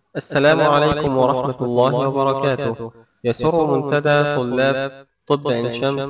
السلام عليكم ورحمة الله وبركاته يسر منتدى طلاب طب عين شمس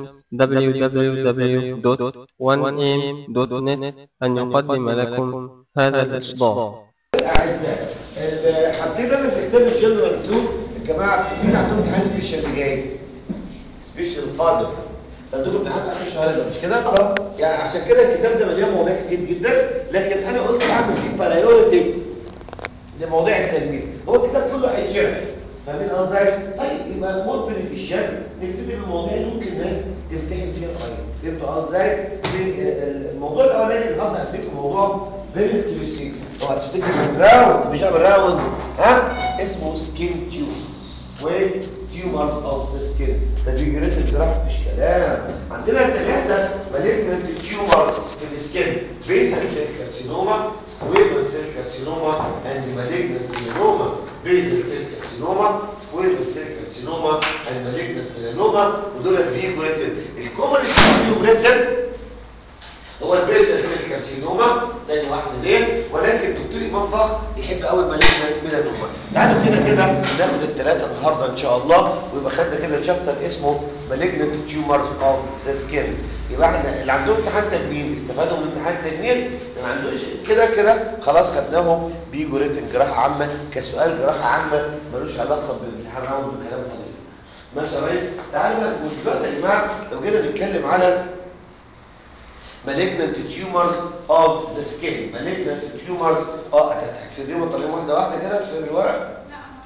www.1am.net أن يقدم لكم هذا الإصدار الاعزاء ال- حطيت انا في كتاب الجنرال 2 الجماعه مين عندهم امتحان سبيشال اللي جاي سبيشال قادم عندكم امتحان اخر الشهر ده مش كده طب يعني عشان كده الكتاب ده مليان مواضيع كتير جدا لكن انا قلت اعمل فيه برايورتي لمواضيع التلميذ هو الكتاب كله هيتشرح فاهمين قصدي طيب يبقى مور بنفيشال نبتدي بالمواضيع اللي ممكن الناس تمتحن فيها قريب فهمتوا قصدي في آه، الموضوع الاولاني النهارده هديكم موضوع فيري انترستنج هو هتفتكر الراوند مش عامل راوند ها اسمه سكين تيوبس وتيومر اوف ذا سكين ده بيجي ريت الجراف مش كلام عندنا ثلاثه مالجنت تيومرز في السكين بيزل سيل كارسينوما سكوير سيل كارسينوما اند مالجنت ميلانوما بيزل سيل كارسينوما سكوير سيل كارسينوما اند مالجنت ميلانوما ودول بيجوا ريت الكومن فيهم ريت هو البيزل سيل كارسينوما تاني واحده ليه ولكن دكتور امام فخر يحب قوي المالجنت ميلانوما تعالوا كده كده ناخد الثلاثه النهارده ان شاء الله ويبقى خدنا كده شابتر اسمه مالجنت تيومرز اوف ذا سكين يبقى احنا اللي عندهم امتحان تجميل استفادوا من امتحان تجميل اللي ما عندوش كده كده خلاص خدناهم بيجوا ريتن جراحه عامه كسؤال جراحه عامه ملوش علاقه بامتحان راوند وكلام فاضي ماشي يا ريس تعالوا بقى دلوقتي يا جماعه لو جينا نتكلم على malignant tumors of the skin malignant tumors اه هتفريهم طريقه واحده واحده كده تفري الورق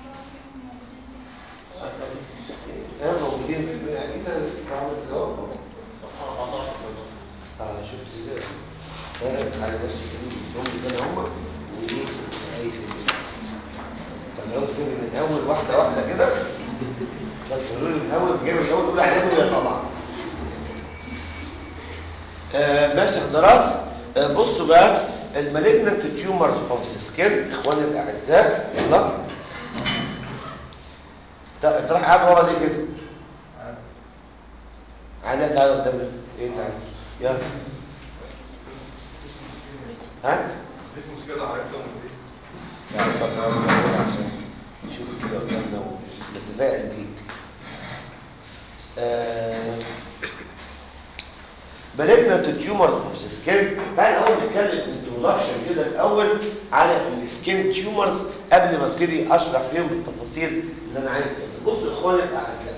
اه موجودين في اكيد انا بعمل كده اهو اه شفت ازاي ثلاث على نفس الجديد هم كده هم وايه اي في طلعوا تفري من اول واحده واحده كده فتفروا من اول جايب الاول تقول عليهم يا طلع آه ماشي حضرات آه بصوا بقى المالجنت تيومرز اوف ذا سكين اخواني الاعزاء يلا ت- تروح قاعد ورا ليه كده عادي تعالى قدامنا ايه تعالى يلا ها مفيش مشكلة عرفتهم يعني اتفضل أنا بقول عشان نشوف كده قدامنا ونتفائل بيك آه مالجنت تيومر اوف ذا سكين تعالى الاول نتكلم انترودكشن كده الاول على السكين تيومرز قبل ما ابتدي اشرح فيهم بالتفاصيل اللي انا عايز اقولها بصوا يا اخواني الاعزاء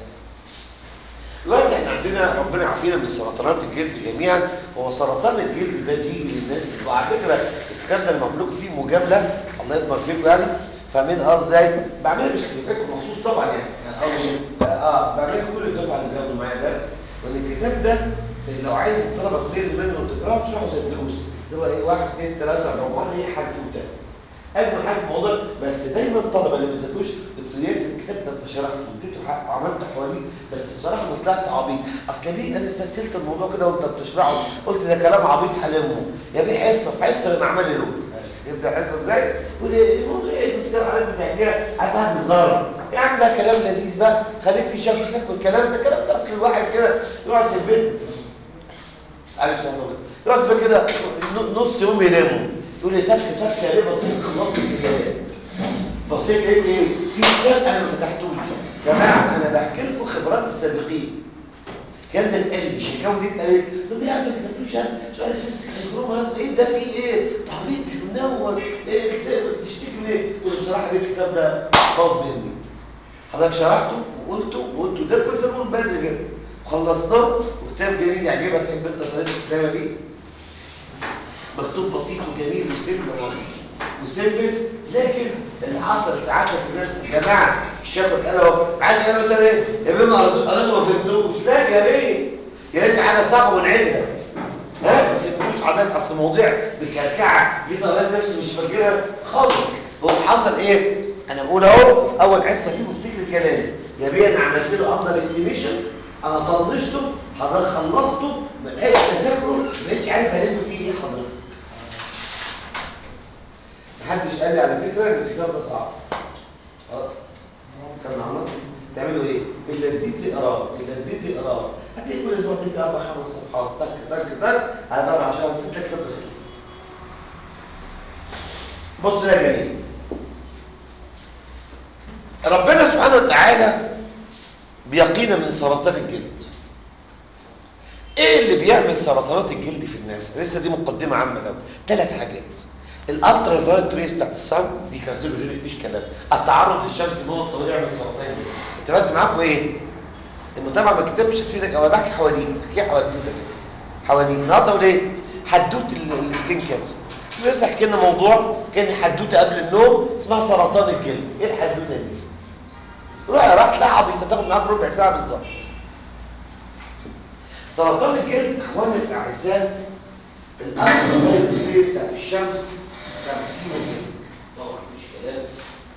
دلوقتي احنا عندنا ربنا يعافينا من سرطانات الجلد جميعا هو سرطان الجلد ده بيجي للناس وعلى فكره الكتاب ده المملوك فيه مجامله الله يكبر فيكم يعني فاهمين اه ازاي؟ بعملها مش لفكر مخصوص طبعا يعني يعني أو- اه بعملها كل الدفعه اللي بياخدوا معايا درس وان الكتاب ده لو عايز الطلبه تنزل منه وتقراه تشرحه زي الدروس اللي هو ايه واحد اثنين ثلاثه اربعه ايه حدوته اجمل حاجه في الموضوع بس دايما الطلبه اللي ما بيذاكروش دكتور ياسر الكتاب ده انت شرحته واديته حق وعملت حواليه بس بصراحه انا طلعت عبيط اصل بيه انا استسهلت الموضوع كده وانت بتشرحه قلت ده كلام عبيط حلمه يا بيه حصه في حصه انا عمال له يبدا حصه ازاي؟ يقول لي الموضوع حصه كده عليك بتحكيها على واحد الغرب يا عم ده كلام لذيذ بقى خليك في شكل سك الكلام ده كلام ده اصل الواحد كده يقعد في البيت عارف شنو يقعد بقى كده نص يوم يناموا يقول لي تك تك يا ليه بسيط خلصت الكتاب بسيط ايه ايه في كتاب انا ما فتحتوش يا جماعه انا بحكي لكم خبرات السابقين كان ده قال لي شكاوي دي اتقالت طب ليه ما كتبتوش هذا سؤال اساسي الجروب هذا ايه ده فيه ايه تعبيط مش قلناه هو ايه ازاي بتشتكي ليه قلت بصراحه ليه الكتاب ده باظ مني حضرتك شرحته وقلته وقلته ده كل سنه بدري كده خلصناه وكتاب جميل يعجبك تحب انت طريقه الكتابه دي مكتوب بسيط وجميل وسيمبل وسيمبل لكن اللي حصل ساعات يا جماعه الشاب قال اهو عايز انا مثلا ايه يا بيه ما قريتوش انا ما فهمتوش لا يا بيه يا ريت حاجه صعبه ونعيدها ها ما فهمتوش حضرتك اصل مواضيع بكركعه دي طريقه نفسي مش فاكرها خالص هو حصل ايه انا بقول اهو في اول حصه فيه بفتكر كلامي يا بيه انا عملت له افضل استيميشن انا طنشته حضرتك خلصته ما لقيتش اذاكره ما بقتش عارف الم فيه ايه حضرتك محدش قال لي على فكره ان الكتاب ده صعب خلاص كان عمل تعملوا ايه الا دي تقراه الا دي تقراه هتلاقي كل اسبوع تدي اربع خمس صفحات تك تك تك هتقرا عشان ست كتاب تخلص بص يا جميل ربنا سبحانه وتعالى بيقينا من سرطان الجلد ايه اللي بيعمل سرطانات الجلد في الناس لسه دي مقدمه عامه قوي ثلاث حاجات الالترا فايولت ريز بتاعت الصن دي كارسينوجينيك مفيش كلام التعرض للشمس نقطه طويله يعمل سرطان الجلد اتفقت معاكم ايه المتابعه ما كتبش هتفيدك او بحكي حواديت احكي حواديت حواديت النهارده اقول ايه حدوته ال- السكين كانسر بس احكي لنا موضوع كان حدوته قبل النوم اسمها سرطان الجلد ايه الحدوته دي روح راح تلاقي عبيطه تاخد معاك ربع ساعه بالظبط سرطان الجلد اخواني الاعزاء الالترا بتاع الشمس تغسيل الجلد طبعا مش كلام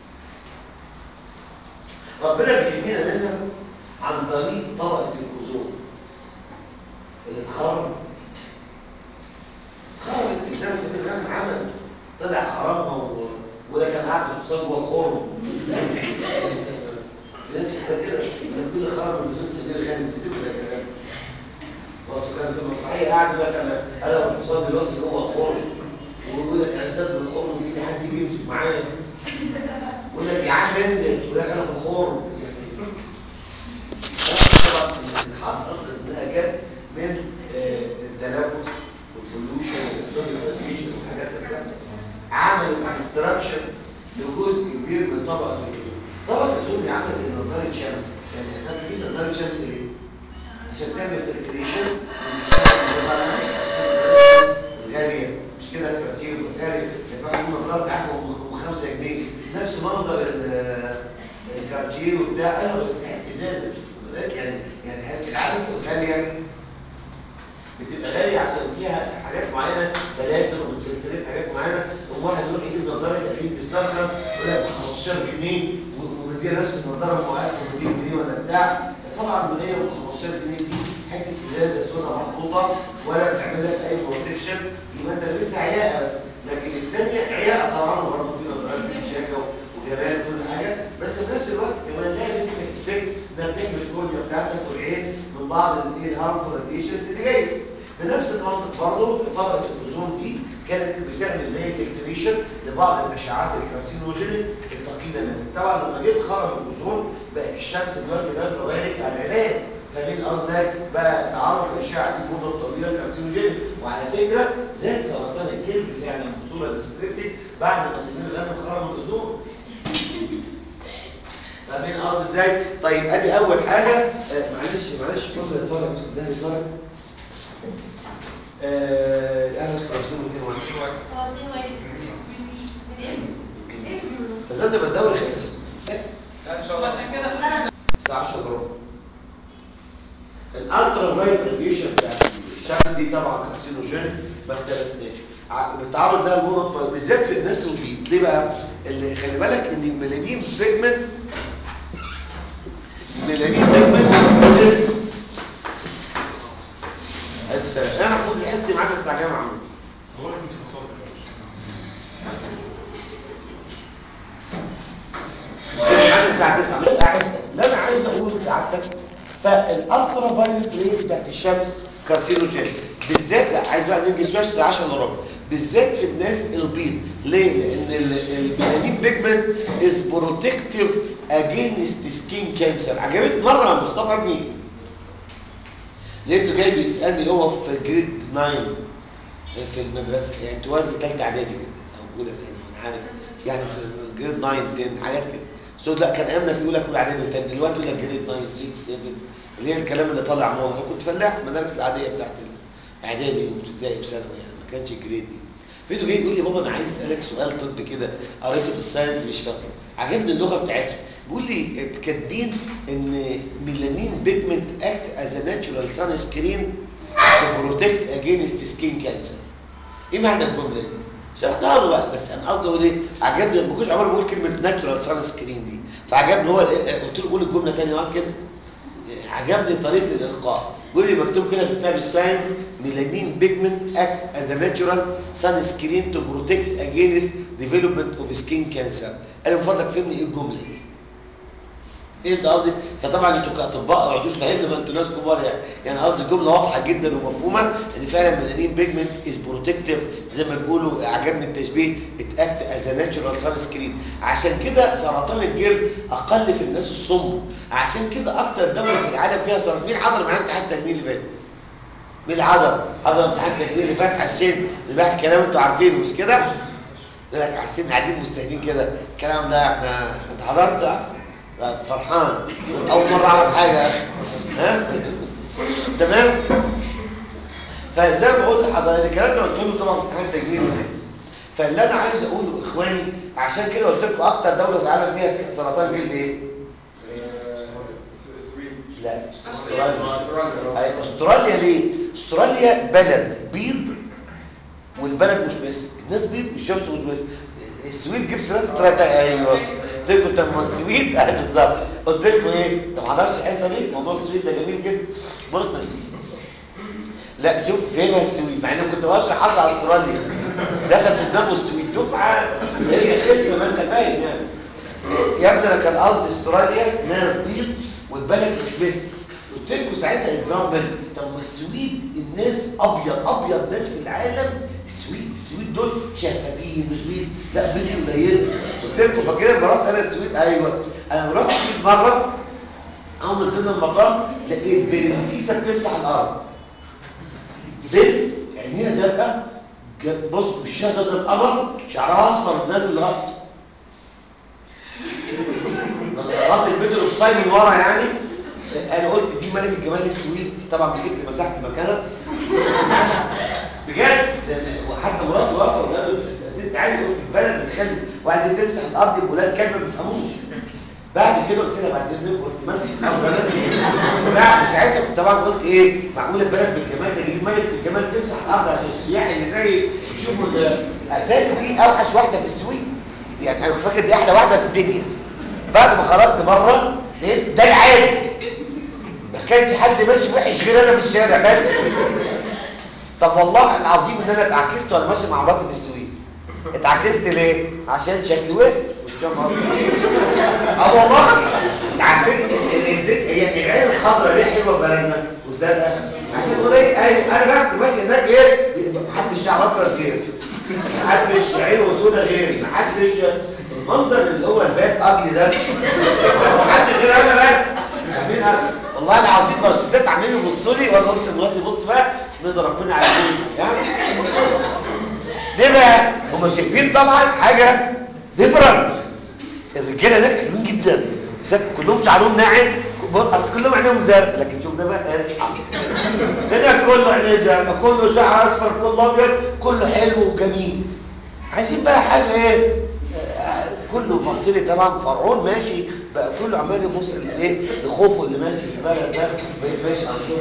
ربنا بيحمينا منها عن طريق طبقه الاوزون اللي اتخرج خرج الاسلام سبيل الغنم عمل طلع خرجها و... وده كان قاعد بتصاب جوه الخرم الناس كده كده كل خرج من الاذون سبيل الغنم بيسيبوا ده كلام بص كان في المسرحيه قاعد يقول لك انا انا والحصان دلوقتي جوه الخرم ويقول لك انا سد الخرم بايدي حد يجي يمسك معايا يقول لك يا عم انزل يقول لك انا في الخرم طبعا اللي حصل انها جت من آه، التلوث والبولوشن والفلوريفيكيشن والحاجات اللي بتحصل عملت ديستراكشن لجزء كبير من طبقه الاوزون طبقه الاوزون دي عامله زي نظاره شمس يعني احنا في نظاره شمس ليه؟ عشان تعمل فلتريشن الغاليه مش كده كتير غالي يبقى في نظاره بتاعته ب 5 جنيه نفس منظر ال- الكارتير وبتاع ايوه بس تحت ازازه ولذلك يعني يعني هل العدسه الغاليه بتبقى غاليه عشان فيها حاجات معينه فلاتر وبتفلتريت حاجات معينه يقوم واحد يروح يجيب نظاره تقليد تسترخص يقول لك ب 15 جنيه و- ومديها نفس النظاره ب 1200 جنيه ولا بتاع طبعا ما هي ب 15 جنيه دي حته ازازه سوداء محطوطه ولا بتعمل لك اي بروتكشن يبقى انت لابسها عياقه بس لكن الثانيه عياقه طبعا برضه في نظارات بتشجع وجمال كل حاجه بس في نفس الوقت كمان لها فكره افكت انها بتحمي الكورنيا بتاعتك والعين من بعض الايه الهارمفul راديشنز اللي جايه بنفس المنطق برضه طبقه الاوزون دي كانت بتعمل زي فلتريشن لبعض الاشعاعات الكارسينوجينيك الثقيله منها طبعا لما جيت خرج الاوزون بقت الشمس دلوقتي نازله دايركت على العلاج فاهمين قصدي بقى تعرض الاشعه دي المده الطويله كارسينوجينيك وعلى فكره زاد سرطان الجلد فعلا بصوره ديستريسي بعد ما سمير الغنم خرج من الاوزون فاهمين قصدي ازاي؟ طيب ادي اول حاجه آه معلش معلش اتفضل يا طارق بس اداني طارق آه انا مش مرسوم 201 بس انت بالدوري خلص ان شاء الله عشان كده الساعه 10 بربع الالترا فايت راديشن بتاعت الشمس دي طبعا كارسينوجينيك ما اختلفناش ع- بتعرض لها المرض الطويل بالذات في الناس البيض ليه بقى؟ اللي خلي بالك ان الميلانين بيجمنت الميلانين بيجمنت لسه السلام انا المفروض الحس معاك الساعه كام يا عم هو انا كنت بصلي معانا الساعه 9 مش قاعد لا انا عايز اقول لسعادتك فالالترا فايولت ريز بتاعت الشمس كارسينوجين بالذات لا عايز بقى نيجي شويه الساعه 10 الا ربع بالذات في الناس البيض ليه؟ لان ال- الميلانين بيجمنت از بروتكتيف اجينست سكين كانسر عجبتني مره يا مصطفى ابني لقيته جاي بيسالني هو في جريد 9 في المدرسه يعني توازي ثالثه اعدادي كده او اولى ثانوي انا عارف يعني في جريد 9 10 حاجات كده بس هو لا كان ايامنا في اولى اولى اعدادي وثاني دلوقتي يقول لك جريد 9 6 7 اللي هي الكلام اللي طالع موضه انا كنت فلاح في المدارس العاديه بتاعت الاعدادي وابتدائي وثانوي يعني ما كانش جريد دي فيديو جاي يقول لي بابا انا عايز اسالك سؤال طبي كده قريته في الساينس مش فاكره عجبني اللغه بتاعته بيقول لي كاتبين ان ميلانين بيجمنت اكت از ناتشورال سان سكرين تو بروتكت اجينست سكين كانسر ايه معنى الجمله دي شرحتها له بقى بس انا قصدي اقول ايه عجبني ما كنتش عمال بقول كلمه ناتشورال سان سكرين دي فعجبني هو الإيه- قلت له قول الجمله تاني واحد كده عجبني طريقه الالقاء بيقول لي مكتوب كده في كتاب الساينس ميلانين بيجمنت اكت از ناتشورال سان سكرين تو بروتكت اجينست ديفلوبمنت اوف سكين كانسر انا من فضلك فهمني ايه الجمله دي ايه ده قصدي فطبعا انتوا كاطباء ما تقعدوش فاهمني ما انتوا ناس كبار يعني يعني قصدي الجمله واضحه جدا ومفهومه ان فعلا ميلانين بيجمنت از بروتكتيف زي ما بيقولوا عجبني التشبيه ات اكت از ناتشورال سان سكرين عشان كده سرطان الجلد اقل في الناس الصم عشان كده اكتر دوله في العالم فيها سرطان مين حضر معايا امتحان التجميل اللي فات مين اللي حضر حضر امتحان التجميل اللي فات حسين زي الكلام انتوا عارفينه مش كده يقول لك حسين قاعدين مستهدين كده الكلام ده احنا انت حضرت اه؟ لا فرحان اول مره اعرف حاجه يا اخي ها تمام فزي ما قلت لحضرتك الكلام ده قلت له طبعا في امتحان التجميل اللي فات فاللي انا عايز اقوله اخواني عشان كده قلت لكم اكتر دوله في العالم فيها سرطان جلد ايه لا استراليا أي استراليا ليه استراليا بلد بيض والبلد مش مصر الناس بيض والشمس مش مصر السويد جيب ثلاثة ثلاثة ايوه قلت لكم طب ما السويد اهي بالظبط قلت لكم ايه طب ما حضرتش الحصه دي موضوع السويد ده جميل جدا بص لا شوف فهمها السويد مع اني كنت بشرح حصل على استراليا دخل في دماغه السويد دفعه هي خلفه ما انت فاهم يعني يا ابني انا كان قصدي استراليا ناس بيض والبلد مش مصر قلت لكم ساعتها اكزامبل طب ما السويد الناس ابيض ابيض ناس في العالم السويد السويد دول شفافين مش بيض لا بيض قليل قلت لكم فاكرين لما رحت انا السويد ايوه انا رحت السويد مره اول ما نزلنا المطار لقيت برنسيسه بتمسح الارض بنت عينيها زرقاء جت بص وشها ده زي القمر شعرها اصفر نازل لغايه غطت البيت الاوفسايد من ورا يعني انا قلت دي ملك الجمال السويد طبعا مسكت مسحت مكانها بجد وحتى مراته واقفه وقالت له استاذنت عادي قلت البلد بتخلي وعايزين تمسح الارض الولاد كلمه ما بيفهموش بعد كده قلت لها بعد اذنك قلت ماسك الارض انا بعد ساعتها كنت طبعا قلت ايه معقوله البلد بالجمال ده يجيب ملك بالجمال تمسح الارض عشان السياح اللي زي يشوفوا اتاري دي اوحش واحده في السويد يعني انا كنت فاكر دي احلى واحده في الدنيا بعد ما خرجت بره لقيت ده العادي ما كانش حد ماشي وحش غير انا في الشارع بس طب والله العظيم ان انا اتعكست وانا ماشي مع مراتي في السويد اتعكست ليه عشان شكلي وحش اه والله اتعكست هي العين الخضراء ليه حلوه بلدنا والزرقاء عشان تقول ايه ايوه انا بقى كنت ماشي هناك ايه محدش شعره ابيض غيري محدش عينه سودا غيري محدش المنظر اللي هو البات اجلي ده محد غير انا بقى عاملين والله العظيم بس الستات عاملين يبصوا لي وانا قلت لمراتي بص بقى نقدر ربنا على يعني ليه بقى هم شايفين طبعا حاجه ديفرنت الرجاله هناك حلوين جدا كلهم شعرهم ناعم اصل كلهم عينيهم زرق لكن شوف ده بقى اصحى هنا كله عينيه زرق كله شعر اصفر كله ابيض كله حلو وجميل عايزين بقى حاجه ايه كله بص لي طبعا فرعون ماشي بقى كله عمال يبص لايه لخوفه اللي ماشي في البلد ده ماشي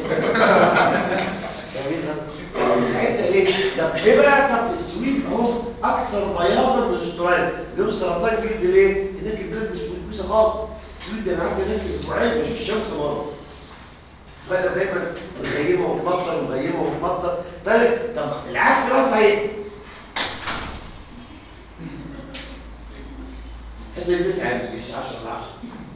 عندهم ساعتها ايه طب ليه بقى طب السويد اهو اكثر بياضا من استراليا جاله سرطان جلد ليه هناك البلد مش مشبوسه خالص السويد ده انا قعدت هناك اسبوعين بشوف الشمس مره بلد دايما مغيمه وتمطر ومغيمه وتمطر طيب طب العكس بقى صحيح زي تسعة مش 10 ل 10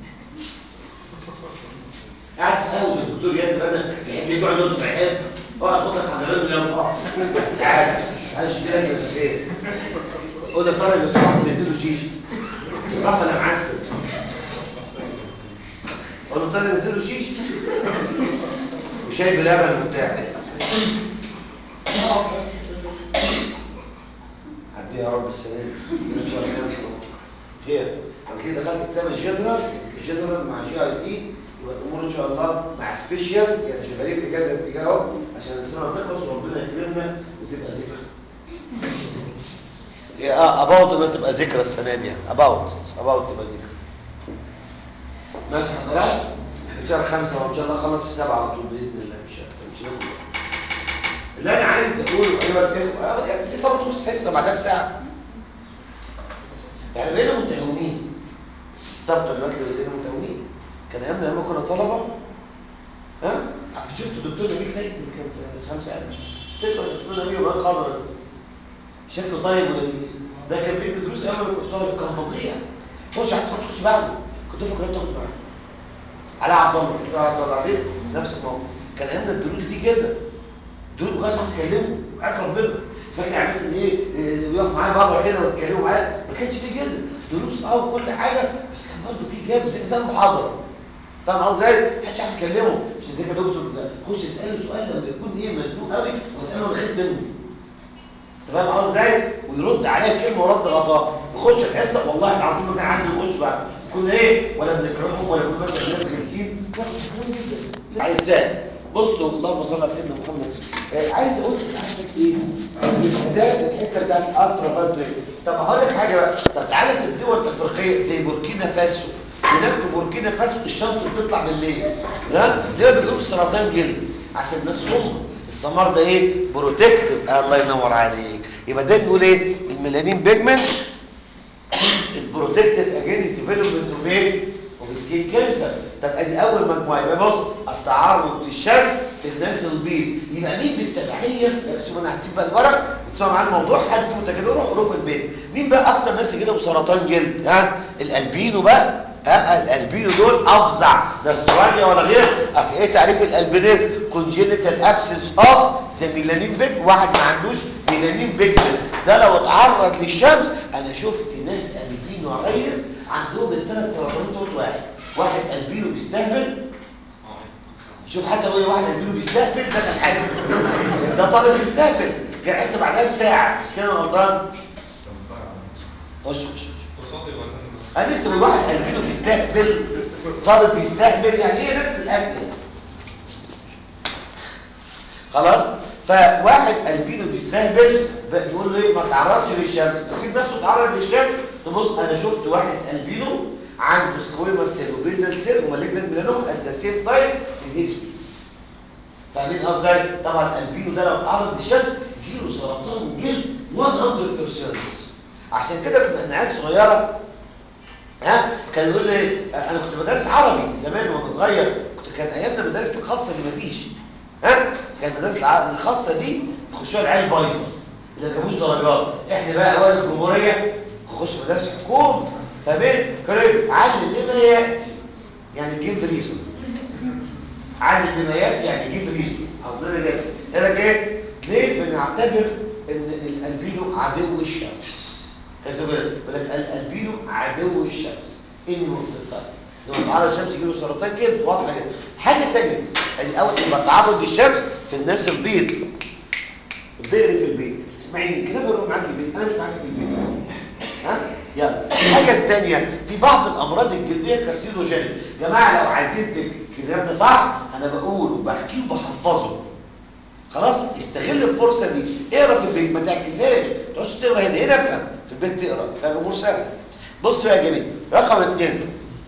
قاعد في قهوة الدكتور ياسر انا يحب يقعد يقعد عيال اقعد خد لك حجرين من يوم اقف تعال تعال شوف لك نفسيه قول لك طارق بس حط نزل له شيشه راح انا معسل قول له طارق نزل له شيشه وشاي بلبن وبتاع عدي يا رب السلام ان شاء الله خير كده دخلت كتاب الجنرال الجنرال مع جي اي تي يبقى الامور ان شاء الله مع سبيشال يعني شغالين في كذا اتجاه عشان السنه تخلص وربنا يكرمنا وتبقى ذكرى هي اه اباوت انها تبقى ذكرى السنه دي يعني اباوت اباوت تبقى ذكرى ماشي حضرتك في شهر خمسة وان شاء الله اخلص في سبعة على طول باذن الله مش مش اللي انا عايز اقوله ايوه الاخوه يعني في طلب نص حصه بعدها بساعه يعني بقينا متهونين استبدل دلوقتي بقينا متهونين كان ايامنا لما كنا طلبه ها شفت الدكتور نبيل سيد اللي كان في خمسة ألف تقدر الدكتور نبيل وقال خضر شكله طيب ولذيذ ده كان بيدي دروس ايام انا كنت طالب كان فظيع خش عايز تخش بعده كنت فاكر انت تاخد معاه على عبد الله دكتور عبد الله عبيد نفس الموضوع كان ايامنا الدروس دي كده دول بس يتكلموا معاك ربنا فاكر يعني مثلا ايه إيه، بيقف معايا بره كده ويتكلموا معايا ما كانش في كده دروس اه وكل حاجه بس كان برضه في جاب زي زي المحاضره فاهم قصدي ازاي؟ محدش عارف يكلمه مش زي كده دكتور ده خش اساله سؤال لما يكون ايه مزنوق قوي واساله انا خايف منه انت فاهم قصدي ازاي؟ ويرد عليا كلمه ورد غطاء يخش الحصه والله العظيم ما كان عندي يخش بقى كنا ايه ولا بنكرههم ولا كنا مثلا الناس جالسين عايزاه بصوا اللهم صل على سيدنا محمد آه، عايز اقول لحضرتك ايه إن ده الحته بتاعت الالترا فالتريس طب هقول لك حاجه بقى طب تعالى في الدول الافريقيه زي بوركينا فاسو هناك في بوركينا فاسو الشمس بتطلع بالليل ها ليه بيجيبوا سرطان جلد عشان الناس صم السمار ده ايه بروتكتيف الله ينور عليك يبقى ده نقول ايه الميلانين بيجمنت is protective against development of ايه of skin cancer طب ادي اول مجموعه يبقى بص التعرض في الشمس في الناس البيض يبقى مين بالتبعيه لا شوف انا هتسيب بقى الورق وتسمع معانا الموضوع حدوته كده روح حروف البيت مين بقى اكتر ناس يجيلهم سرطان جلد ها الالبينو بقى ها الالبينو دول افظع ده استراليا ولا غير اصل ايه تعريف الالبينيزم كونجينيتال ابسنس اوف ذا ميلانين بيج واحد ما عندوش ميلانين بيجمنت ده لو اتعرض للشمس انا شفت ناس البينو يا ريس عندهم الثلاث سرطانات صوت واحد واحد البينو بيستهبل شوف حتى هو واحد البينو بيستهبل دخل حاجه ده طالب بيستهبل جه حس بعدها بساعه مش كده يا غلطان خش خش خش. تصلي ولا انا لسه من واحد البينو بيستهبل طالب بيستهبل يعني ايه نفس الاكل خلاص فواحد البينو بيستهبل بيقول له ايه ما تعرضش للشمس يسيب نفسه يتعرض للشمس تبص انا شفت واحد البينو عنده سكويما سيل وبيزل سيل ومالجنت ميلانوم ات ذا سيم تايم في هيز فيس فاهمين قصدي طبعا البينو ده لو اتعرض للشمس يجيله سرطان جلد 100% عشان كده كنا احنا عيال صغيره ها كان يقول لي إيه؟ انا كنت بدرس عربي زمان وانا صغير كنت كان ايامنا المدارس الخاصه اللي مفيش ها كانت المدارس الع- الخاصه دي يخشوها العيال بايظه اللي ما جابوش درجات احنا بقى اوائل الجمهوريه نخش مدارس حكومه فاهمين كانوا إيه؟ علم بما ياتي يعني جيب ريزون علم بما ياتي يعني جيب ريزون حافظين كده يقول لك ايه ليه بنعتبر ان الالبينو عدو الشمس كذا بيقول لك الالبينو عدو الشمس انه اختصار لما تعرض الشمس يجي له سرطان جلد واضحه جدا حاجه ثانيه الاول يبقى التعرض للشمس في الناس البيض البئر في البيت اسمعيني الكلام اللي معاك في البيت انا مش معاك في البيت ها يلا الحاجه الثانيه في بعض الامراض الجلديه كارسينوجينيك يا جماعه لو عايزين تك- الكلام ده صح انا بقول وبحكيه وبحفظه خلاص استغل الفرصه دي اقرا في البيت ما تعكسهاش ما تقعدش تقرا هنا هنا افهم في البيت تقرا ده الامور سهله بص بقى يا جميل رقم اثنين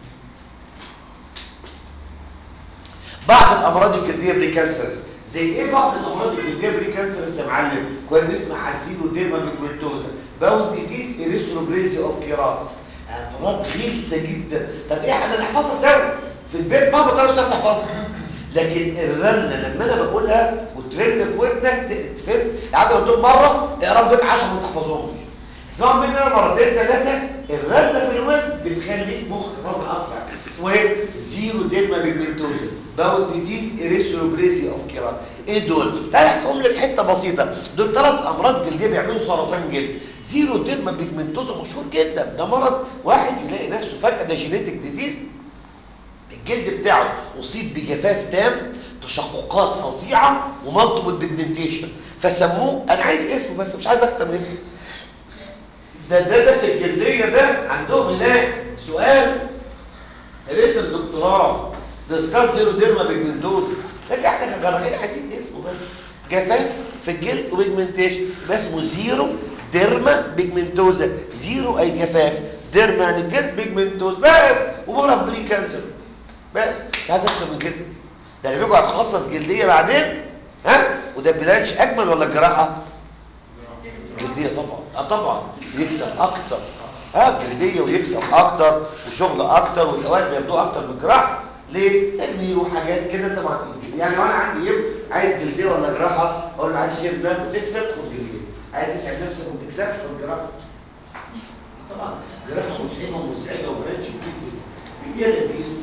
بعض الامراض الجلديه بريكانسرز زي ايه بعض الامراض الجلديه بريكانسرز يا معلم كنا بنسمع حاسينو ديرما بيجمنتوزا باون ديزيز اريثروبليزي اوف كيرات امراض غلسه جدا طب ايه احنا نحفظها سوا في البيت ما بطلعش تحفظها لكن الرنه لما انا بقولها وترن في ودنك ت- تفهم يعني قلت لهم مره اقرا البيت 10 ما تحفظهمش اسمعوا مني انا مرتين ثلاثه الرنه في الودن بتخليك مخ نظر اسرع اسمه ايه زيرو ديرما بيجمنتوزا باون ديزيز اريثروبليزي اوف كيرات ايه دول تعالى احكيهم لك حته بسيطه دول ثلاث امراض جلديه بيعملوا سرطان جلد زيرو ديرما بيجمنتوزا مشهور جدا ده مرض واحد يلاقي نفسه فجاه ده جينيتك ديزيز الجلد بتاعه اصيب بجفاف تام تشققات فظيعه ومالتيبل بيجمنتيشن فسموه انا عايز اسمه بس مش عايز اكتر من اسمه ده ده ده في الجلديه ده عندهم هناك سؤال قريت الدكتوراه ديسكاس زيرو ديرما بيجمنتوز لكن احنا كجراحين عايزين اسمه بس جفاف في الجلد وبيجمنتيشن يبقى اسمه زيرو ديرما بيجمنتوزا زيرو اي جفاف ديرما يعني الجلد بيجمنتوز بس ومرض بري كانسر بس مش عايز اكتر من كده ده اللي بيجوا هتخصص جلديه بعدين ها وده بلانش اجمل ولا الجراحه جلديه طبعا اه طبعا يكسب اكتر اه جلديه ويكسب اكتر وشغل اكتر والاوقات بياخدوه اكتر من الجراحه ليه تجميل وحاجات كده طبعا يعني لو انا عندي ابن عايز جلديه ولا جراحه اقول له عايز شير دماغ وتكسب خد جلديه عايز تتعب نفسك وما تكسبش خد جراحه طبعا جراحه متعبه ومزعجه وبرانش كتير جدا جلديه لذيذ وكل الستات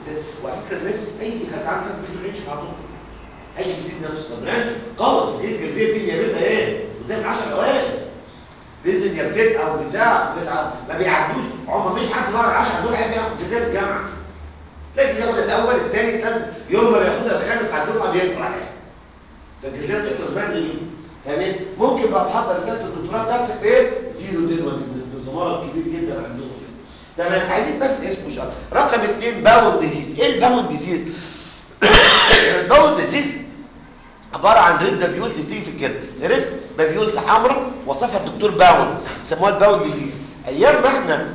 وعلى فكره الناس اي حد عنده عنده برانش في عضله اي يسيب نفسه طب برانش قوي الجلد الجلديه فين يا بيتها ايه قدام 10 اوائل بينزل يا بتلقى او بتاع بتاع ما بيعدوش عمر ما فيش حد بره 10 دول هيبقى ياخد جلديه في الجامعه تلاقي ياخد الاول الثاني الثالث يوم ما بياخدها الخامس على الدفعه بيرفع عليها فالجلديه بتخلص بدري جدا فاهمين ممكن بقى تحط رساله الدكتوراه بتاعتك في ايه زيرو دلوقتي ده مرض كبير جدا عندهم تمام عايزين بس اسمه شرط رقم اثنين باون ديزيز ايه الباون ديزيز الباون ديزيز عباره عن ريد بابيولز بتيجي في الجلد ريد بابيولز حمراء وصفها الدكتور باون سموها الباون ديزيز ايام ما احنا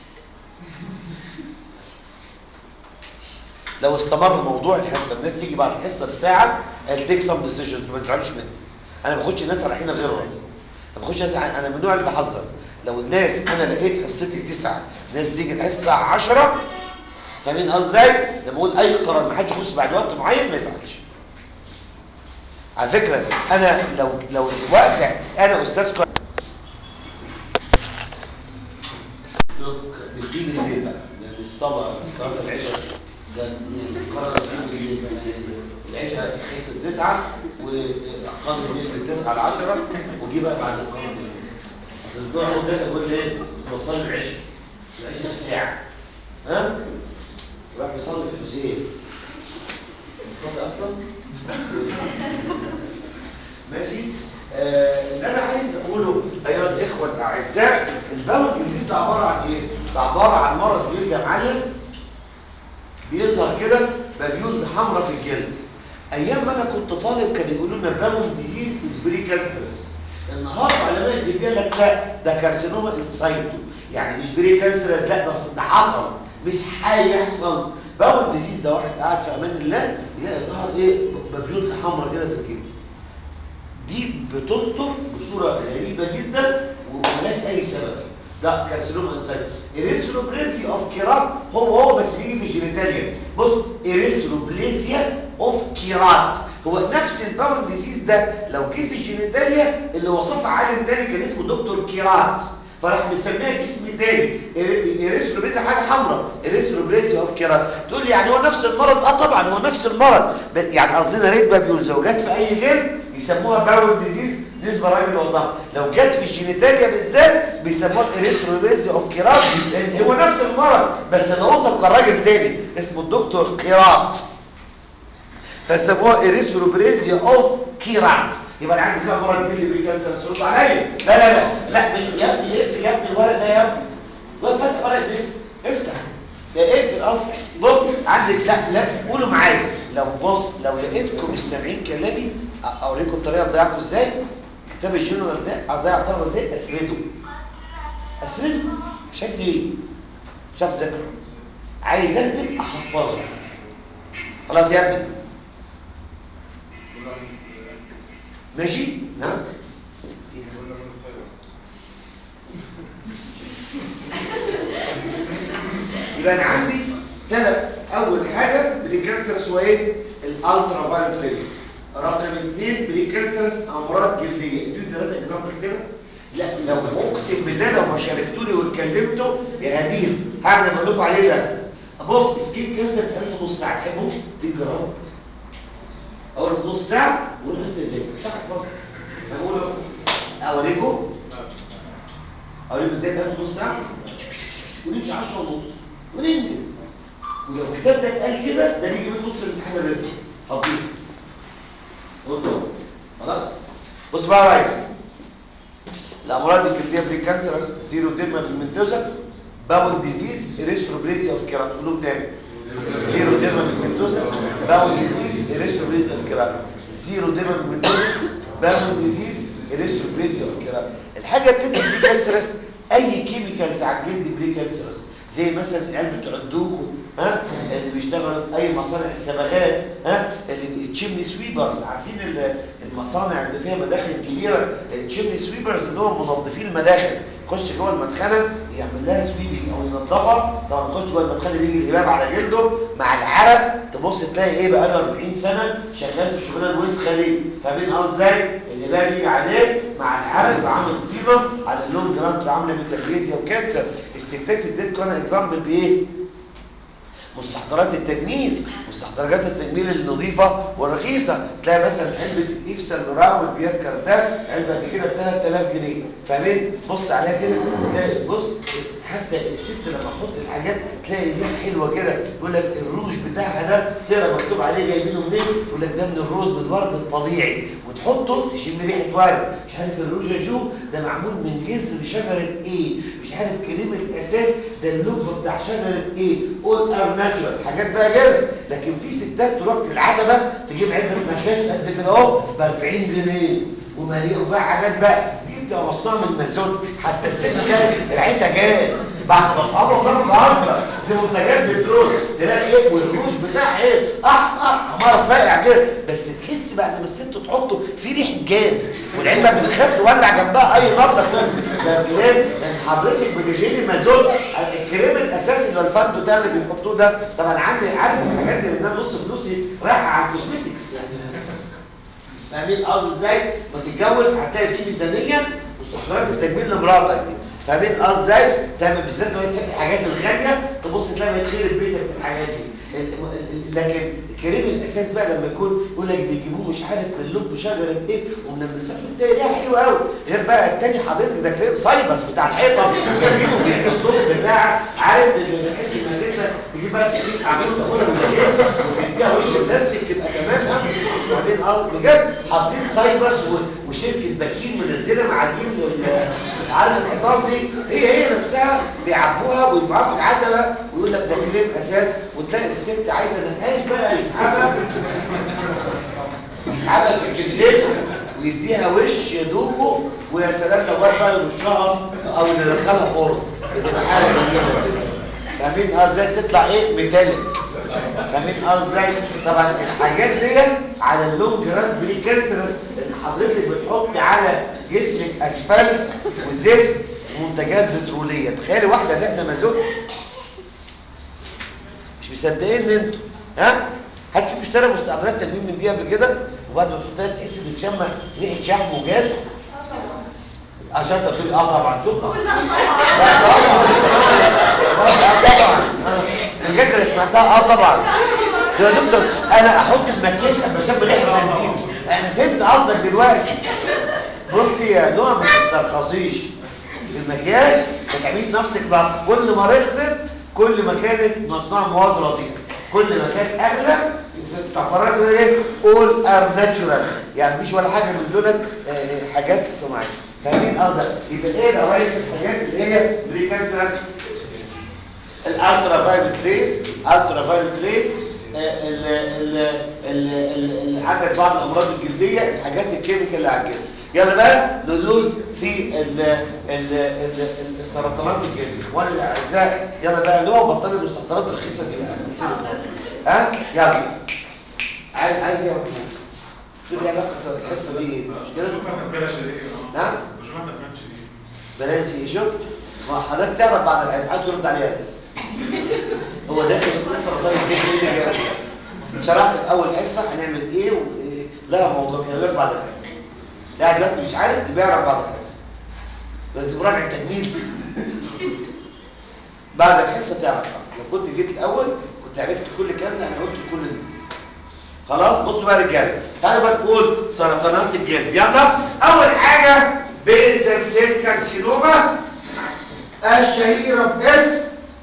لو استمر موضوع الحصه الناس تيجي بعد الحصه بساعه تيك سم ديسيجنز ما تزعلوش مني انا ما باخدش الناس رايحين غيرهم ما باخدش ناس انا من النوع اللي بحذر لو الناس انا لقيت حصتي تسعة الناس بتيجي الحصه 10 فاهمين قصدي ازاي لما اقول اي قرار ما حدش يخش بعد وقت معين ما يزعلش على فكره انا لو لو الوقت انا استاذ كويس بتجيب الليل بقى يعني الصبر صلاه العشاء ده قرر الليل العشاء خلصت تسعة وقام الليل من تسعة ل 10 وجي بقى بعد القرار الليل اصل الدكتور احمد ده يقول لي ايه بصلي العشاء العشاء في ساعة ها راح بيصلي في الحسين بتصلي اصلا ماشي آه اللي انا عايز اقوله ايها الاخوه الاعزاء الباول الجديد ده عباره عن ايه ده عباره عن مرض بيجي يا معلم بيظهر كده بابيولز حمراء في الجلد ايام ما انا كنت طالب كانوا يقولوا لنا باول ديزيز از بري كانسرس النهارده علماء الجلديه قال لك لا ده كارسينوما انسايتو يعني مش بري كانسرس لا ده ده حصل مش هيحصل باول ديزيز ده واحد قاعد في امان الله يلاقي ظهر ايه بابيولز حمراء كده في الجلد دي بتنطر بصوره غريبه جدا وملهاش اي سبب ده كارسينوما انسايت اريثروبليزيا اوف كيرات هو هو بس بيجي في الجينيتاليا بص اريثروبليزيا اوف كيرات هو نفس الباون ديزيز ده لو جه في الجينيتاليا اللي وصفها عالم تاني كان اسمه دكتور كيرات فراح مسميها باسم تاني اريثروبليزيا حاجه حمراء اريثروبليزيا اوف كيرات تقول لي يعني هو نفس المرض اه طبعا هو نفس المرض يعني قصدنا ريد بابيول زوجات في اي جلد يسموها باون ديزيز نسبة راجل وصف لو جت في الجينيتاليا بالذات بيسموها اريثروبليزيا اوف كيرات لان هو نفس المرض بس اللي وصف كان راجل تاني اسمه الدكتور كيرات فسموها اريثروبليزيا اوف كيرات يبقى انا عندي كام مرض اللي بيه كانسر سرطان عليا لا لا لا لا يا ابني اقفل يا ابني الورق ده يا ابني لا فتح ورق الاسم افتح ده اقفل اصلا بص عندك لا لا قولوا معايا لو بص لو لقيتكم مش سامعين كلامي اوريكم الطريقه تضيعكم ازاي كتاب الجنرال ده اضيع الطلبه ازاي اسرده اسرده مش عايز ايه مش عايز اذاكره عايز اكتب احفظه خلاص يا ابني ماشي نعم يبقى انا عندي ثلاث اول حاجه بريكانسرس هو ايه الالترا فايولت ريز رقم اثنين بريكانسرس امراض جلديه ادوني ثلاثه اكزامبلز كده لا لو اقسم بالله لو ما شاركتوني واتكلمتوا يا هديل هعمل اللي بقول لكم عليه ده بص سكين كانسر في 1000 ونص ساعه تحبوا دي جرام اول نص ساعه وروح انت ازاي ساعه اتفضل اقول اوريكم اوريكم ازاي 1000 ونص ساعه ونمشي 10 ونص وننجز ولو الكتاب ده اتقال كده ده بيجي من نص الامتحان الرياضي هطير قلت خلاص بص بقى يا ريس الامراض الجلديه بري كانسر زيرو ديرما بالمنتوزا باون ديزيز اريثروبليزيا اوف كيرات قولوا تاني زيرو ديرما بالمنتوزا باون ديزيز اريثروبليزيا اوف كيرات زيرو ديرما بالمنتوزا باون ديزيز اريثروبليزيا اوف كيرات الحاجه الثانيه بري كانسرس اي كيميكالز على الجلد بري كانسرس زي مثلا العيال بتوع الدوكو ها اللي بيشتغلوا في اي مصانع الصبغات ها اللي تشيمني سويبرز عارفين المصانع اللي فيها مداخل كبيره التشيمني سويبرز اللي هم منظفين المداخل يخش جوه المدخنه يعمل لها سويبنج او ينظفها طبعا يخش جوه المدخنه بيجي الهباب على جلده مع العرق تبص تلاقي ايه بقى له 40 سنه شغال في الشغلانه الوسخه دي فاهمين قصدي ازاي الهباب يجي عليه مع العرق يبقى عامل طينه على اللون جرام عامله ميتابليزيا وكانسر الستات اديتكم انا اكزامبل بايه مستحضرات التجميل مستحضرات التجميل النظيفه والرخيصه تلاقي مثلا علبه ايفسا لورا والبيركر ده علبه دي كده ب 3000 جنيه فاهمين بص عليها كده تلاقي بص حتى الست لما تحط الحاجات تلاقي ريحه حلوه كده يقول لك الروج بتاعها ده تقرا مكتوب عليه جايبينه منين يقول لك ده من الروز من الورد الطبيعي وتحطه تشم ريحه ورد مش عارف الروج جو ده معمول من جذر شجره ايه مش عارف كريم الاساس ده اللب بتاع شجره ايه اول ار ناتشورال حاجات بقى كده لكن في ستات تروح للعتبه تجيب علبه مشاش قد كده اهو ب 40 جنيه ومليئه وفيها حاجات بقى دي بتبقى مصنوعه من مازوت حتى الست كانت ريحتها جاز بعد ما تقرب طبعا اصلا دي منتجات بترول تلاقي ايه والروج بتاعها ايه احمر حمار فاقع كده بس تحس بعد ما الست تحطه في ريحه جاز والعلبه بتخاف تولع جنبها اي نبضه كده ليه؟ لان حضرتك بتشيلي مازوت الكريم الاساسي اللي هو الفندو ده اللي بيحطوه ده طبعا عندي عارف الحاجات دي لان أنا نص فلوسي رايحه على الكوزمتكس يعني فاهمين قصدي ازاي؟ ما تتجوز هتلاقي في ميزانيه مستحضرات التجميل لمراتك فاهمين قصدي ازاي؟ تعمل بالذات لو انت بتحب الحاجات الغاليه تبص تلاقي بيتخرب بيتك في الحاجات دي ال- ال- لكن كريم الاساس بقى لما يكون يقول لك بيجيبوه مش عارف من لب شجره ايه ومنمسحه تلاقي ريحه حلوه قوي غير بقى التاني حضرتك ده كريم سايبس بتاع الحيطه جايبينه بيحطوه بتاع عارف اللي بتحس انك انت تجيب بقى سكين عميل تاخدها من الشيخ وتديها وش البلاستيك تبقى تمام ها وبعدين اه بجد حاطين سايبس و- وشركه باكين منزله معادين لل- عارف الحيطان دي هي هي نفسها بيعبوها ويبيعوها في العتبه ويقول لك ده كريم اساس وتلاقي الست عايزه نقاش بقى يسحبها يسحبها سكتين ويديها وش دوكو ويا سلام لو واحد بقى يرشها او يدخلها فرن بتبقى حاجه جميله كده فاهمين اه ازاي تطلع ايه ميتاليك فاهمين اه ازاي طبعا الحاجات دي على اللونج ران بري كانسرس اللي حضرتك بتحط على جسمك اسفلت وزفت منتجات بتروليه تخيلي واحده دهنه مازوت مش مصدقين انتوا ها حد فيكم اشترى مستحضرات تجميل من دي قبل كده وبعد ما تحطها تحس انك شامه ريحه شحم وجاز عشان انت بتقولي اه طبعا شوف اه طبعا بجد انا سمعتها اه طبعا يا دكتور انا احط المكياج لما اشم ريحه بنزين انا فهمت قصدك دلوقتي بصي يا نوع ما تسترخصيش في المكياج ما تعمليش نفسك بس كل ما رخصت كل ما كانت مصنوع مواد رديئه كل ما كان اغلى الطفرات ايه اول ار ناتشورال يعني مفيش ولا حاجه من دول آه، حاجات صناعيه فاهمين قصدك يبقى ايه الرئيس الحاجات اللي هي بري كانسرس الالترا فايلوت ريز الترا فايلوت ريز ال- ال- ال- ال- عندك بعض الامراض الجلديه الحاجات الكيميكال اللي على الجلد يلا بقى ندوس في ال ال ال السرطانات الجلد اخواني الاعزاء يلا بقى نوع بطل المستحضرات الرخيصه دي بقى ها يلا عايز عايز ايه يا محمود تقول لي علاقه الحصه دي ايه مش كده نعم بلاش ايه شوف ما حضرتك تعرف بعد العلم محدش يرد عليها هو ده كان القصه رمضان الجيش ايه اللي جاب شرحت في اول حصه هنعمل ايه وايه لا موضوع كده يبقى بعد الحصه لا دلوقتي مش عارف يبقى يعرف بعد الحصه بس مراجعه التجميل بعد الحصه تعرف لو كنت جيت الاول كنت عرفت كل الكلام ده انا قلت لكل الناس خلاص بصوا بقى يا رجاله تعالوا بقى نقول سرطانات الجلد يلا اول حاجه بيزل سيل كارسينوما الشهيره باسم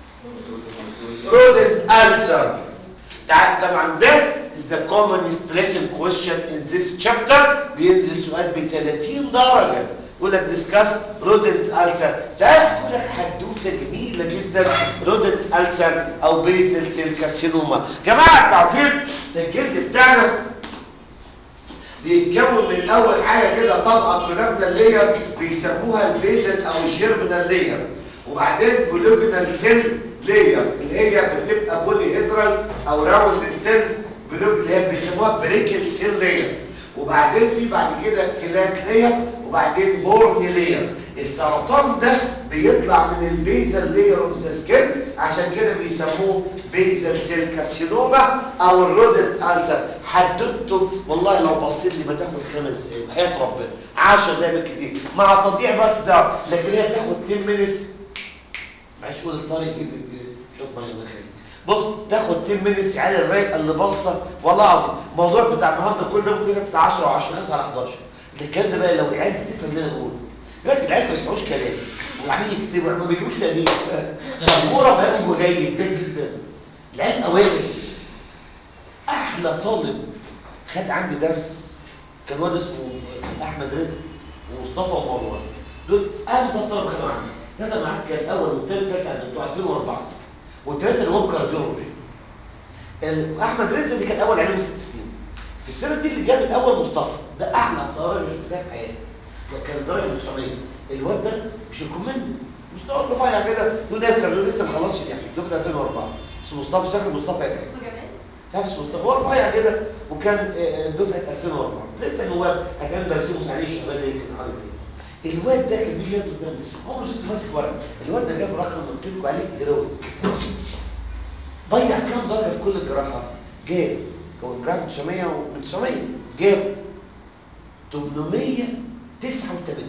رودنت ألسر طبعا ده is the commonest written question in this chapter بينزل سؤال ب 30 درجة يقول لك discuss rodent ulcer ده يقول لك حدوته جميلة جدا rodent ulcer او بيزل سيل كارسينوما جماعة انتوا عارفين الجلد بتاعنا بيتكون من اول حاجه كده طبقه كولابنا اللي هي بيسموها البيزل او الجيربنال لير وبعدين بلوجنال سيل لير اللي هي بتبقى بولي هيدرال او راوند سيلز بلوج اللي هي بيسموها بريكل سيل لير وبعدين في بعد كده فلات لير وبعدين هورن لير السرطان ده بيطلع من البيزل لير اوف ذا سكين عشان كده بيسموه بيزل سيل كارسينوما او الرودنت ألسر حددته والله لو بصيت لي ما تاخد خمس دقايق حياه ربنا 10 دقايق كتير مع تضييع وقت ده لكن هي تاخد 10 مينتس معلش قول الطريق يجيب شوط ميه الله يخليك بص تاخد 10 مينتس عيال الرايق اللي باصه والله العظيم الموضوع بتاع النهارده كله ممكن يخلص الساعه 10 و10 5 على 11 الكلام ده بقى لو العيال بتفهم اللي انا بقوله لكن العيال ما يسمعوش كلام وعاملين يكتبوا ما بيجيبوش تأمين سبوره فاهم جيد ده جدا العيال اوامر احلى طالب خد عندي درس كان واد اسمه احمد رزق ومصطفى ومروان دول اهم ثلاث طلبه خدوا عندي ثلاثه معاك كان الاول والثالث والثالث عند بتوع 2004 والثلاثه اللي هو كارديولوجي ال- احمد رزق اللي كان اول عليهم ست سنين في السنه دي اللي جاب الاول مصطفى ده احلى طياره اللي شفتها في حياتي ده كان درجه 900 الواد ده مش الكومند مش تقول له فايع كده يقول ده كارديولوجي لسه ما خلصش يعني دفعه 2004 اسمه مصطفى شكل مصطفى يعني نفس مصطفى هو رفيع كده وكان آه، دفعه 2004 لسه نواب كان درسيه مساعدين الشباب اللي يمكن حاجه زي كده الواد ده كان بيجي يقعد قدام هو مش ماسك ورقه الواد ده جاب رقم قلت لكم عليه هيرويك ضيع كام درجه في كل جراحه جاب هو جراحه 900 و 900 جاب 889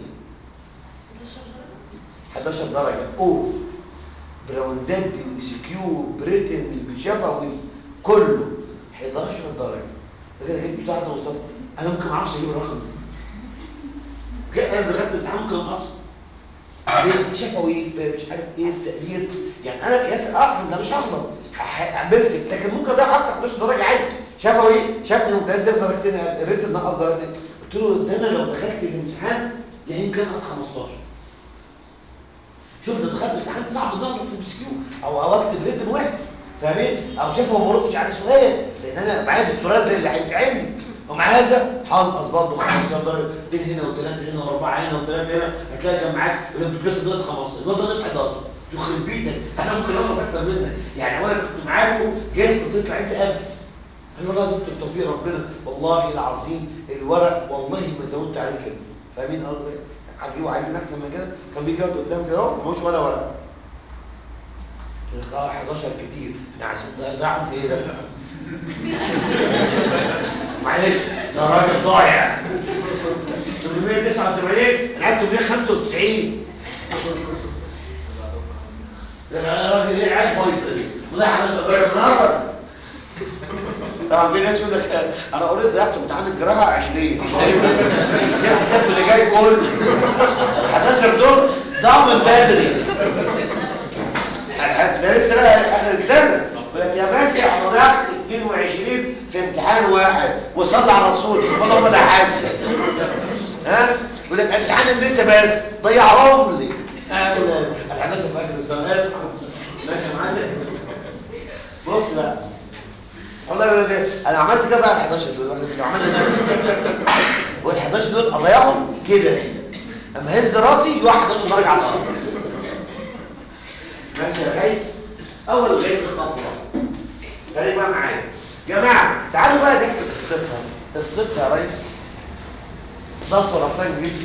11 درجه او براوندات بي سي كيو بريتن بشفوي كله 11 درجه كده جبت بتاعت وصلت انا ممكن ما اعرفش اجيب الرقم ده جاء انا دخلت الامتحان ممكن ما اعرفش في شفوي في مش عارف ايه في تقدير يعني انا كياسر احمد ده مش هغلط بيرفكت لكن ممكن اضيع اكتر 11 درجه عادي شفوي شافني ممتاز ده بدرجتين الريت نقص درجتين قلت له ده انا لو دخلت الامتحان يعني يمكن انقص 15 شفت دخلت الامتحان صعب ان اغلط في البي كيو او او اكتب ريتن واحد فاهمين او شافه ما ردش على سؤال لان انا معايا دكتوراه زي اللي هيمتحني ومع هذا هنقص برضه 15 درجه اثنين هنا وثلاثه هنا واربعه هنا وثلاثه هنا هتلاقي كان معاك يقول لك بس ناقص 15 الواد ده ناقص 11 يخرب بيتك انا ممكن انقص اكتر منك يعني وانا كنت معاكم جايز كنت تطلع انت قبل قال والله يا دكتور توفيق ربنا والله العظيم الورق والله ما زودت عليه كده فاهمين قصدي ايه؟ هتجيبوا عايزين احسن من كده كان بيجي يقعد قدام كده اهو ماهوش ولا ورقه اه 11 كتير احنا عشان ضيعهم في ايه ده معلش ده راجل ضايع 889 انا عايز 895 ده راجل ايه عيال بايظه والله 11 درجه النهارده طبعا في ناس يقول لك آه، انا قريت ضيعت امتحان الجراحه 20 سيب سيب اللي جاي كله 11 دول ضاعوا من بدري ده لسه بقى اخر السنه يقول لك يا باشا انا ضيعت 22 في امتحان واحد وصلى على الرسول والله ما ده حاسس ها يقول لك امتحان النساء بس ضيعهم لي اهلا ال 11 في اخر السنه اسف ماشي يا معلم بص بقى والله يقول لك إيه، انا عملت كده على ال 11 دول واحد كده عملت وال 11 دول اضيعهم كده اما هز راسي يقع 11 درجه على الارض ماشي يا غيث اول غيث خطوه خليك بقى معايا جماعه تعالوا بقى نحكي قصتها قصتها يا ريس ده سرطان جلد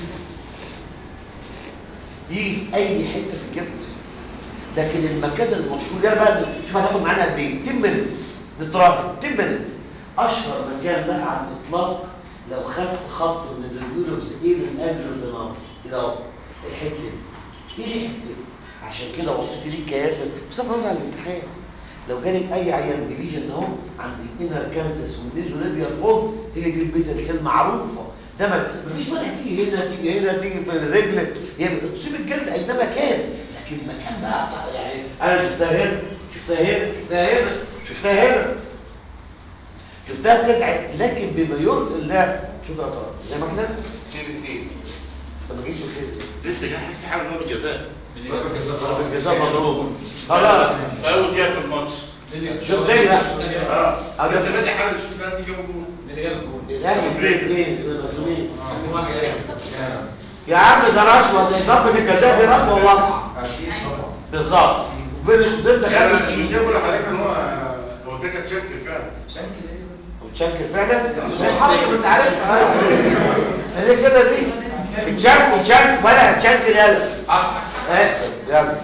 يجي في اي حته في الجلد لكن المكان المشهور يلا بقى شوف هتاخد معانا قد ايه 10 مينتس نتراجع 10 مينتس اشهر مكان لها على الاطلاق لو خدت خط من اليولوز ايه للانجلو دينار كده اهو الحته دي ايه الحته دي عشان كده وصيتي ليك يا ياسر بصرف النظر عن الامتحان لو جالك اي عيان بليجن اهو عند الانر كانسس والنيزوليبيال فولد هي دي البيزل سيل معروفه ده ما مفيش بقى تيجي هنا تيجي هنا تيجي في الرجل هي تصيب الجلد اينما كان لكن المكان بقى بتاع يعني انا شفتها هنا شفتها هنا شفتها هنا شفتها هنا شفتها بكذا عين. لكن بما يرضي الله شوف يا ترى زي ما احنا اثنين اثنين طب ما جيش خير لسه كان لسه حاول ضربة جزاء ضرب الجزاء مضروب خلاص اول دقيقة في الماتش شوف ليه بقى اه أه، لسه بادئ حاجة شوف بقى دي جابوا جول الاهلي اثنين اثنين دول مظلومين يا عم ده رشوه ده ضربه الجزاء دي رشوه واضحه بالظبط وبين السودان ده لا لا كان مش جابوا لحضرتك ان هو هو ده كان شكل فعلا وتشكل فعلا مش حركه انت عارفها هي كده دي تشكل تشكل ولا تشكل يلا اكسب يلا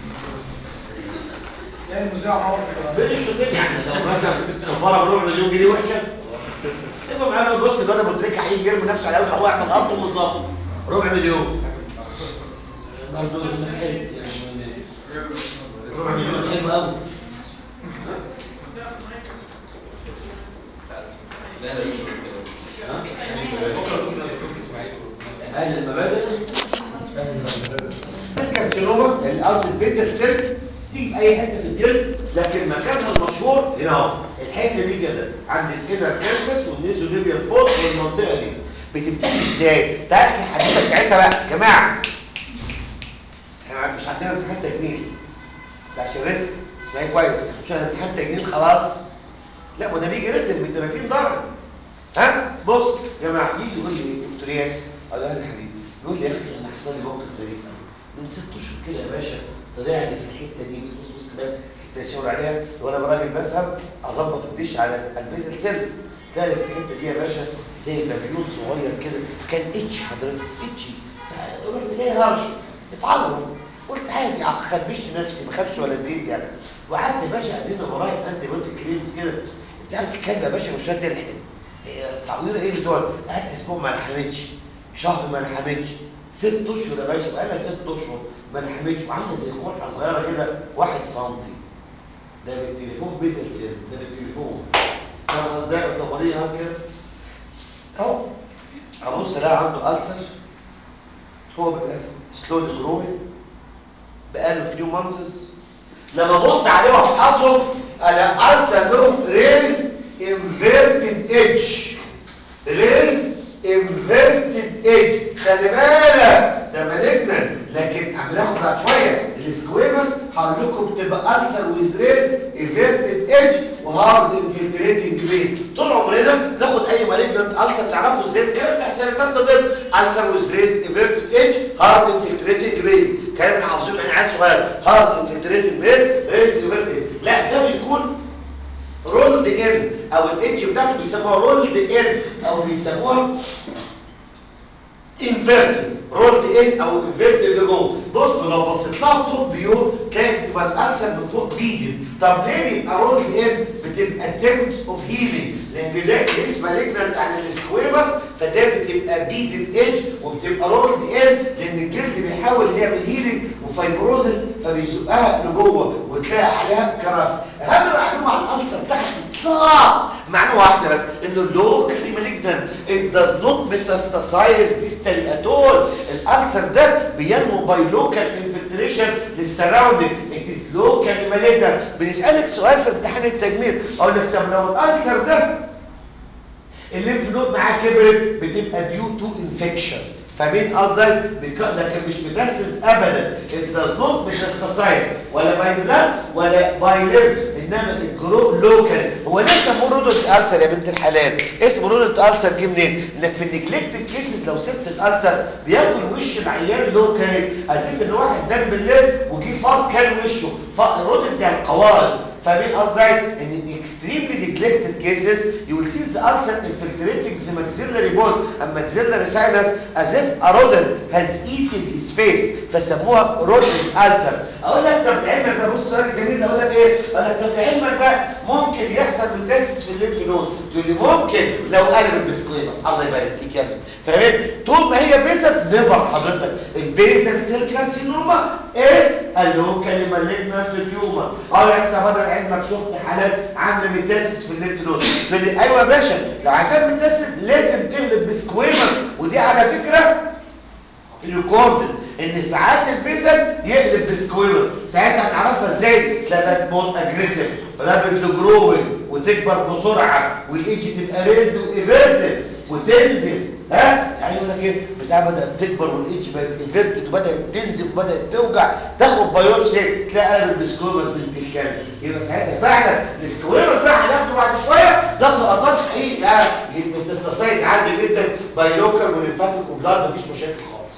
بين الشوطين يعني لو مثلا سفاره بربع مليون جنيه وحشه يبقى معانا بص الواد ابو تريكه هيجي يرمي نفسه على اول واحد من الارض بالظبط ربع مليون برضه حلو يعني ربع مليون حلو قوي لا لا لسه بكره كنا دكتور اسماعيل اهل المبادئ الكارسينوما الارض البيتا سيل تيجي في اي حته في الجلد لكن مكانها المشهور هنا اهو الحته دي كده عند الانر كانسس والنيزوليبيال فوت والمنطقه دي بتبتدي ازاي؟ تعالى الحديثه بتاعتها بقى يا جماعه احنا مش عندنا امتحان تجميل ده عشان رتم اسمعي كويس مش عندنا امتحان تجميل خلاص لا ما ده بيجي رتم ب 30 درجه ها بص يا جماعه يجي يقول لي إيه؟ دكتور ياسر اقول له يا حبيبي يقول لي يا اخي انا حصل لي موقف غريب قوي من ست اشهر كده يا باشا طلع لي في الحته دي بص بص بص كمان كنت اشاور عليها وانا راجل بفهم اظبط الدش على البيت السلم طلع لي في الحته دي يا باشا زي بابيون صغير كده كان اتش حضرتك اتشي فرحت جاي هرش اتعلم قلت عادي خربشت نفسي ما خدتش ولا اديت يعني وقعدت يا باشا قابلنا ورايا انتي بيوتيك كريمز كده انت عارف الكلب يا باشا مش راضي يلحق هي تعوير ايه اللي دول قعدت اسبوع ما لحمتش شهر ما لحمتش ست اشهر يا باشا بقالها ست اشهر ما لحمتش وعامله زي قرحه صغيره كده واحد سنتي ده بالتليفون بيزل سن ده بالتليفون فاهم ازاي الطبريه كده اهو ابص الاقي عنده ألسر هو بقى سلول جروينج بقاله فيو مانثس لما ابص عليه وافحصه الاقي ألسر له ريز انفيرتد ايدج ريز انفيرتد ايدج خلي بالك ده مالجنا لكن هناخد بعد شويه السكويمس هقول لكم بتبقى ألسر ويز ريز انفيرتد ايدج وهارد انفلتريتنج بيز طول عمرنا ناخد اي مالجنت ألسر تعرفوا ازاي كده بتاع سنه ثالثه طب ألسر ويز ريز انفيرتد ايدج هارد انفلتريتنج بيز كلام احنا حافظينه يعني عيال صغير هارد انفلتريتنج بيز ريز انفيرتد لا ده بيكون رولد ان او الايدج بتاعته بيسموها رولد ان او بيسموها انفيرتد رولد ان او انفيرتد اللي جوه بص لو بصيت لها توب فيو تلاقي بتبقى الالسر من فوق بيدن طب ليه بيبقى رولد ان بتبقى تيمز اوف هيلينج لان ده اسم مالجنت عن السكويمس فده بتبقى بيدن ايدج وبتبقى رولد ان لان الجلد بيحاول يعمل هيلينج وفايبروزس فبيزقها لجوه وتلاقي عليها كراس اهم معلومه عن الالسر تحت اطلاق معلومه واحده بس انه اللوكالي مالجنت it does not metastasize distally at all الالسر ده بينمو باي لوكال انفلتريشن للسراوندنج it is locally malignant بنسالك سؤال في امتحان التجميل اقول لك طب لو الالسر ده الليمف نود معاه كبرت بتبقى ديو تو انفكشن فمين قصدي لكن مش متسس ابدا it does not metastasize ولا باي بلاد ولا باي ليف انما الجرو لوكال هو ليه سموه رودنت السر يا بنت الحلال اسمه رودنت السر جه منين انك في النجلكتد كيسز لو سبت الالسر بياكل وش العيان لوكال اسف ان واحد نام بالليل وجي فار كان وشه رودنت يعني القوارض فاهمين قصدي ان in extremely neglected cases you will see the ulcer infiltrating the maxillary bone and maxillary sinus as if a rodent has eaten his face فسموها rodent ulcer اقول لك طب لعلمك بقى بص السؤال الجميل ده اقول لك ايه اقول لك طب لعلمك بقى ممكن يحصل متاسس في الليمف نود تقول لي ممكن لو قلب البسكويمس الله يبارك فيك يا ابني فاهمين طول ما هي بيزل نيفر حضرتك البيزل سيل كارسينوما از a locally malignant tumor اه يعني انت بدل علمك شفت حالات عامله متاسس في الليمف نود تقول لي ايوه يا باشا لو عشان متاسس لازم تقلب بسكويمس ودي على فكره ريكوردد ان ساعات البيزل يقلب بسكويرس ساعتها هنعرفها ازاي تبقى مور اجريسيف رابيد جروينج وتكبر بسرعه والايدج تبقى ريزد وايفيرتد وتنزف ها يعني يقول لك ايه بتاع بدات تكبر والايدج بقت ايفيرتد وبدات تنزف وبدات توجع تاخد بايوبسي تلاقي قلب السكويرس بنت الكلب يبقى ساعتها فعلا السكويرس بقى هناخده بعد شويه ده سرطان حقيقي يعني بتستسايز عادي جدا بايلوكال وليمفاتيك وبلاد مفيش مشاكل خالص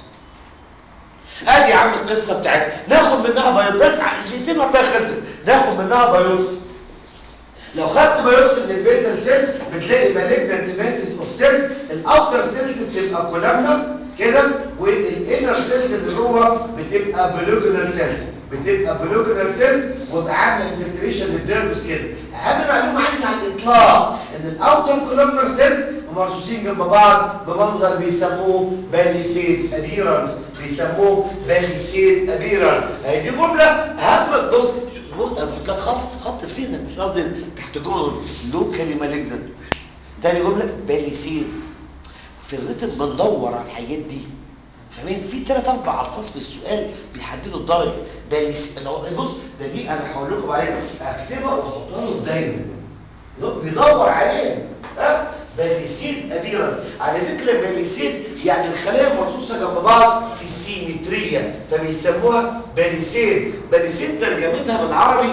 ادي يا عم القصه بتاعتنا ناخد منها بايوبسي بس دقيقتين والله خلصت ناخد منها بايوبسي لو خدت بايوبسي من البيزل سيل بتلاقي مالجنت ماسز اوف سيلز الاوتر سيلز بتبقى كولامنا كده والانر سيلز اللي جوه بتبقى بلوجنال سيلز بتبقى بلوجنال سيلز وبقى عامله انفلتريشن للديرمس كده اهم معلومه عندي على الاطلاق ان الاوتر كولامنر سيلز مرصوصين جنب بعض بمنظر بيسموه باليسيد ابيرنس بيسموه باليسيد ابيرنس هي دي جمله اهم بص بص انا بحط لك خط خط في سنك مش قصدي تحت جمله لوكالي مالجنت تاني جمله باليسيد في الريتم بندور على الحاجات دي فاهمين في ثلاث اربع الفاظ في السؤال بيحددوا الدرجه باليس لو بص ده دي انا هقول لكم عليها اكتبها واحطها له دايما بيدور عليها ها باليسيد ابيرا على فكره باليسيد يعني الخلايا مرصوصه جنب بعض في سيمتريه فبيسموها باليسيد باليسيد ترجمتها بالعربي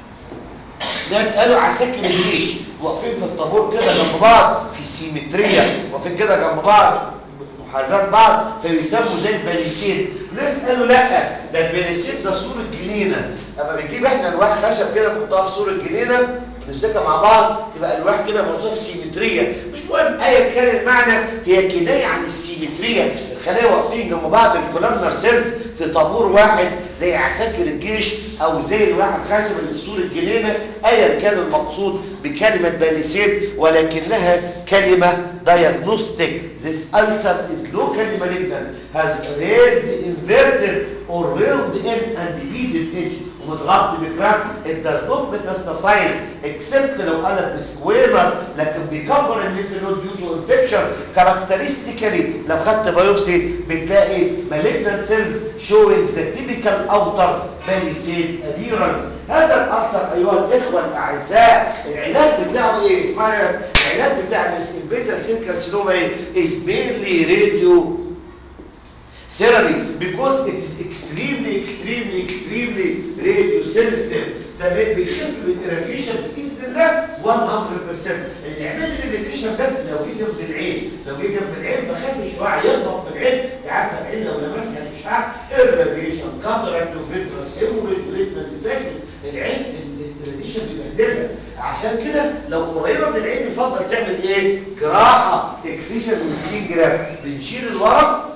ناس قالوا عساكر الجيش واقفين في الطابور كده جنب بعض في سيمتريه واقفين كده جنب بعض محاذاه بعض فبيسموا زي الباليسيد ناس قالوا لا ده الباليسيد ده صوره جنينه اما بنجيب احنا الواح خشب كده نحطها في صوره جنينه ونمسكها مع بعض تبقى الواح كده مرصوصه في سيمتريه مش مهم ايا كان المعنى هي كنايه عن السيمتريه الخلايا واقفين جنب بعض الكولامنر سيلز في طابور واحد زي عساكر الجيش او زي الواحد خاسر اللي في صوره جنينه ايا كان المقصود بكلمه باليسيد ولكنها كلمه diagnostic this ulcer is locally malignant has raised inverted or railed in and beaded edge ومتغطي بكراس it does not metastasize except لو قلب بسكويرس لكن بيكبر الليمف نود due to infection characteristically لو خدت بايوبسي بتلاقي malignant cells showing the typical outer palisade appearance هذا الألسر أيها الإخوة الأعزاء العلاج بتاعه إيه؟ اسمعوا العلاج بتاع البيتال سيل كارسينوما إيه؟ is mainly radio therapy because it is extremely extremely extremely radio sensitive ده بيخف بالإراديشن بإذن الله 100% اللي يعمل لي الإراديشن بس لو جه جنب العين لو جه جنب العين بخاف الشعاع يخبط في العين تعرف العين لو لمسها الإشعاع الإراديشن كاتراكت وفيترس هيموريج وريتنا ديتكشن العين الإراديشن بيبهدلها عشان كده لو قريبه من العين يفضل تعمل ايه؟ جراحه اكسيشن وسكين جراف بنشيل الورق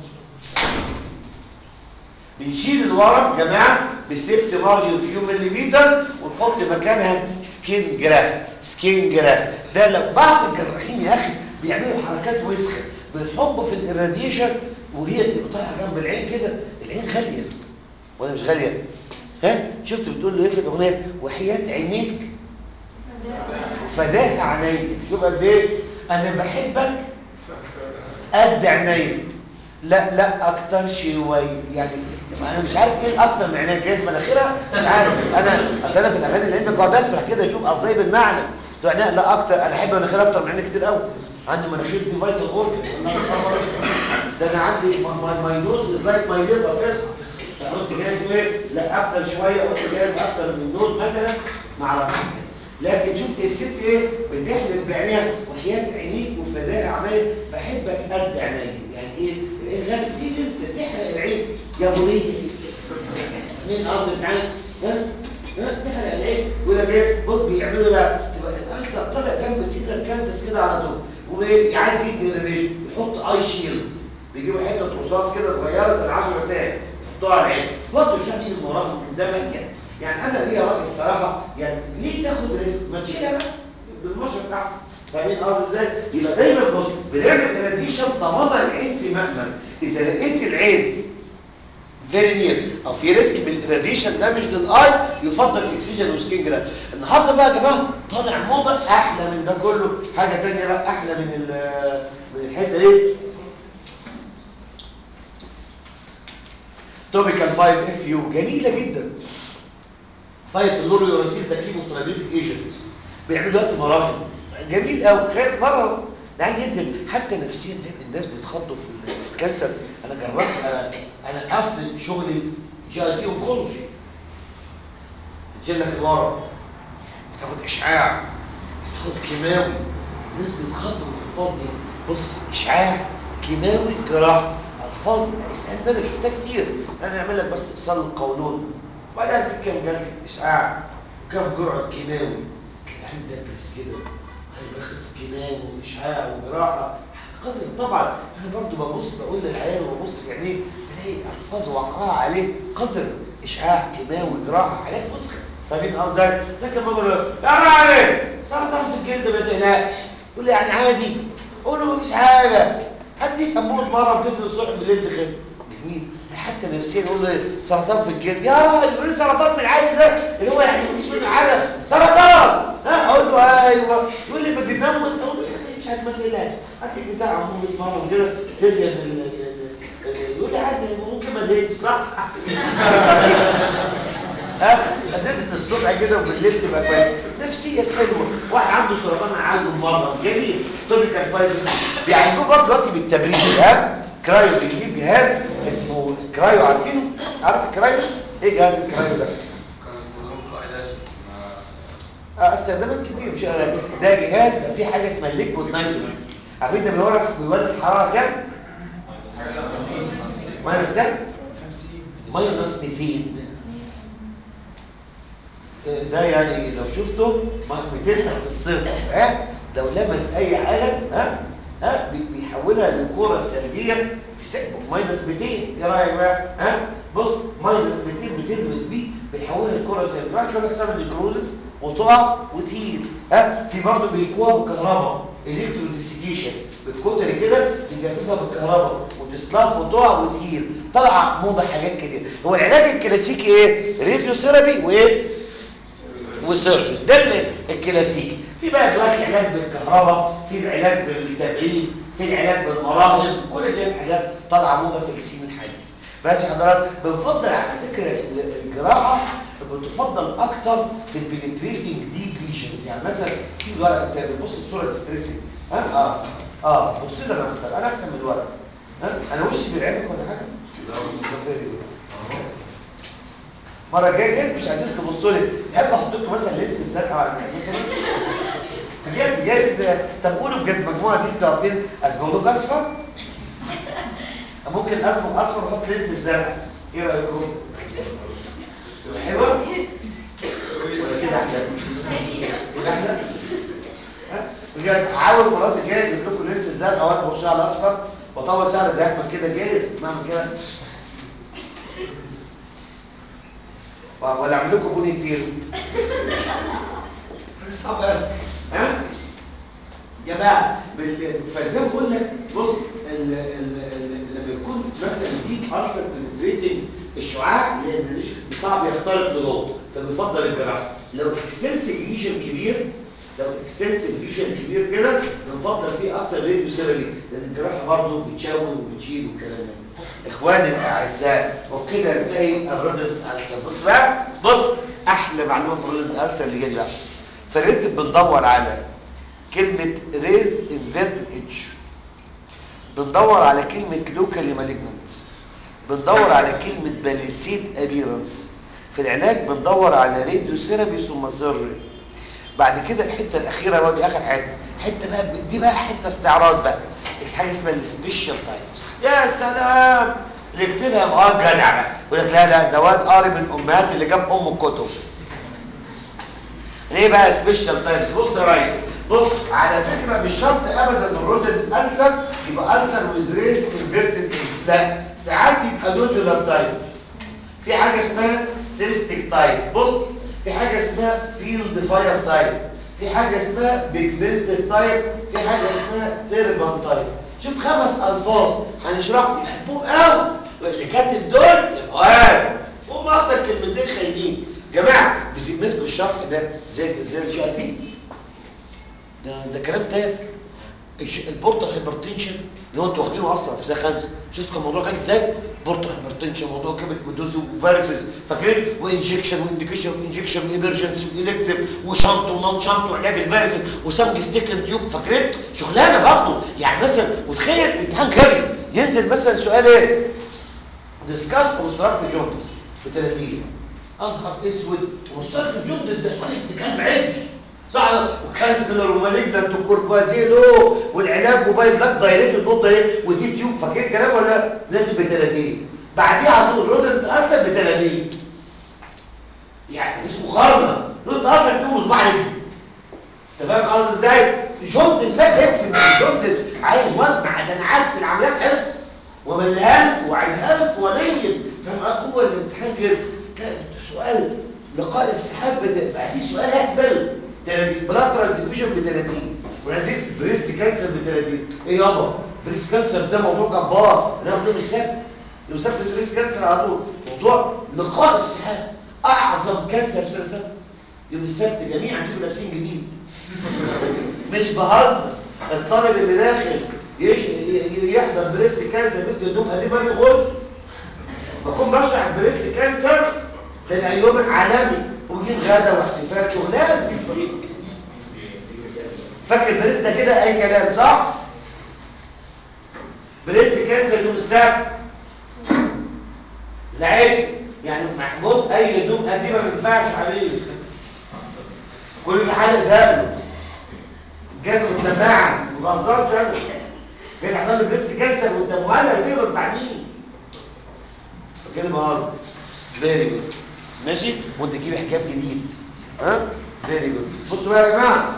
بنشيل الورق يا جماعه بسيفتي مارجن فيو مليمتر ونحط مكانها سكين جراف سكين جراف ده لو بعض الجراحين يا اخي بيعملوا حركات وسخه بنحطه في الاراديشن وهي طالعه جنب العين كده العين غاليه ولا مش غاليه ها شفت بتقول له ايه في الاغنيه وحياه عينيك فداها عينيا شوف قد ايه انا بحبك قد عينيا لا لا اكتر شويه يعني انا مش عارف ايه الاكتر من عينيا جايز مناخيرها مش عارف بس انا اصل انا في الاغاني اللي عندي بقعد اسرح كده اشوف قصدي بالمعنى بتوع عينيا لا اكتر انا احب مناخيرها اكتر من عينيا كتير قوي عندي مناخير دي فايتال اورجن ده انا عندي ماي نوز از لايك ماي ليفر كده فقلت جايز ايه لا اكتر شويه قلت جايز اكتر من نوز مثلا ما اعرفش لكن شوف الست ايه بتحلم بعينيها وحياه عينيك وفداها عمايل بحبك قد عينيا يعني ايه العين غالب في بنت تحرق العين يا بنيه مين قصدي تعالى ها ها تحرق العين يقول لك ايه بص بيعملوا ايه بقى تبقى الالسر طالع جنب تيجر كانسس كده على طول وايه عايز يدي راديشن يحط اي شيلد بيجيبوا حته رصاص كده صغيره زي 10 ساعات يحطوها على العين برضه الشعب من وراها من ده مجد يعني انا ليا راي الصراحه يعني ليه تاخد ريسك ما تشيلها بقى بالمشرط احسن فاهمين قصدي ازاي يبقى دايما بص بنعمل راديشن طالما العين في مأمن اذا لقيت العين فيري نير او في ريسك بالراديشن دامج للاي يفضل الاكسجين والسكين جراف النهارده بقى يا جماعه طالع موضه احلى من ده كله حاجه ثانيه بقى احلى من من الحته دي توبيكال 5 اف يو جميله جدا 5 فلوريو يوراسيل ده كيموثيرابيوتيك ايجنت بيعملوا دلوقتي مراحل جميل قوي خير مره يعني جدا حتى نفسيا دايما الناس بيتخضوا في في الكانسر انا جربت انا انا اصل شغلي جي اي تي اونكولوجي تشيل لك الورق بتاخد اشعاع بتاخد كيماوي الناس بيتخضوا من الالفاظ دي بص اشعاع كيماوي جراحه الفاظ اسالني انا شفتها كتير انا اعمل لك بس اتصال القولون وبعدين في كام جلسه اشعاع وكام جرعه كيماوي الكلام ده بس كده بخس كيماوي واشعاع وجراحه قذر طبعا انا برضو ببص بقول للعيال وببص في عينيه بلاقي الفاظ واقعه عليه قذر اشعاع كيماوي جراحه حاجات وسخه فاهمين قصدي لكن بقول له يا راجل سرطان في الجلد ما تقلقش يقول لي يعني عادي اقول له مفيش حاجه هديك اموت مره بتنزل الصبح بالليل تخف جميل حتى نفسيا يقول له سرطان في الجلد يا راجل يقول لي سرطان من العادي ده اللي هو يعني مفيش منه حاجه سرطان ها اقول له ايوه يقول لي ما بيموت اقول له مرة كده تدي ال- ال- ال- يقول لي عادي ممكن ما اديتش صح؟ ها اديت الصبح كده وبالليل تبقى كويس نفسيا حلوه واحد عنده سرطان عنده مرض جميل توبيكال فايبر بيعالجوه برضه دلوقتي بالتبريد ها كرايو بيجيب جهاز اسمه كرايو عارفينه؟ عارف الكرايو؟ ايه جهاز الكرايو ده؟ كان استخدامه في العلاج ما اه استخدامات كتير مش علاج. ده جهاز بقى فيه حاجه اسمها الليكويد نايتروجين عارفين ده بيولد بيولد حراره كام؟ ماينس كام؟ 50 ماينس 200 ده يعني لو شفته 200 تحت الصفر ها لو لمس اي حاجه ها ها بي- بيحولها لكره سلبيه في سقف ماينس 200 ايه رايك بقى ها بص ماينس 200 بتلمس بيه بيحولها لكره سلبيه واحد يقول لك تعمل نيكروزس وتقع وتهيل ها في برضه بيكوها بالكهرباء الكتروديسيكيشن بالكتري كده يجففها بالكهرباء وتصلح وتقع وتهيل طلع موضه حاجات كتير هو العلاج الكلاسيكي ايه راديو ثيرابي وايه وسيرجن ده اللي الكلاسيكي في بقى دلوقتي علاج بالكهرباء في العلاج بالتبريد في العلاج بالمراهم كل دي حاجات طالعه موضه في السين الحديث ماشي حضرتك بنفضل على فكره ال- الجراحه بتفضل اكتر في البنتريتنج ديب ليجنز يعني مثلا سيب الورق انت بتبص بصوره ستريسنج ها اه اه بص لي انا اكتر انا احسن من الورق ها انا وشي بيرعبك ولا حاجه لا مرة جاية جايز مش عايزين تبصوا لي تحب احط لكم مثلا لينس الزرقاء على كده مثلا بجد جايز طب قولوا بجد المجموعة دي انتوا عارفين اسبغلوك اصفر ممكن اسبغ اصفر واحط لينس الزرقاء ايه رايكم؟ حلوة؟ ولا كده احلى؟ كده احلى؟ ها؟ بجد حاول المرات الجاية اجيب لكم لينس الزرقاء واطبخ شعر اصفر واطول شعر زي احمد كده جايز نعمل كده ولا اعمل لكم بني كتير حاجه صعبه قوي ها جماعه بال- فزي ما بقول لك بص ال ال ال لما يكون مثلا ديب انسر بنتريتنج الشعاع لان مش صعب يخترق لجوه فبيفضل الجراحه لو اكستنسيف ليجن كبير لو اكستنسيف ليجن كبير كده بنفضل فيه اكتر راديو ثيرابي لان الجراحه برضه بتشوه وبتشيل والكلام ده اخواني الاعزاء وبكده انتهي الردد الالسر بص بقى بص احلى معلومه في الردد الالسر اللي جاي دي بقى في الريتم بندور على كلمه ريزد انفيرتد ايدج بندور على كلمه لوكالي مالجننت بندور على كلمه باليسيد ابيرنس في العلاج بندور على راديو ثيرابي ثم سيرجري بعد كده الحته الاخيره بقى دي اخر حته حته بقى دي بقى حته استعراض بقى حاجه اسمها السبيشال تايبس يا سلام اللي يكتبها يبقى اه جدع بقى يقول لك لا لا ده واد قاري من امهات اللي جاب ام الكتب ليه بقى سبيشال تايبس بص يا ريس بص على فكره مش شرط ابدا الروتين السر يبقى السر ويز ريست انفيرتد لا ساعات يبقى نودولار تايب في حاجه اسمها سيستيك تايب بص في حاجه اسمها فيلد فاير تايب في حاجه اسمها بيجمنتد تايب في حاجه اسمها تيربان تايب شوف خمس الفاظ هنشرحهم يحبوهم قوي واللي كاتب دول يبقى واد هم اصلا كلمتين خايبين جماعه بذمتكم الشرح ده زي زي الجي اي تي ده ده كلام تافه الش- البورتال هايبرتنشن اللي هو انتوا واخدينه اصلا في سنه خمسه شفتوا كان الموضوع غالي ازاي بورتال هايبرتنشن موضوع كبد بدوز وفيروسز فاكرين وانجكشن وانديكيشن وانجكشن وايمرجنسي والكتيف وشنط ونون شنط وعلاج الفيروسز وسمج ستيك اند تيوب فاكرين شغلانه برضه يعني مثلا وتخيل امتحان غبي ينزل مثلا سؤال ايه ديسكاس اوبستراكتيف جوندس ب 30 انهار اسود اوبستراكتيف جوندس ده سؤال استكان عيب صح وكانتلر ومالجنت وكورفازيلو والعلاج وباي بلاك دايريت النقطه ايه ودي تيوب فاكر الكلام ولا نازل ب 30 بعديها على طول رودنت ارسل ب 30 يعني مفيش مقارنه رودنت ارسل تكتبه صباع رجلي انت فاهم قصدي ازاي؟ جوندس بقى يكتب جوندس عايز وزن عشان عارف العمليات حس وملهاك وعينهاك ونيل فاهم هو الامتحان كده كان سؤال لقاء السحاب بت- بعديه سؤال اهبل 30 بلاد ترانسفيوجن ب 30 ونزيد بريست كانسر ب 30 ايه يابا بريست كانسر ده موضوع جبار انا قلت يوم السبت يوم السبت بريست كانسر على طول موضوع لقاء السحاب اعظم كانسر في سنه سنه يوم السبت جميعا انتوا لابسين جديد مش بهزر الطالب اللي داخل يش... ي- يحضر بريست كانسر مثل هدوم قديمه ما غرز بكون بشرح بريست كانسر بيبقى يوم عالمي وجيب غدا واحتفال شغلان فاكر بريست ده كده اي كلام صح بريست كانسر يوم السبت زعلت يعني بص اي هدوم قديمه ما ينفعش يا حبيبي كل حاجه قدامه جات متبعه ما بهزرش انا جاي تحضر لي بريست كانسر وانت مهلا كده بتاع مين فكده بهزر فيري جود ماشي وانت تجيب حجاب جديد ها فيري جود بصوا بقى يا جماعه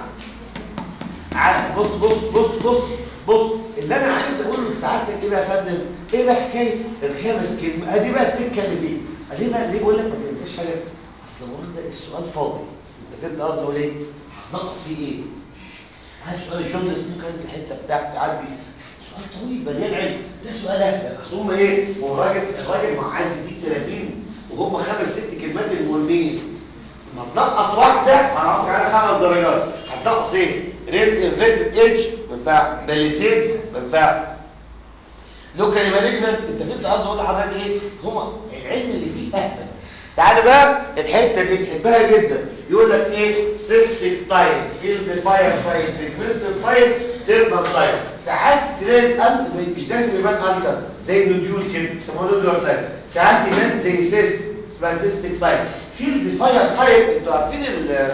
ع- بص بص بص بص بص اللي انا عايز اقوله لسعادتك ايه بقى يا فندم ايه بقى حكايه الخمس كلمه ادي بقى التكه اللي فيه ادي بقى ليه بقول لك ما تنساش حاجه اصل مؤاخذه السؤال فاضي انت فهمت قصدي اقول ايه هتنقص فيه ايه عارف سؤال الجمله اسمه كنز الحته بتاعتي تعدي سؤال طويل مليان علم ده سؤال اهبل اصل هم ايه هو الراجل الراجل ما عايز يديك 30 وهم خمس ست كلمات المهمين ما تنقص واحده هنقص على خمس درجات هتنقص ايه ريست انفيرتد ايدج ما ينفع باليسيد ما ينفع لوكالي مالجنت انت فهمت قصدي اقول لحضرتك ايه هو العلم اللي فيه اهبل تعال بقى الحته اللي بنحبها جدا يقول لك ايه سيستيك تايم فيلد فاير تايم بيجمنت تايم تيربال تايم ساعات تلاقي القلب مش لازم يبان ألسر زي النوديول كده يسموه نوديول تايم ساعات يبان زي سيست اسمها سيستيك تايم فيلد فاير تايم انتوا عارفين ال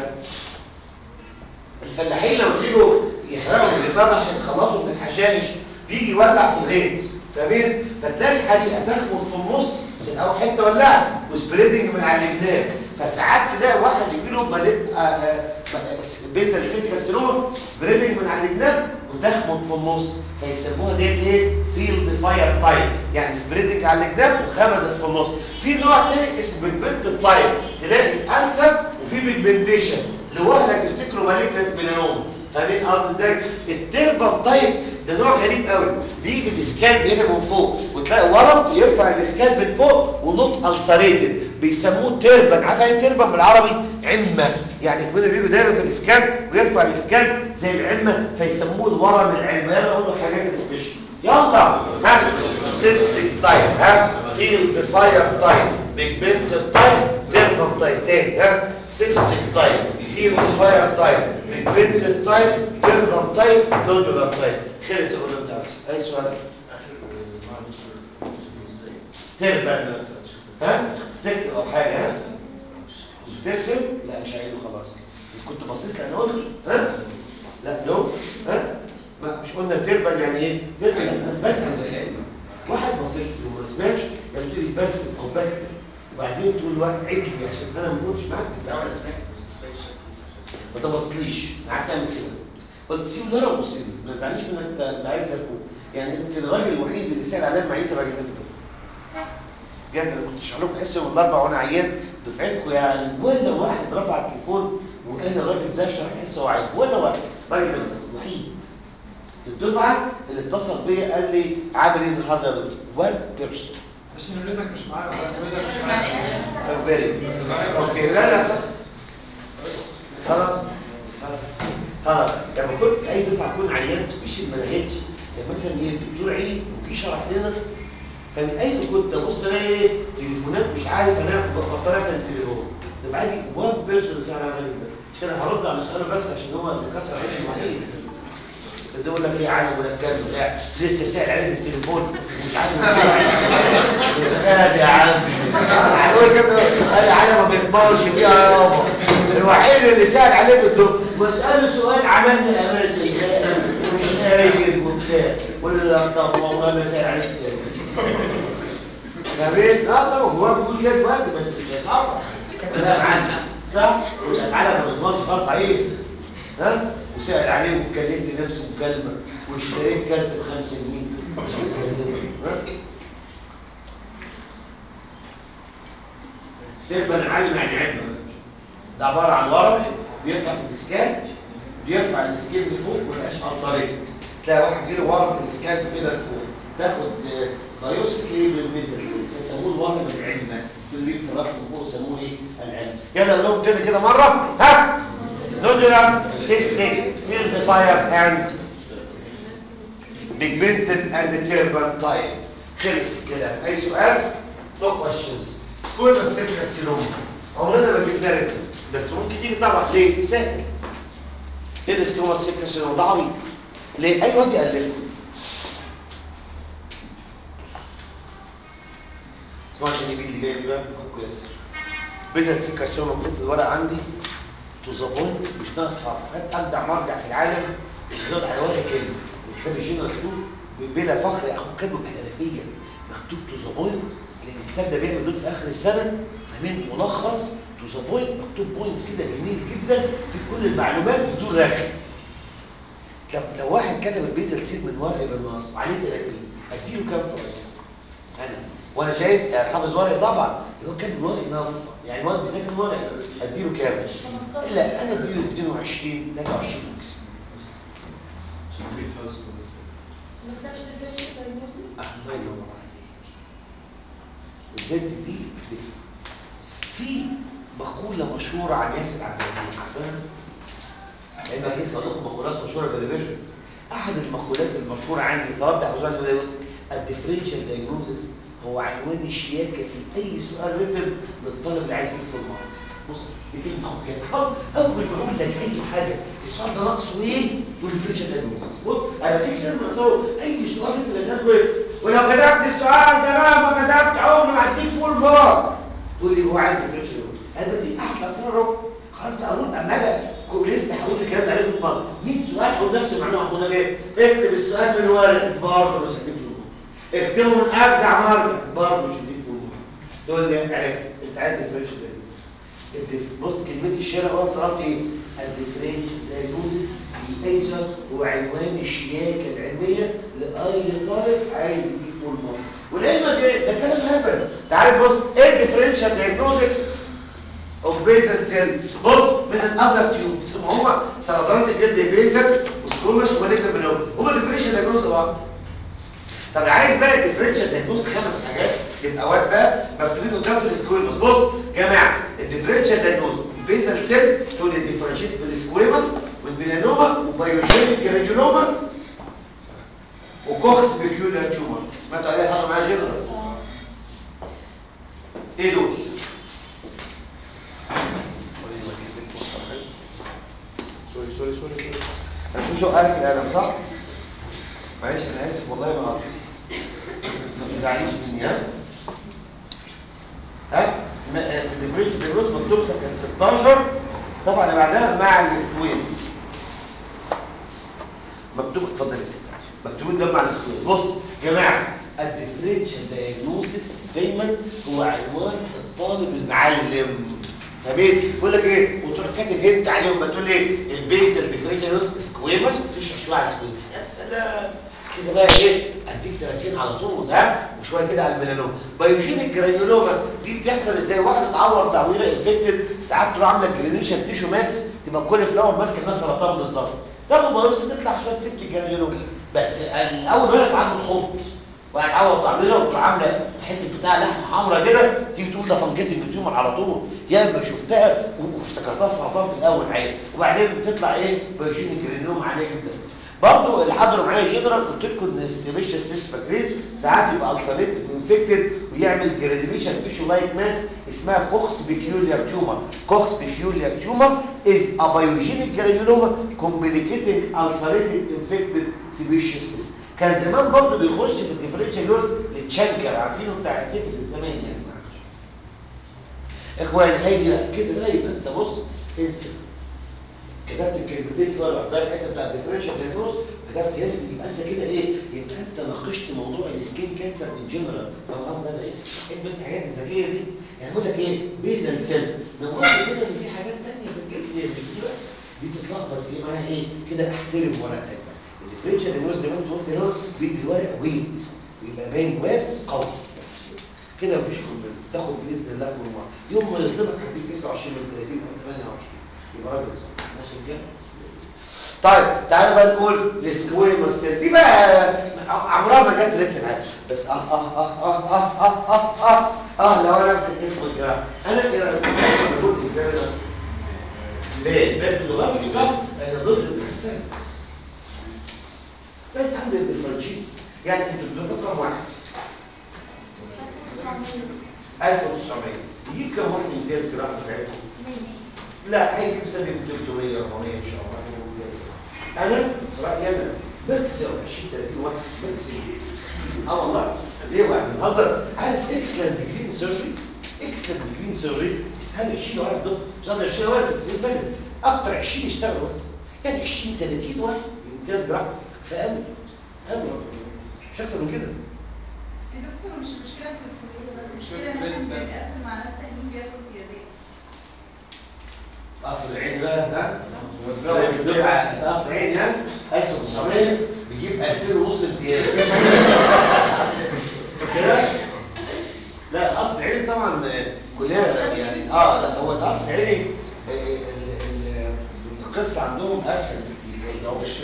الفلاحين لما بيجوا يحرقوا الغيطان عشان يخلصوا من الحشائش بيجي يولع في الغيط فاهمين فتلاقي الحريقه تخبط في النص عشان اول حته ولعت وسبريدنج من على الجناب فساعات تلاقي واحد يجي له ملك بيزل فيت كارسينوما سبريدنج من على الجناب وتخبط في النص فيسموها دي ايه فيلد فاير تايب يعني سبريدنج على الجناب وخبطت في النص في نوع تاني اسمه بيجمنت تايب تلاقي انسب وفي بيجمنتيشن لوهلك تفتكروا مالكة ميلانوما فاهمين قصدي ازاي التيربال تايب ده نوع غريب قوي بيجي الاسكالب هنا من فوق وتلاقي ورم يرفع الاسكالب من فوق ونوت السريتد بيسموه تيربان عارف ايه تيربان بالعربي عمه يعني كنا بيجوا دايما في الاسكالب ويرفع الاسكالب زي العمه فيسموه الورم العمه يلا اقول له حاجات سبيشال يلا ها سيستيك تايب ها فيلد فاير تايب بيجمنت تايب تيربال تايب تاني ها سيستيك تايب فيلد فاير تايب بيجمنت تايب تيربال تايب نودولار تايب خلص الغلام ده اي سؤال تربل ها تكتب او حاجه ها ترسم لا مش عايزه خلاص كنت باصص لي انا قلت ها لا لو ها ما مش قلنا تربل يعني ايه تربل يعني أنا بسعى زي كده واحد باصص لي وما سمعش قال لي برسم او بكتب وبعدين تقول واحد عيد لي عشان انا ما كنتش معاك سواء انا سمعت ما تبصليش قعدت تعمل كده قلت سيب ده انا ابص لي ما تزعليش من انت اللي عايز اكون يعني يمكن الراجل الوحيد اللي سال عليا معيد الراجل ده في الدفعه بجد انا كنت شغال بحس يوم الاربعاء وانا عيان دفعتكم يعني ولا واحد رفع التليفون وقال الراجل ده شرح حس هو عيان ولا واحد الراجل ده بس الوحيد الدفعه اللي اتصل بيا قال لي عامل ايه النهارده يا دكتور؟ وان بيرسون مش نمرتك مش معايا ولا نمرتك مش معايا فيري اوكي لا لا خلاص خلاص خلاص لما كنت اي دفعه اكون عيان مش ما لقيتش يعني مثلا ايه الدكتور عيد وجي شرح لنا فمن اي كنت ابص الاقي ايه تليفونات مش عارف انا بطل اقفل التليفون دفعتي وان بيرسون سال على الراجل ده مش كده هرد على سؤاله بس عشان هو اللي كسر عيني الوحيد ده يقول لك ايه عالم ولا كام بتاع لسه سائل عليه في التليفون ومش عارف لا يا عم هنقول كام قال لي علي ما بيكبرش فيها يابا الوحيد اللي سال عليه في الدكتور واساله سؤال عملني امازي ومش قايل وبتاع قول له طب والله ما سال عليك تاني جميل لا طبعا هو بيقول كده دلوقتي بس مش هيصعب لا معانا صح العالم ما بيضمنش خلاص عليه ها وسأل عليه وكلمت نفسي مكالمة واشتريت كارت بخمسة جنيه ها؟ تبقى نعلم يعني علم ده عبارة عن ورق بيطلع في الاسكان بيرفع الاسكان لفوق ويبقاش انصاريه تلاقي واحد جه له ورم في الاسكان كده لفوق تاخد بايوسكلي بالميزلز فيسموه الورم العلمة اللي بيجي في الراس من فوق يسموه ايه العلم يلا قول لهم تاني كده مرة ها nodular cystic field fire and بيجمنتد اند تيربنتاين خلص الكلام اي سؤال نو كويشنز سكوير سيكرا سيروم عمرنا ما جبنا ريتم بس ممكن يجي طبعا ليه سهل ايه السكوما سيكرا سيروم ده عبيط ليه اي واحد يالفه اسمع الجميل اللي جاي بقى اخوك ياسر بدل سكر شو مكتوب في الورق عندي تو ذا بوينت مش ناقص حرف هات ابدع مرجع في العالم الزود حيواني كلمه الكتاب الجيني مكتوب بلا فخر اخوك كاتبه بحرفيه مكتوب تو ذا بوينت لان الكتاب ده بيعمل دول في اخر السنه فاهمين ملخص تو ذا بوينت مكتوب بوينت كده جميل جدا في كل المعلومات بدون رغي طب لو واحد كتب البيزل سيل من ورق بالنص وعليه 30 اديله كام فوائد؟ انا وانا شايف يعني حافظ ورق طبعا اللي هو كاتب ورق نص يعني الواد بيذاكر ورق اديله كام؟ لا انا بديله 22 23 ماكس ما كتبش differential diagnosis؟ الله ينور عليك البنت دي بتفهم في مقولة مشهورة عن ياسر عبد الرحيم عارفينها؟ لأنك لسه لكم مقولات مشهورة بالريفيجنز أحد المقولات المشهورة عندي توضح وزن الولايوس الديفرنشال دايجنوزس هو عنوان الشياكة في أي سؤال ريتم للطالب اللي عايز يدخل معاه بص دي كلمة تاخد كده حفظ أول ما أقول لك أي حاجة السؤال ده ناقصه إيه؟ تقول الديفرنشال دايجنوزس بص أنا في سر من أي سؤال أنت لازم إيه؟ ولو كتبت السؤال ده بقى ما كتبت عمري ما هديك فول مارك تقول لي هو عايز ديفرنشال هذا دي احلى اسرار خلاص بقى اقول اما اجي لسه هقول الكلام ده عليه 100 مره 100 سؤال هقول نفس المعلومه هقول لك ايه اكتب السؤال من ورق برضه مش هديك فول مارك اكتبه من افزع مره برضه مش هديك فول مارك تقول لي عرفت انت عايز ديفرنشال بص كلمه الشارع هو طلبت ايه الديفرنشال دايجنوزس في اي سؤال هو عنوان الشياكه العلميه لاي طالب عايز يجيب فول مارك والعلم ده ده كلام هبل تعال بص ايه الديفرنشال دايجنوزس اوف بيزل سيل بص من الاذر تيوبس هم سرطانات الجلد بيزل وسكومس ومالجنت بنوم هم الديفرنشال دايجنوز بعض طب عايز بقى الديفرنشال دايجنوز خمس حاجات يبقى واد بقى مكتوبين قدام في السكويمس بص جماعه الديفرنشال دايجنوز بيزل سيل تقول الديفرنشيت بالسكويمس والميلانوما وبايوجينيك جرانيولوما وكوكس بيكيولار تيومر سمعتوا عليها حاجه معايا جنرال ايه دول سوري سوري سوري سوري انا في شو قال القلم صح معلش انا اسف والله ما قصدي ما تزعليش مني ها ها الديفرنش ديجنوز مكتوب كان 16 الصفحه اللي بعدها مع السكوينز مكتوب اتفضل يا ستي مكتوب ده مع السكوينز بص يا جماعه الديفرنشال دايجنوسيس دايما هو عنوان الطالب المعلم فبيت بيقول لك ايه وتروح كاتب هنت عليهم بتقول ايه البيزل ديفرنشال سكويمس وتشرح شويه على السكويمس يا سلام كده بقى ايه اديك 30 على طول ها وشويه كده على الميلانوما بايوجينيك جرانيولوما دي بتحصل ازاي واحده تعور تعويره انفكتد ساعات تروح عامله جرانيشن تيشو ماس تبقى كل فلاور ماسكه الناس سرطان بالظبط تاخد بايوبسي تطلع شويه سبت جرانيولوما بس الاول ما ساعات بتخض وهتعوض تعميرها وتروح عامله حته بتاع لحم حمراء كده تيجي تقول ده فنجتنج تيومر على طول يا اما شفتها وافتكرتها سرطان في الاول عادي وبعدين بتطلع ايه بايوجينيك جرانيوم عاليه جدا برضه اللي حضروا معايا جنرال قلت لكم ان السيبيشال سيست فاكرين ساعات يبقى السريتد وانفكتد ويعمل جرانيوليشن تيشو لايك ماس اسمها كوكس بيكيوليار تيومر كوكس بيكيوليار تيومر از ا بايوجينيك جرانيولوما كومبليكيتنج السريتد انفكتد سيبيشال سيست كان زمان برضه بيخش في الديفرنشال لوز للتشانكر عارفينه بتاع السيف الزمان يعني معلش اخوان هي كده دايما انت بص انسى كتبت الكلمتين في ورقه ده الحته بتاع الديفرنشال دايجنوز كتبت هنا يبقى انت كده ايه يبقى انت ناقشت موضوع السكين كانسر ان جنرال فاهم قصدي انا ايه حب الحاجات الذكيه دي يعني بقول لك ايه بيزل سيل نقول كده ان في حاجات ثانيه في الجلد مش دي بس دي تتلخبط في معاها ايه كده احترم ورقتك بقى الديفرنشال دايجنوز زي ما انت قلت هنا بيدي الورق ويت ويبقى باين واد قوي بس كده مفيش بروبلم تاخد باذن الله في المره يوم ما يظلمك هديك 29 من 30 او 28 يبقى راجل ماشي كده طيب تعالى بقى نقول السكويمر سيل دي بقى عمرها ما جت ريتن عادي بس اه اه اه اه اه اه اه اه لو انا امسك اسم الجراح انا ايه رايك انا بقول ازاي ليه بس باللغه بالظبط انا ضد الاحسان طيب عندي الديفرنشيت يعني انتوا بتدفعوا كام واحد 1900 يجيب كام واحد امتياز جراحه بتاعتكم لا هيجيب سنه 300 400 ان شاء الله انا رايي انا بكسر 20 30 واحد بكسر اه والله ليه واحد بنهزر عارف اكسلنت جرين سيرجري اكسلنت جرين سيرجري يسهل 20 واحد دفعه مش قادر 20 واحد في 90 فيلم اكتر 20 يشتغلوا بس يعني 20 30 واحد امتياز جراحه فقوي قوي مش اكتر من كده يا دكتور مش مشكلة في الكلية بس المشكلة ان احنا بنتقسم مع ناس تانيين بياخدوا امتيازات قصر العين بقى ها الدفعه ده قصر العين ها 1900 بيجيب 2000 ونص امتياز كده لا قصر العين طبعا كلها يعني اه لا هو ده قصر العين آه، ال- ال- القصه عندهم اسهل بكتير لو مش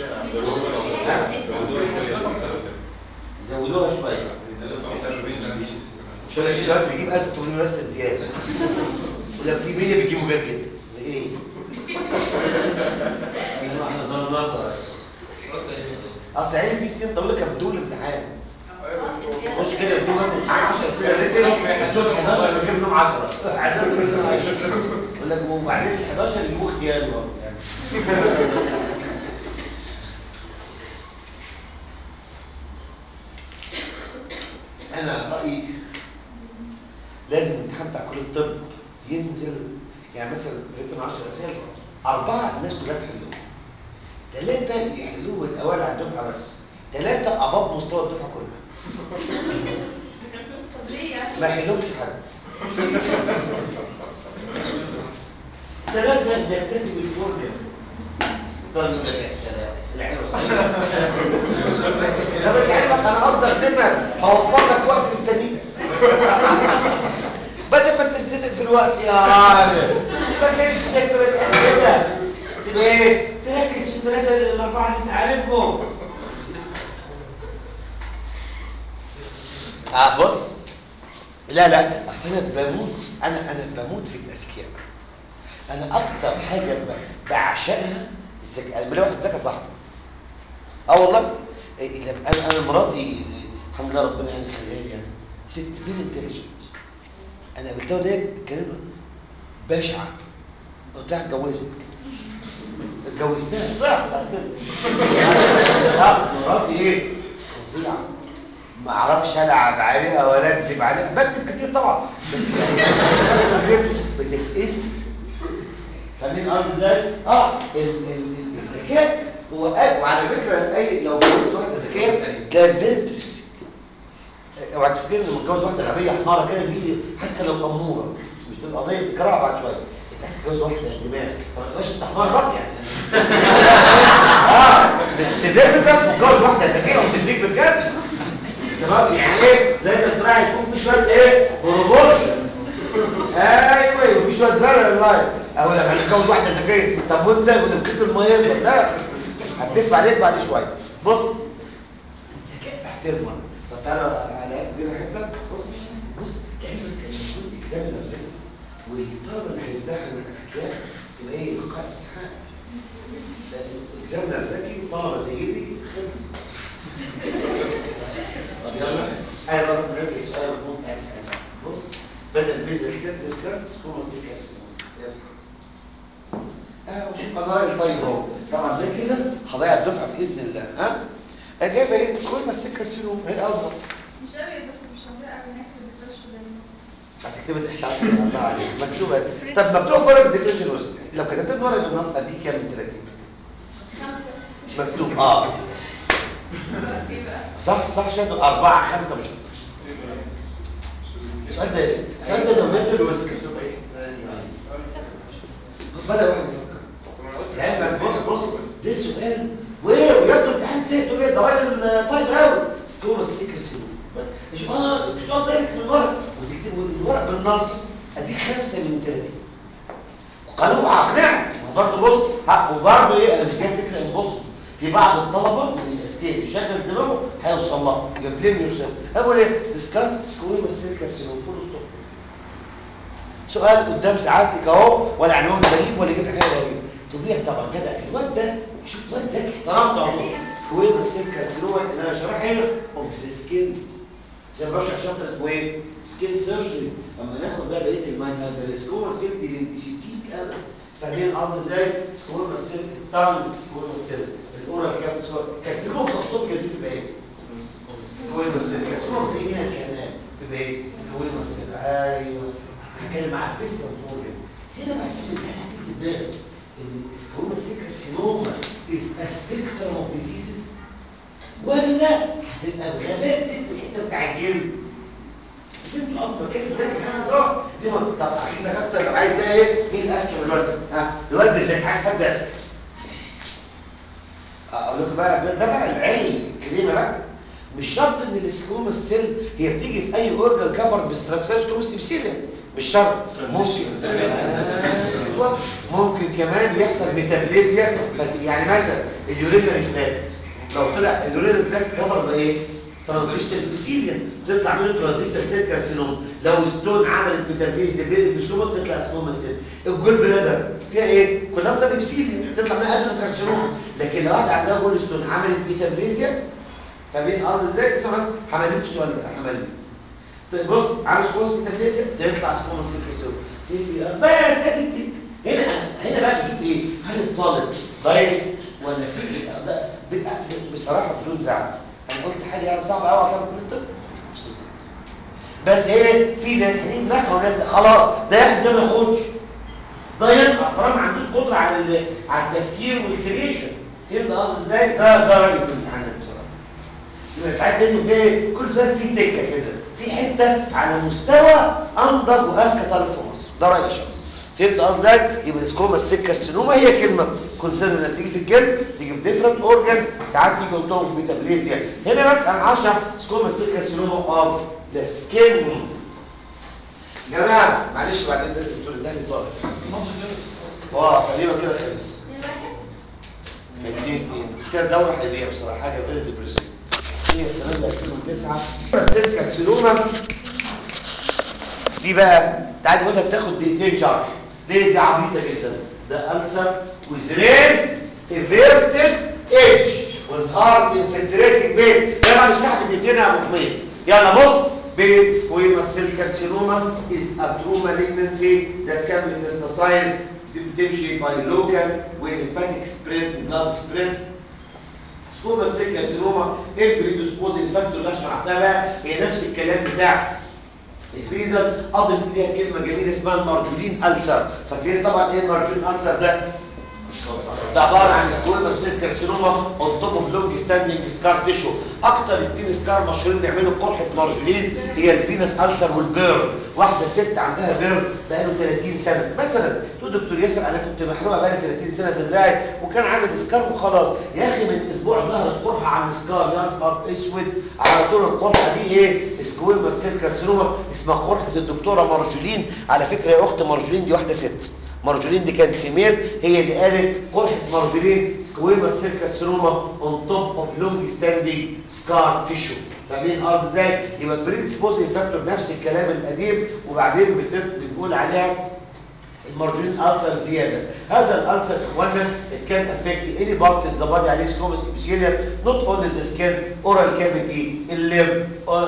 زودوها شويه شويه دلوقتي بيجيب 1800 بس امتياز ولو في 100 بيجيبوا جد جدا ايه؟ احنا ظلمناكم يا ريس اصل عيني في سنين طويله كانت بتقول الامتحان بص كده بتقول مثلا 10 اسئله ريتن بتقول 11 بيجيب منهم 10 عدد منهم 10 يقول لك وبعدين ال 11 يجيبوا اختياري برضه يعني انا رايي لازم الامتحان بتاع كليه الطب ينزل يعني مثلا ريتن 10 اسئله اربعه الناس كلها تحلهم ثلاثه يحلوه من الاوائل على الدفعه بس ثلاثه اباب مستوى الدفعه كلها طب ليه يعني؟ ما يحلهمش حد ثلاثه بيكتفي بالفورميا طيب يقول لك يا سلام اسئله حلوه ده بتعلمك انا قصدي اخدمك هوفر لك وقت في التانيين بدل ما تزنق في الوقت يا عارف ما كانش تقدر اسئله تبقى ايه تركز في الثلاثه الاربعه اللي انت عارفهم اه بص لا لا اصل انا بموت انا انا بموت في الاذكياء انا اكتر حاجه ب- بعشقها الذكاء بلاقي واحد ذكي صح اه والله إيه، إذا انا انا مراتي الحمد لله ربنا يعني خليها لي يعني ست فين انتليجنت انا قابلتها ده كلمه بشعه قلت لها اتجوزك اتجوزتها ضعت بعد كده آه، مراتي ايه فظيعه ما اعرفش العب عليها ولا اكذب عليها بكذب كتير طبعا بس يعني بتفقسني فاهمين قصدي ازاي؟ اه ال- ال- ال- الذكاء هو أ- وعلى فكره اي لو جوزت واحده ذكيه ده فيري انترستنج اوعى تفكر ان متجوز واحده غبيه حماره كده دي حتى لو اموره مش دي القضيه بتكرهها بعد شويه انت عايز تتجوز واحده دماغ ما تبقاش انت حمار برضه يعني اه بس ده بتجوز متجوز واحده ذكيه وبتديك بالجد تمام يعني ايه لازم تراعي يكون في شويه ايه بروبورشن ايوه يبقى في شويه بارل لاين او لما نتجوز واحده ذكيه طب وانت ونبكيت الميه لا هتدفع عليك بعد شويه بص الذكاء بحترمه أنا. طب تعالى على كده حته بص بص كانك كان المفروض اكزامينر ذكي والطلبه اللي هيمتحنوا الاذكياء تبقى ايه لقاء السحاب اكزامينر ذكي وطلبه زي دي خلص طب يلا انا بقى نركز سؤال يكون اسهل بص بدل بيزل سيت ديسكاس سكوما سيكاس يس اه وشوف انا راجل طيب اهو طبعا زي كده هضيع الدفعه باذن الله ها اجابه ايه سكوما سيكاس سينوم هي الاصغر مش قوي يا دكتور مش عندنا اعلانات في الديفرنشال دايجنوستس هتكتب الاشعاعات الله عليك مكتوبه طب مكتوب ورا بالديفرنشال وسط لو كتبت ورا النص اديك كام من 30 خمسة مش مكتوب اه بس ايه بقى؟ صح صح شادو أربعة خمسة مش السؤال ده ايه؟ السؤال ده لو نازل وسكر بدأ واحد يفكر يعني بس بص بص ده سؤال وايه ويبدو امتحان سيئته ايه ده راجل طيب قوي سكوما السكر سيرو مش اه السؤال ده من الورق وتكتب الورق بالنص اديك خمسة من 30 وقالوا اقنعت وبرضه بص ها، وبرضه ايه انا مش جاي فكره ان بص في بعض الطلبه من الاسكيب يشغل دماغه هيوصل لها يبقى بليم يور سيلف اقول ايه ديسكاست سكويما سيل كارسينوم فول ستوب سؤال قدام سعادتك اهو ولا عنوان غريب ولا يجيب لك حاجه غريبه تضيع طبعا جدع الواد ده شوف واد ذكي احترمته والله سكوير السيل كارسينوما اللي انا شرحها هنا اوف ذا سكين زي ما بشرح شابتر اسمه ايه؟ سكين سيرجري اما ناخد بقى بقيه الماين هذا السكوما سيل دي بنتيشيتيك انا فاهمين القصد ازاي؟ سكوما سيل التانج سكوما سيل الاورال كام كارسينوما تقصد كده تبقى ايه؟ سكويما سيل كارسينوما زي هنا الكلام تبقى ايه؟ سكويما سيل ايوه هتكلم على الديفرنت اورجنز هنا بقى تيجي هتيجي في بالك ان سكوما سيل كارسينوما از ا سبيكترم اوف ديزيزز ولا هتبقى بغباء تكتب الحته بتاع الجلد فهمت القصد بتكلم ده كلام صح دي ما طب عايزك اكتر لو عايز بقى ايه مين اذكى من الواد ها الواد ازاي عايز حد اذكى اقول لكم بقى ده بقى العلم الكريمه بقى مش شرط ان السكوما السيل هي بتيجي في اي اورجن كفر بستراتيفيس كومس ابسيليا مش شرط ممكن أيوة. ممكن كمان يحصل ميتابليزيا بس يعني مثلا اليورينري تراكت لو طلع اليورينري تراكت كفر بايه ترانزيشنال ابسيليا تطلع منه ترانزيشنال سيل كارسينوم لو ستون عملت ميتابليزيا بين مشلومه تطلع سكوما سيل الجول بلادر فيها ايه كلها ده ابسيليا تطلع منها ادرينال كارسينوم لكن لو واحده عندها جول ستون عملت ميتابليزيا فبين ارض ازاي اسمع بس حملت السؤال ده حملت طيب بص عامل سكوما ميتابليزيا تطلع سكوما سيل كارسينوم تيجي بس ادي هنا هنا بقى تشوف ايه هل الطالب دايركت ولا في ده ب- بصراحه بدون زعل انا قلت حاجه يعني صعبه قوي على طالب كليه الطب بس ايه في ناس هنيجي دماغها وناس لا. خلاص ده ياخد ده ما ياخدش ده ينقص طالما ما عندوش قدره على ال- على التفكير والكريشن فهمت قصدي ازاي ده ده رايي في الامتحان بصراحه يبقى الامتحان لازم فيه إيه؟ كل سؤال فيه تكه كده في حته على مستوى انضج واذكى طالب في مصر ده رايي الشخصي فهمت قصدي ازاي يبقى سكوما السكرسينوما هي كلمه كونسيرن انها تيجي في الجلد تيجي في ديفرنت اورجانز ساعات تيجي قلتهم في ميتابليزيا هنا بس انا هشرح سكوما السكرسينوما اوف ذا سكين جماعه معلش بعد اذنك الدكتور ده اللي طالب الماتش خلص اه تقريبا كده خلص الواحد اتنين اتنين بس كده الدوره هديه بصراحه حاجه فيري ديبريسنج هي السنه دي 2009 بس الكارسينوما دي بقى تعالى نقولها بتاخد دقيقتين شرح ليه دي عبيطه جدا ده ألسر with raised everted edge with hard infiltrating base يلا نشرح في دقيقتين يا ابو حميد يلا بص base squamous cell carcinoma is a true malignancy that can metastasize بتمشي by local lymphatic spread blood spread سكوما سيل كارسينوما ايه البريدوسبوزنج فاكتور اللي أنا شرحتها بقى هي نفس الكلام بتاع البيزل اضف اليها كلمه جميله اسمها المارجولين ألسر فاكرين طبعا ايه المارجولين ألسر ده ده عباره عن سكوما سيل كارسينوما اون توب اوف لونج ستاندنج سكار تيشو اكتر اتنين سكار مشهورين بيعملوا قرحه مارجولين هي الفينس ألسر والبيرن واحده ست عندها بيرن بقاله 30 سنه مثلا تقول دكتور ياسر انا كنت محروقه بقالي 30 سنه في دراعي وكان عامل سكار وخلاص يا اخي من اسبوع ظهرت قرحه عن السكار يا نهار اسود على طول القرحه دي ايه سكويما سيل كارسينوما اسمها قرحه الدكتوره مارجولين على فكره يا اخت مارجولين دي واحده ست مارجولين دي كانت فيميل هي اللي قالت قرحه مارجولين سكويما سيل كارسينوما اون توب اوف لونج ستاندينج سكار تيشو فاهمين قصدي ازاي يبقى البريدسبوزنج فاكتور نفس الكلام القديم وبعدين بت- بتقول عليها المارجولين ألسر زيادة هذا الألسر إخوانا it can affect any part in the body عليه سكومس epithelium not only the skin oral cavity الليم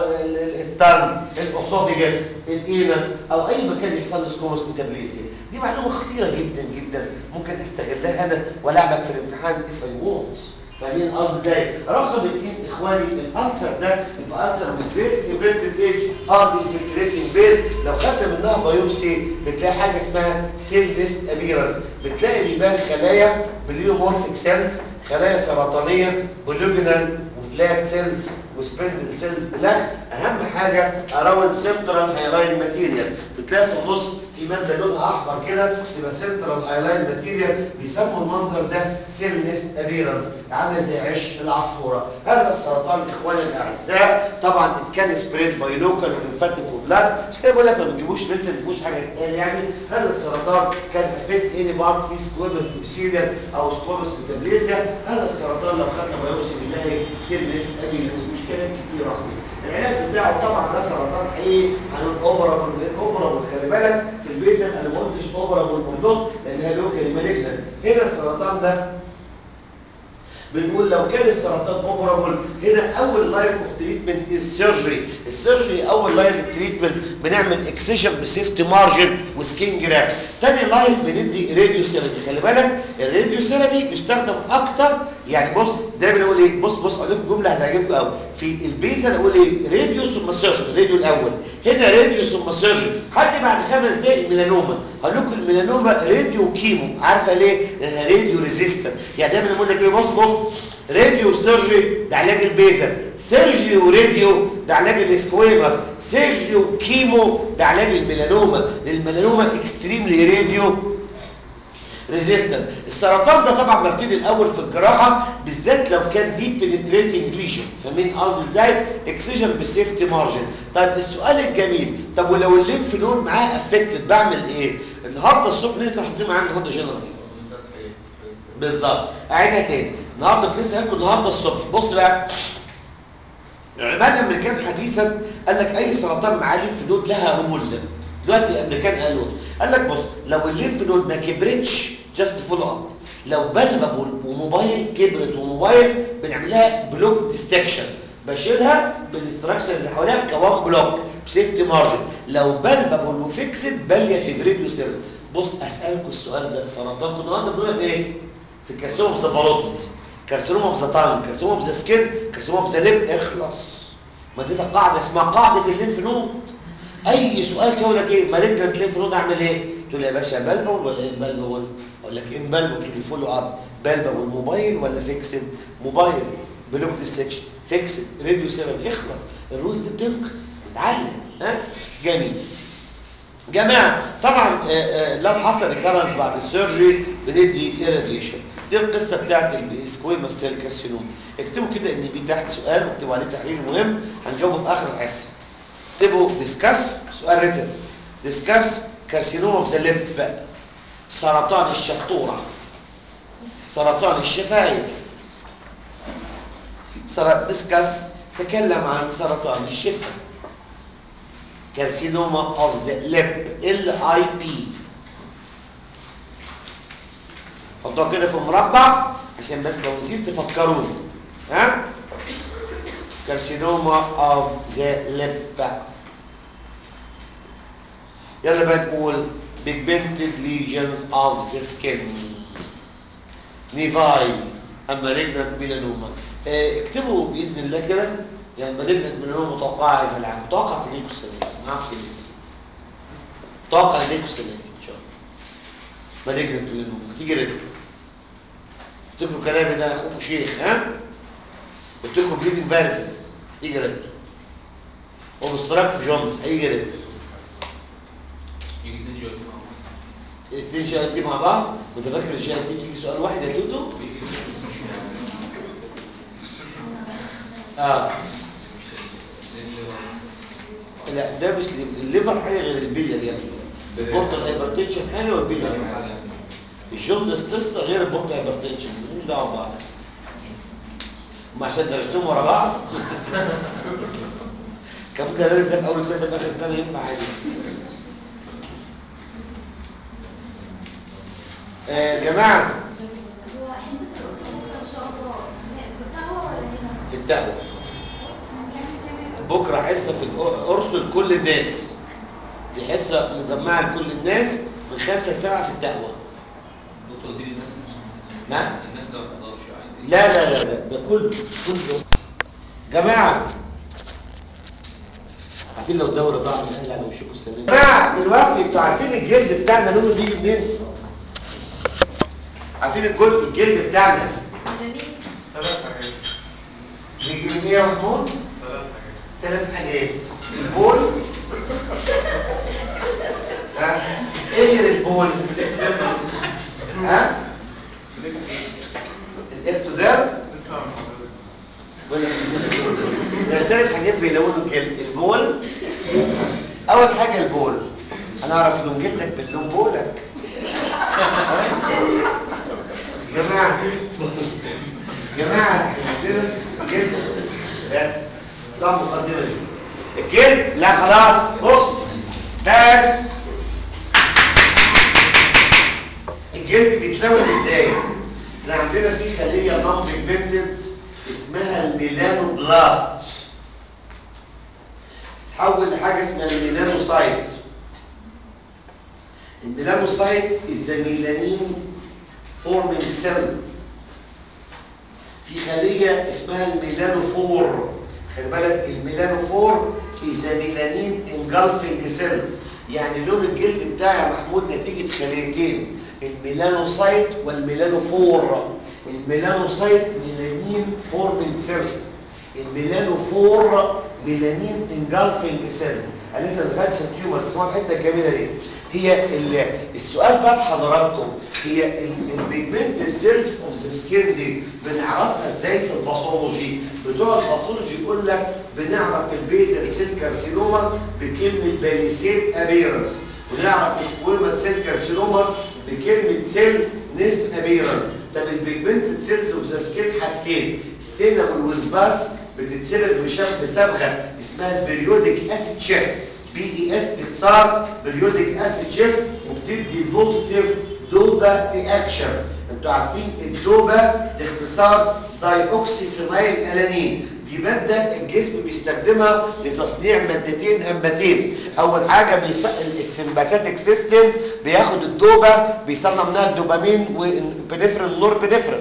الترن الأسوفيجس الإينس أو أي مكان يحصل له سكومس ميتابليزيا دي معلومة خطيرة جدا جدا ممكن استغلها أنا وألعبك في الامتحان if I want فاهمين قصدي ازاي؟ رقم اثنين اخواني الالسر ده يبقى السر ويز ايفنتد ايج هارد انفلتريتنج بيز لو خدنا منها بايوبسي بتلاقي حاجه اسمها سيل ليست ابيرنس بتلاقي بيبان خلايا بليومورفيك سيلز خلايا سرطانيه بولوجينال وفلات سيلز وسبندل سيلز بلاخ اهم حاجه اراوند سنترال هايلاين ماتيريال بتلاقي في النص في ماده لونها احمر كده تبقى سنترال هايلاين ماتيريال بيسموا المنظر ده سيل نيست ابيرنس عامله زي عش العصفوره هذا السرطان اخواني الاعزاء طبعا ات كان سبريد باي لوكال وليمفاتيك وبلاد مش كده بقول لك ما بتجيبوش ريتن ما تجيبوش حاجه تتقال يعني هذا السرطان كان افكت اني بارت في سكويمس ابسيليا او سكويمس ميتابليزيا هذا السرطان لو خدنا بايوبسي بنلاقي سيل نيست ابيرنس مش كلام كتير اصلا العلاج بتاعه طبعا ده سرطان حقيقي هنقول اوبرابل غير اوبرابل خلي بالك في البيزل انا ما قلتش اوبرابل والنوت لان يبقى لوكال مالجنت هنا السرطان ده بنقول لو كان السرطان اوبرابل هنا اول لاين اوف تريتمنت السيرجري السيرجري اول لاين اوف تريتمنت بنعمل اكسيشن بسيفتي مارجن وسكين جراف تاني لاين بندي راديو ثيرابي خلي بالك الراديو ثيرابي بيستخدم اكتر يعني بص دايما اقول ايه بص بص اقول لكم جمله هتعجبكم قوي في البيزل اقول ايه راديو ثم سيرجري راديو الاول هنا راديو ثم سيرجري حد بعد خمس دقايق ميلانوما هقول لكم الميلانوما راديو كيمو عارفه ليه لانها راديو ريزيستنت يعني دايما اقول لك ايه بص بص راديو سيرجري ده علاج البيزل سيرجي وراديو ده علاج الاسكويماس سيرجي وكيمو ده علاج الميلانوما للميلانوما اكستريملي راديو ريزيستنت السرطان ده طبعا ببتدي الاول في الجراحه بالذات لو كان ديب بنتريتنج ليجن فاهمين قصدي ازاي اكسجن بسيفتي مارجن طيب السؤال الجميل طب ولو الليمف نود معاه افكتد بعمل ايه النهارده الصبح مين اللي كانوا حاطين معانا النهارده جنرال بالظبط اعيدها تاني النهارده كنت لسه قايل النهارده الصبح بص بقى العلماء الامريكان حديثا قال لك اي سرطان معاه ليمف نود لها رول دلوقتي الامريكان قالوا قال لك بص لو الليمف نود ما كبرتش جاست فولو اب لو بلبل وموبايل كبرت وموبايل بنعمل لها بلوك ديستكشن بشيلها بالاستراكشرز اللي حواليها كوان بلوك بسيفتي مارجن لو بلبل وفيكسد بالياتيف راديو سيرم بص اسالكم السؤال ده سرطان كنا النهارده بنقول في ايه في كارسينوم اوف ذا باروتيد كارسينوم اوف ذا تانج كارسينوم اوف ذا سكين كارسينوم اوف ذا ليب اخلص ما دي قاعده اسمها قاعده الليمف نود اي سؤال تقول لك ايه مالجنت ليمف نود اعمل ايه تقول لي يا باشا بلبل ولا ايه بلبل اقول لك ايه بلبل تقول لي فولو اب بلبل والموبايل ولا فيكسد موبايل بلوك ديسكشن فيكسد راديو سيرم اخلص الرولز دي بتنقذ بتعلم ها جميل جماعه طبعا آآ آآ لو حصل ريكارنس بعد السيرجري بندي irradiation دي القصه بتاعت السكويما سيل كارسينوم اكتبوا كده ان بي تحت سؤال واكتبوا عليه تحليل مهم هنجاوبه في اخر الحصه اكتبوا ديسكاس سؤال ريتن ديسكاس كارسينوم اوف ذا ليب سرطان الشفطوره سرطان الشفايف سر... ديسكاس تكلم عن سرطان الشفه كارسينوما اوف ذا ليب ال اي بي حطوها كده في مربع عشان بس لو نسيت تفكروني ها كارسينوما اوف ذا ليب يلا بقى نقول pigmented lesions of the skin نيفاي اما ريجنت ميلانوما اه اكتبوا باذن الله كده يعني مالجنت ميلانوما متوقعه هذا العام متوقع تجيكوا السنه دي ما اعرفش ليه متوقع تجيكوا السنه دي ان شاء الله مالجنت ميلانوما تيجي ريجنت افتكروا كلامي ده اخوكم شيخ ها قلت لكم بليدنج فيروسز تيجي ريجنت اوبستراكتيف جوندس هيجي ريجنت يجي اتنين جوي الاثنين جي اي تي مع بعض وانت فاكر الجي اي تي بتيجي سؤال واحد يا توتو اه لا ده مش لي- الليفر حاجه غير البيلير يعني البورتال هايبرتنشن حاجه والبيلير حاجه الجوندس قصه غير البورتال هايبرتنشن ملوش دعوه ببعض ما عشان درستهم ورا بعض كم ممكن ادرس ده في اول سنه في اخر سنه ينفع عادي آه جماعه هو حصة الأسبوع إن شاء الله بالقهوة ولا هنا؟ في التقوى هنكمل كام بكره حصه في الأ- ارسل كل الناس دي حصه مجمعه لكل الناس من خمسه لسبعه في التقوى دكتور دي الناس نعم الناس لو ما تقدرش عايز لا لا لا لا ده كله كله جماعه عارفين لو دوره بقى من اهل على وشكم السلام جماعه دلوقتي انتوا عارفين الجلد بتاعنا لونه بيجي منين؟ عارفين الجلد الجلد بتاعنا ثلاث حاجات بيجي من ايه يا محمود؟ ثلاث حاجات ثلاث حاجات البول ها ايه غير البول ها الاكتوديرم اسمع من حضرتك ولا ده ثلاث حاجات بيلونوا الجلد البول اول حاجه البول انا اعرف لون جلدك باللون بولك جماعه جماعه احنا عندنا جلد بس ده مقدمه دي الجلد لا خلاص بص بس الجلد بيتلون ازاي احنا عندنا في خليه نون بيجمنتد اسمها الميلانوبلاست تحول لحاجه اسمها الميلانوسايت الميلانوسايت is the melanin forming cell في خلية اسمها الميلانوفور خلي بالك الميلانوفور is a melanin engulfing cell يعني لون الجلد بتاعي يا محمود نتيجة خليتين الميلانوسايت والميلانوفور الميلانوسايت ميلانين فورمينج سيل الميلانوفور ميلانين انجلفنج سيل قالت لي الغاز تيومر اسمها الحته الجميله دي هي ال- السؤال بقى لحضراتكم هي البيجمنتد سيلز اوف ذا سكين دي بنعرفها ازاي في الباثولوجي بتوع الباثولوجي يقول لك بنعرف البيزل سيل كارسينوما بكلمه باليسيد ابيرنس ونعرف سكويما سيل كارسينوما بكلمه سيل نست ابيرنس طب البيجمنتد سيلز اوف ذا سكين حاجتين ستينابل وزباس بتتسبب بشكل بصبغه اسمها البريودك اسيد شيفت بي اي اس اختصار بريودك اسيد شيفت وبتدي بوزيتيف دوبا رياكشن انتوا عارفين الدوبا ده اختصار داي اوكسي فينايل الانين دي ماده الجسم بيستخدمها لتصنيع مادتين هامتين اول حاجه بيص... السمباثيك سيستم بياخد الدوبا بيصنع منها الدوبامين والبنفرين والنوربنفرين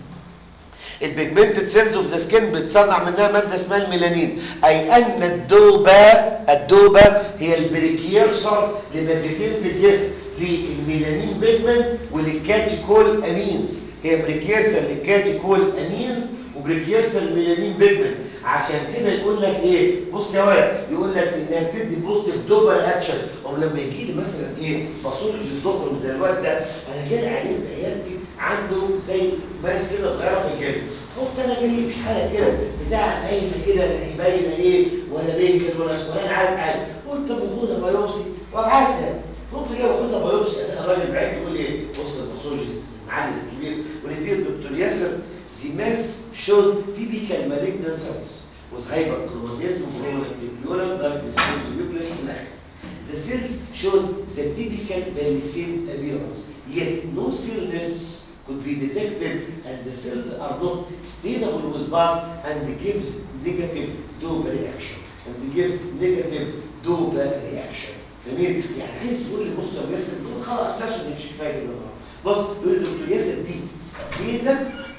البيجمنتد سيلز اوف ذا سكين بتصنع منها ماده اسمها الميلانين اي ان الدوبه الدوبه هي البريكيرسر لمادتين في الجسم للميلانين بيجمنت وللكاتيكول امينز هي بريكيرسر للكاتيكول امينز وبريكيرسر الميلانين بيجمنت عشان كده يقول لك ايه بص يا واد يقول لك انها بتدي بوزيتيف دوبر اكشن او لما يجي لي مثلا ايه باثولوجي الظهر زي الواد ده انا جالي عيان في عيادتي عنده زي ماس كده صغيره في الجلد قلت انا جاي مش حاجه كده بتاع باينه كده لا هي باينه ايه ولا بينكر ولا ولا انا عارف حاجه قلت طب خدها بايوبسي وابعتها قلت جاي واخدها بايوبسي الراجل بعت يقول ايه بص الباثولوجيست المعلم الكبير ونديه الدكتور ياسر The mass shows typical malignant cells with hyperchromatism from reticulum, dark nucleus, and The cells shows the typical Bayesian appearance, yet no cell nests could be detected and the cells are not stable with mass and gives negative Dopa reaction and gives negative Dopa reaction. جميل يعني عايز تقول لي بص يا ياسر تقول خلاص نفسه مش كفايه كده النهارده بص يقول لي دكتور ياسر دي ميزه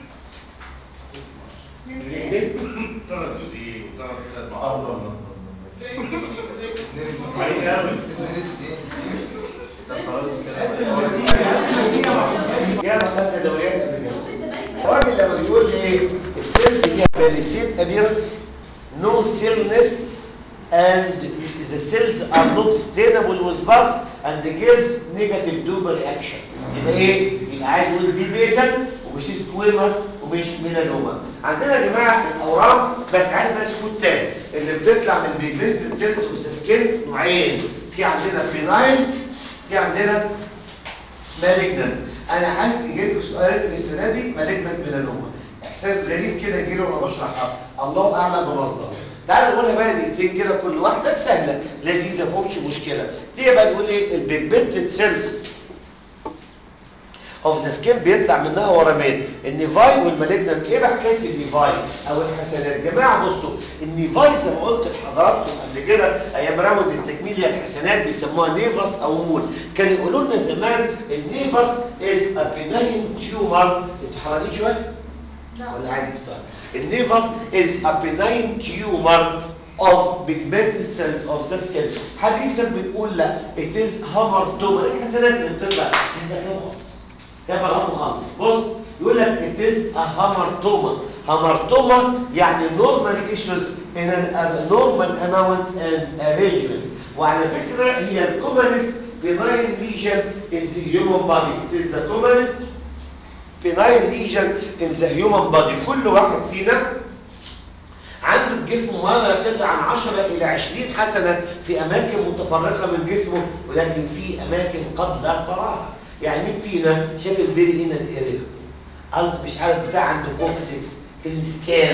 ثلاث جزئين وثلاث معارضة يا مخدة دوريات قبل كده الراجل لما بيقول لي ايه السيل هي باليسيد ابيرنس نو سيل نست and the cells are not stable with mass and gives negative Dopa reaction يبقى ايه؟ يبقى عايز يقول دي بيزل ومش سكويمس ومش ميلانوما عندنا يا جماعه الاورام بس عايز بقى سكوت تاني اللي بتطلع من البيجمنتد سيلز والسكين نوعين في عندنا فينايل في عندنا مالجنان انا عايز يجيب لك سؤالات السنه دي مالجنان ميلانوما احساس غريب كده يجي له وانا بشرحها الله اعلم بمصدره تعالوا نقولها بقى دقيقتين كده كل واحده سهله لذيذه ما فيهمش مشكله دي بقى نقول ايه البيجمنتد سيلز اوف ذا سكين بيطلع منها ورمين النيفاي والمالجنانت ايه بقى حكايه النيفاي او الحسنات جماعه بصوا النيفاي زي ما قلت لحضراتكم قبل كده ايام راوند التكميليا الحسنات بيسموها نيفاس او مول كانوا يقولوا لنا زمان النيفاس از ا بيناين تيومر انتوا حرانين شويه ولا عادي طيب النيفاس is a benign tumor of pigmented cells of the skin حديثا بنقول لا it is hamartoma الحسنات اللي بتطلع مش ده كلام خالص ده غلط خالص بص يقول لك it is a hamartoma hamartoma يعني normal issues in an abnormal amount and arrangement وعلى فكرة هي الكومنست benign lesion in the human body it is the commonest benign lesion in the human body كل واحد فينا عنده في جسمه ما لا يقل عن 10 إلى 20 حسنة في أماكن متفرقة من جسمه ولكن في أماكن قد لا تراها يعني مين فينا شاف البيري هنا الاريا قلب مش عارف بتاع عنده كوكسكس في السكال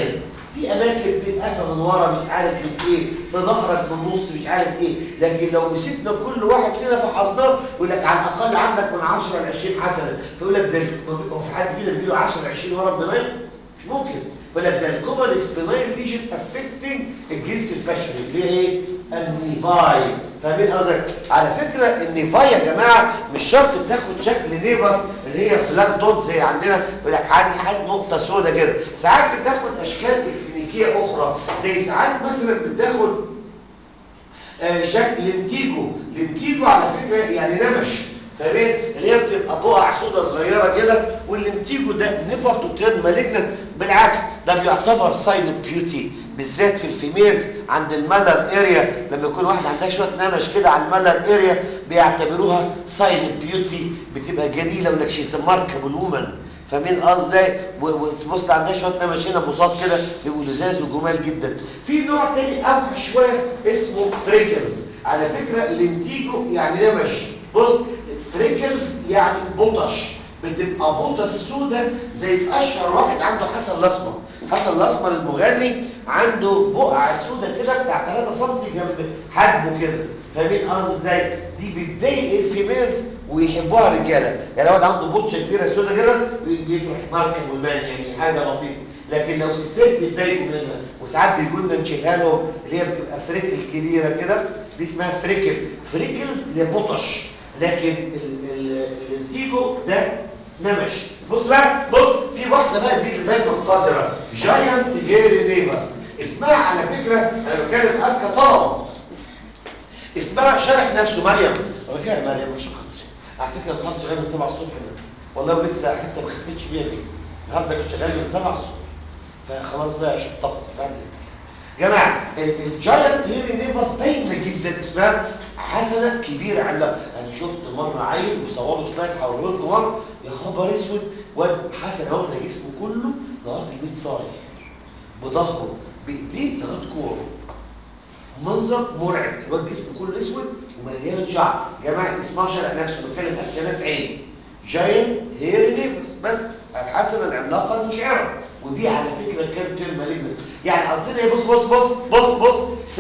في اماكن في القفا من ورا مش عارف من ايه في ظهرك من النص مش عارف ايه لكن لو مسكنا كل واحد فينا فحصناه يقول لك على الاقل عندك من 10 ل 20 حسنه فيقول لك ده هو في حد فينا بيجيله 10 20 ورا بنايل مش ممكن فيقول لك ده الكومن سبينايل ليجن افكتنج الجنس البشري اللي هي ايه النيفاي فاهمين قصدك على فكره النيفاي يا جماعه مش شرط تاخد شكل نيفاس اللي هي بلاك دوت زي عندنا يقول لك عندي حاجه نقطه سوداء كده ساعات بتاخد اشكال كلينيكيه اخرى زي ساعات مثلا بتاخد آه، شكل لنتيجو لنتيجو على فكره يعني نمش فاهمين اللي هي بتبقى بقع سودا صغيره كده واللنتيجو ده نيفر تو تيرن مالجنت بالعكس ده بيعتبر ساين بيوتي بالذات في الفيميلز عند المالر اريا لما يكون واحد عندها شويه نمش كده على المالر اريا بيعتبروها ساين بيوتي بتبقى جميله ولا شيز ماركبل وومن فاهمين اه ازاي و- وتبص عندها شويه نمش هنا بساط كده بيبقوا لزاز وجمال جدا في نوع تاني اوحش شويه اسمه فريكلز على فكره لنتيجو يعني نمش بص فريكلز يعني بطش بتبقى بوطه سودة زي اشهر واحد عنده حسن الاسمر حسن الاسمر المغني عنده بقعه سودة كده بتاع 3 سم جنب حجمه كده فاهمين قصدي ازاي دي بتضايق الفيميلز ويحبوها الرجاله يعني لو واحد عنده بوطشه كبيره سودة كده بي- بيفرح ماركه والمان يعني حاجه لطيفه لكن لو ستات بيتضايقوا منها وساعات بيجوا لنا نشيلها لهم اللي هي بتبقى فريكل كبيره كده دي اسمها فريكل فريكلز اللي هي بطش لكن ال- ال- الارتيجو ده نمش بص بقى بص في واحده بقى دي اللي دايما قذره جاينت هيري نيفاس اسمها على فكره انا بتكلم اذكى طلبه اسمها شرح نفسه مريم رجاء مريم مش خالص على فكره الخط شغال من 7 الصبح ده والله لسه حتى ما خفتش بيها ليه النهارده كنت شغال من 7 الصبح فخلاص بقى شطبت بعد اذنك جماعه ال- الجاينت هيري نيفاس باينه جدا اسمها حسنه كبيره عندها انا شفت مره عيل بيصوروا سلايد هوريه لكم مره يا خبر اسود واد حسنه واخده جسمه كله لغايه البيت صاير بظهره بايديه لغايه كوعه منظر مرعب الواد جسمه كله اسود ومليان شعر يا جماعه اسمها شرح نفسه بتكلم اذكى ناس عين جاين هير نيفس بس الحسنه العملاقه المشعره ودي على فكره كان كلمه مالجنت يعني قصدنا ايه بص بص بص بص بص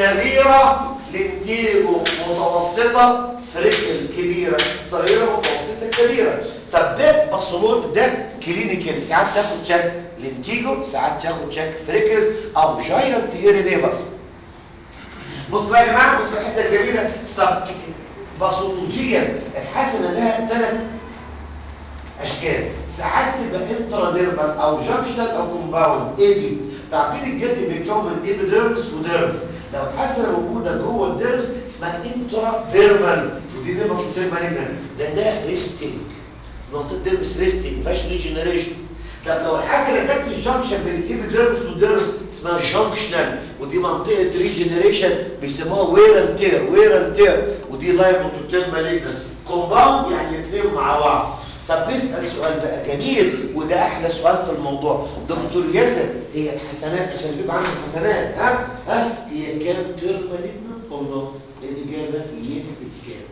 صغيره لنتيجو متوسطه فريكل كبيره صغيره متوسطه كبيره طب ده بصلون ده كلينيكالي ساعات تاخد شك لنتيجو ساعات تاخد شك فريكلز او جاينت هير نيفس بص بقى يا جماعه بص الحته الجميله طب باثولوجيا الحسنه لها ثلاث اشكال ساعات تبقى انتراديرمال او جانكشنال او كومباوند ايه دي تعرفين الجلد بيتكون من ايبيديرمس وديرمس لو الحسنه موجوده جوه الديرمس اسمها انتراديرمال ودي نيفر بتبقى مالجنان ده ده ريستنج منطقه ديرمس ريستنج ما فيهاش ريجنريشن طب لو الحسنه جت في الجنكشن بين الايبيديرمس والديرمس اسمها جانكشنال ودي منطقه ريجنريشن بيسموها وير اند تير وير اند تير ودي لايف منطقتين مالجنان كومباوند يعني الاثنين مع بعض طب نسال سؤال بقى جميل وده احلى سؤال في الموضوع دكتور ياسر هي الحسنات عشان يجيب عنها الحسنات ها ها هي كام تيرم مالجنان والله الاجابه يس الكام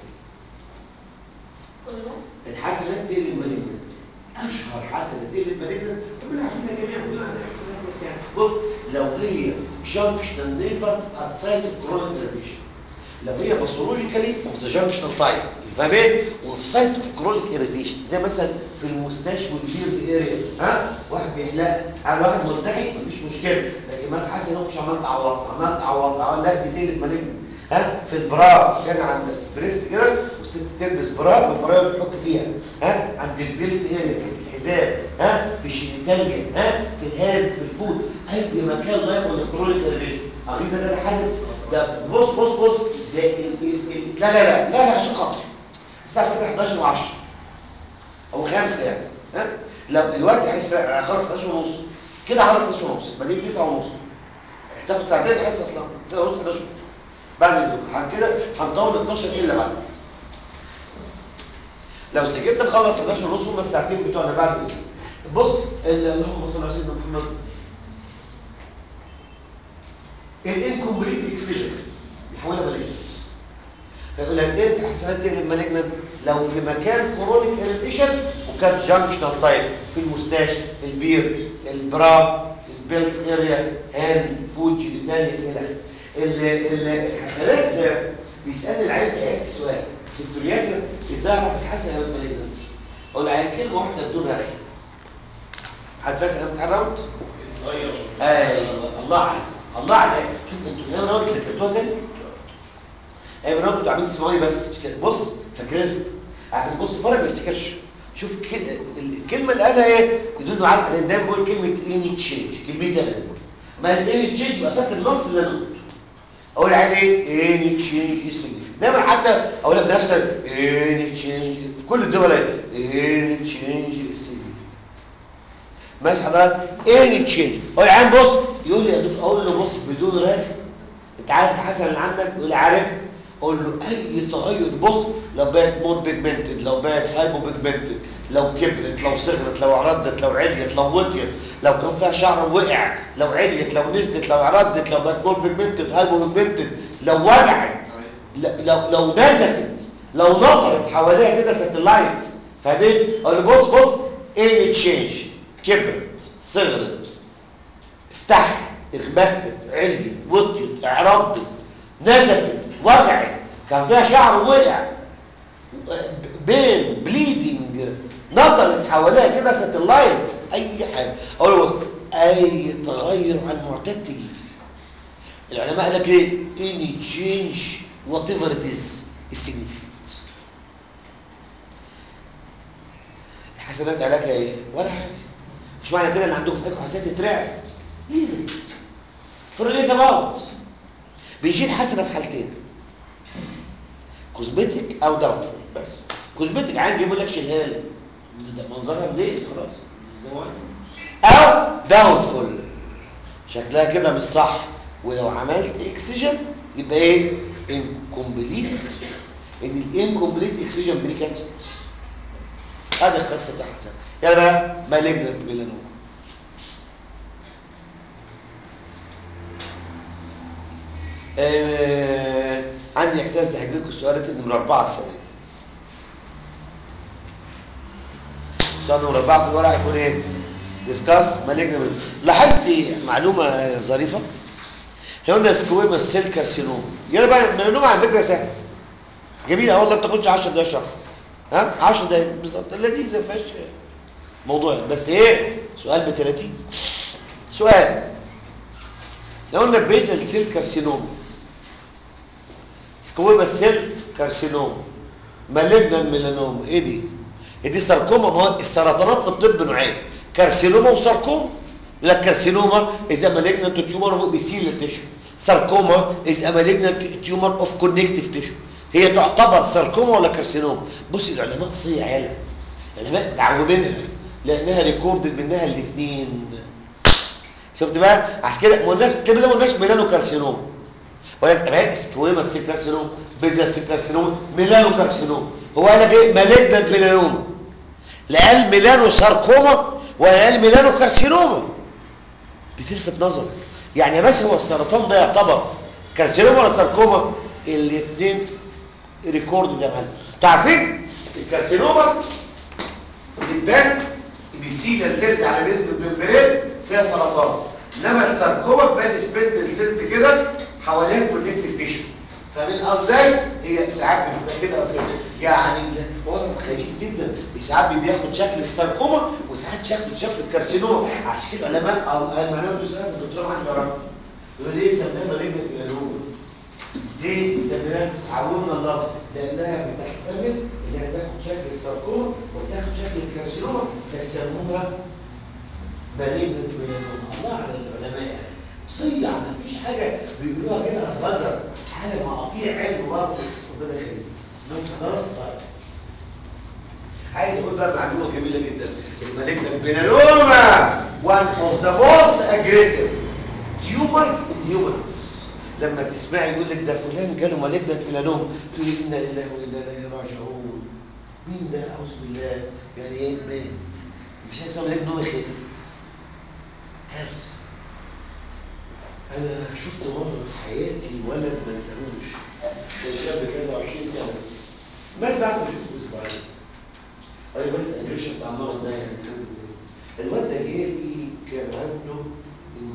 كله الحسنات تيل المالجنان اشهر حسنه تيل المالجنان كلنا عارفينها جميعا كلنا عندنا حسنات بس يعني بص لو هي جانكشنال نيفرز ات سايت اوف كرونيك راديشن لو هي باثولوجيكالي اوف ذا جانكشنال تايب فاهمين وفي سايت اوف كرونيك اريتيشن زي مثلا في المستشفى والبيرد اريا ها واحد بيحلق على واحد ملتحي مفيش مشكله لكن ما تحس انك مش عمال تعوض عمال تعوض عمال لا دي تقلب مالجنت ها في البرا كان عند البريست كده والست تلبس برا والبرا بتحك فيها ها عند البيلت اريا عند الحزام ها في الشينيتاليا ها في الهاب في الفود اي مكان لا يقول الكرونيك اريتيشن عايزه ده حاسس ده بص بص بص زي ال ال ال لا لا لا لا لا عشان خاطري الساعه تبقى 11 و10 او 5 يعني ها لو الوقت هيسرق خلص 11 ونص كده خلص 11 ونص بعدين 9 ونص هتاخد ساعتين الحصه اصلا 9 ونص 11 بعد اذنك عن كده هنطول 12 الا بعد لو سكتنا نخلص 11 ونص هم الساعتين بتوعنا بعد اذنك بص ال- اللهم صل على سيدنا محمد الانكمبليت اكسجن بيحولها مالجنت فيقول لك ايه الحسنات دي المالجنت لو في مكان كرونيك اريتيشن وكان جانكشنال تايب في المستشفى البير البرا بيلت اريا هاند فود جينيتاليا الى ال- ال- الحسنات ده بيسالني العيال في سؤال دكتور ياسر ازاي اعرف الحسنه او المالجنسي اقول العيال كلمه واحده بدون رغي حد فاكر امتحان راوند ايوه الله عليك الله عليك شوف انتوا ايام راوند ذاكرتوها تاني ايام راوند كنتوا عاملين تسمعوني بس كده بص فاكرين عارف بص فرق ما يفتكرش شوف كل- الكلمه اللي قالها ايه يدل على انا دايما بقول كلمه اني تشينج كلمتين انا ما الاني تشينج يبقى فاكر النص اللي انا قلته اقول عليه ايه اني تشينج ايه السيجنيفيكانت دايما حتى اقولها بنفس اني تشينج في كل الدول اني تشينج ايه السيجنيفيكانت ماشي حضرتك اني تشينج هو العيان بص يقول لي يا دكتور اقول له بص بدون رغي انت عارف الحسن اللي عندك يقول لي عارف اقول له اي تغير بص لو بقت مور بيجمنتد لو بقت هايبو بيجمنتد لو كبرت لو صغرت لو عرضت لو عليت لو وطيت لو كان فيها شعر وقع لو عليت لو نزلت لو عرضت لو بقت مور بيجمنتد هايبو بيجمنتد لو وجعت ل- لو لو نزفت لو نطرت حواليها كده ساتلايتس فاهمين اقول له بص بص ايه تشينج كبرت صغرت افتحت اغمقت عليت وطيت اعرضت نزفت وجعت كان فيها شعر وقع بين بليدنج نطرت حواليها كده ساتلايتس اي حاجه اقول له بص اي تغير عن المعتاد تجيب العلماء قال لك ايه any change whatever it is is significant الحسنات علاجها ايه ولا حاجه مش معنى كده ان عندكم فيكم حسنات تترعب ليه فرقيت اباوت بيشيل حسنه في حالتين كوزمتيك او داونفول بس كوزمتيك عادي يقول لك شيلها لي ده منظرها ليه خلاص زي ما عايز. او داونفول شكلها كده مش صح ولو عملت اكسجن يبقى ايه انكمبليت اكسجن ان الانكمبليت اكسجن بريكانسر هذه القصه بتاع حسن يلا بقى مالجنت ميلانوما آه عندي احساس ده هجيب لكم السؤال نمرة أربعة السنة دي السؤال نمرة أربعة في الورقة هيكون إيه؟ ديسكاس مالجنت لاحظت معلومة ظريفة احنا قلنا سكويما سيل كارسينوم يلا بقى ميلانوما على فكرة سهلة جميلة والله ما بتاخدش 10 دقايق شهر ها 10 دقايق بالظبط لذيذة ما فيهاش موضوع بس ايه سؤال ب 30 سؤال لو قلنا بيزل سيل كارسينوم سكويما سيل كارسينوم مالجنال ميلانوم ايه دي؟ إيه دي ساركوما ما هو السرطانات في الطب نوعين كارسينوما وساركوما لا كارسينوما is a malignant tumor of epithelial tissue ساركوما is a malignant tumor of connective tissue هي تعتبر ساركوما ولا كارسينوما بص العلماء صيع عيال العلماء معودينها لانها ريكوردد منها الاثنين شفت بقى عشان كده ما قلناش كده ما قلناش ميلانو كارسينوما ولكن تمام سكويما سيل كارسينوما بيزا سيل كارسينوما ميلانو كارسينوما هو قال لك ايه مالجنت ميلانوما لا قال ميلانو ساركوما ولا قال ميلانو كارسينوما دي تلفت نظرك يعني يا باشا هو السرطان ده يعتبر كارسينوما ولا ساركوما الاثنين ريكورد ده معانا عارفين الكارسينوما بتبان بيسيل سيلز على نسبه الممبرين فيها سرطان انما الساركوما بتبان سبندل سيلز كده حواليها كونكتيف تيشو فاهمين ازاي هي ساعات بتبقى كده او كده يعني وضع خبيث جدا ساعات بياخد شكل الساركوما وساعات شكل شكل الكارسينوما عشان كده العلماء المعلومه دي سالت الدكتور محمد يعرف يقول ليه سميناها مالجنت ميلانوما ليه سميناها عودنا اللفظ لانها بتحتمل انها تاخد شكل الساركوما وتاخد شكل الكارسينوما فيسموها مالجنت ميلانوما الله على العلماء يعني صيع مفيش حاجه بيقولوها كده هتبذر حاجه مقاطيع علم برضه ربنا يخليك ماشي خلاص طيب عايز اقول بقى معلومه جميله جدا المالجنت ميلانوما one of the most aggressive tumors in humans لما تسمعي يقول لك ده فلان جاله مالجنت ميلانوما تقولي انا لله وانا اليه راجعون مين ده اعوذ بالله يعني ايه مات مفيش حاجه اسمها مالجنت يخف كارثه انا شفت مره في حياتي ولد ما انساهوش كان شاب كذا 20 سنه مات بعد ما شفته اسبوعين قال لي بس الريشه بتاع المرض ده يعني كان ازاي الواد ده جالي كان عنده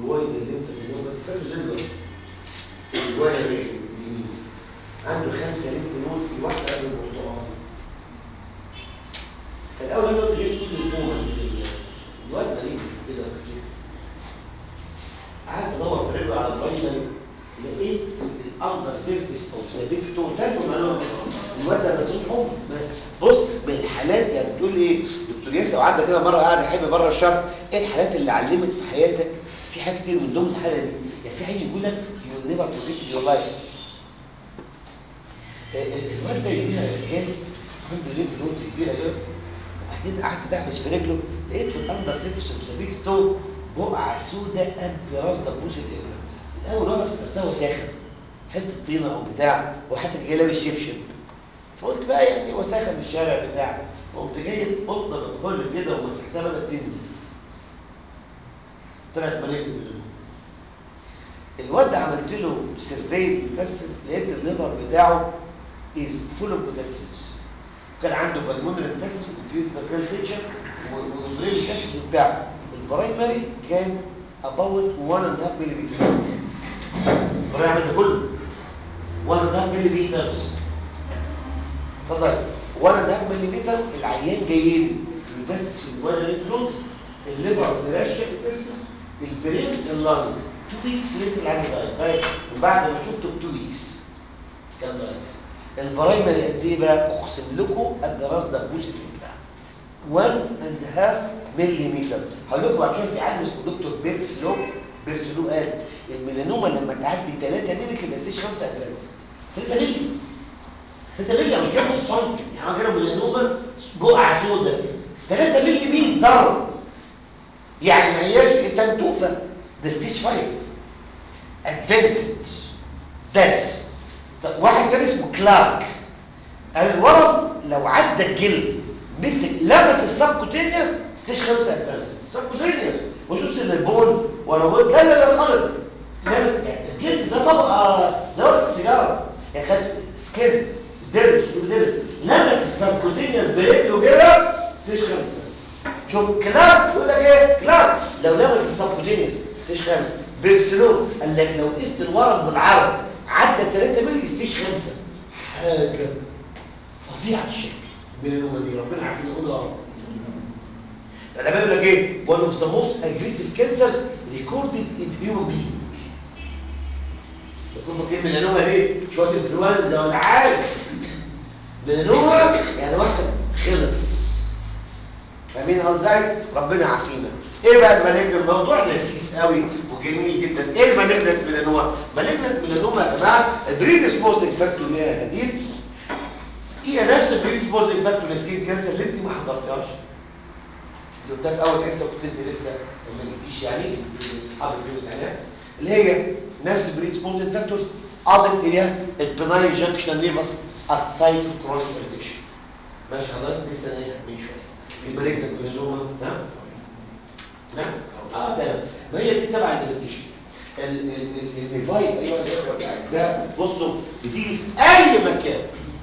قعدت ادور في رجله على برايمري لقيت في الاندر سيرفيس اوف ذا بيج تو تاكل معلومه الواد ده مسؤول حب بص من الحالات يعني بتقول لي ايه دكتور ياسر وعدى كده مره قاعد يحب بره الشر ايه الحالات اللي علمت في حياتك في حاجات كتير من ضمن الحاله دي يعني في عيل يقول لك يو نيفر فورجيت يور لايف الواد ده يوميها كان عنده ليه فلوس كبيره كده وبعدين قعدت دعبس في رجله لقيت في الاندر سيرفيس اوف ذا بيج تو بقعه سوداء قد راس دبوس الابره الاول وانا افتكرتها وساخه حته طينه او بتاع وحتى جاي لابس شبشب فقلت بقى يعني وساخه من الشارع بتاع قمت جايب قطه بالكل كده ومسحتها بدات تنزل طلعت مليئه باللون الواد ده عملت له سيرفي مكسس لقيت الليفر بتاعه از فول اوف بوتاسيوم كان عنده بالمونري مكسس وفي تنشن وبرين مكسس بتاعه البرايمري كان about 1 and a half millimeter البرايمري عمل ده كله 1 and a half millimeters اتفضل 1 and a half millimeter العيان جاي لي بس في الوجه فلوت الليفر مرشق التسس البرين اللنج 2 ويكس ليت العيان دايت دايت وبعد ما شفته ب 2 ويكس كان دايت البرايمري قد ايه بقى اقسم لكم قد راس دبوس الابداع 1 اند هاف مليمتر هقول لكم بعد شويه في عالم اسمه دكتور بيرسلو بيرسلو قال الميلانوما لما تعدي 3 مللي ما تسيش 5 ادفانس 3 مللي 3 مللي مش جايب نص سم يعني انا كده ميلانوما بقعه سوداء 3 مللي مين ضرب يعني ما هياش التنتوفه ده ستيج 5 ادفانسد ده واحد كان اسمه كلارك قال الورم لو عدى الجلد مسك لمس السبكوتينيوس ستيج 5 ادفانس سبكوتينيوس مش وصل للبون ولا بون لا لا لا خالص لمس يعني الجلد ده طبقه زي ورقه السيجاره يعني خد سكين ديرس وديرس لمس السبكوتينيوس برجله كده ستيج 5 شوف كلارك يقول لك ايه كلارك لو لمس السبكوتينيوس ستيج 5 بيرسلو قال لك لو قست الورم بالعرض عدى 3 مللي ستيج 5 حاجه فظيعه الشكل الميلانوما دي ربنا عارفين نقول اه انا بقول لك ايه one of the most aggressive cancers recorded in human being بتكون فاكرين ميلانوما دي شويه انفلونزا ولا حاجه ميلانوما يعني واحد خلص فاهمين ازاي ربنا عافينا ايه بقى المالجنت الموضوع لذيذ قوي وجميل جدا ايه المالجنت ميلانوما مالجنت ميلانوما يا جماعه البريدسبوزنج فاكتور ليها جديد هي نفس البريدسبوزنج فاكتور للسكين كانسر اللي انت ما حضرتهاش اللي قدام اول حصه كنت انت لسه ما جيتيش يعني اصحاب البيوت الاعلام اللي هي نفس البريدسبوزنج فاكتورز اضف اليها البناين جانكشن ليفرز ات سايت اوف كرونيك اريتيشن ماشي حضرتك لسه نايم من شويه المالجنت ميلانوما نعم نعم اه تمام ما هي دي تبع الديليتيشن النيفاي ايها الاخوه الاعزاء بصوا بتيجي في اي مكان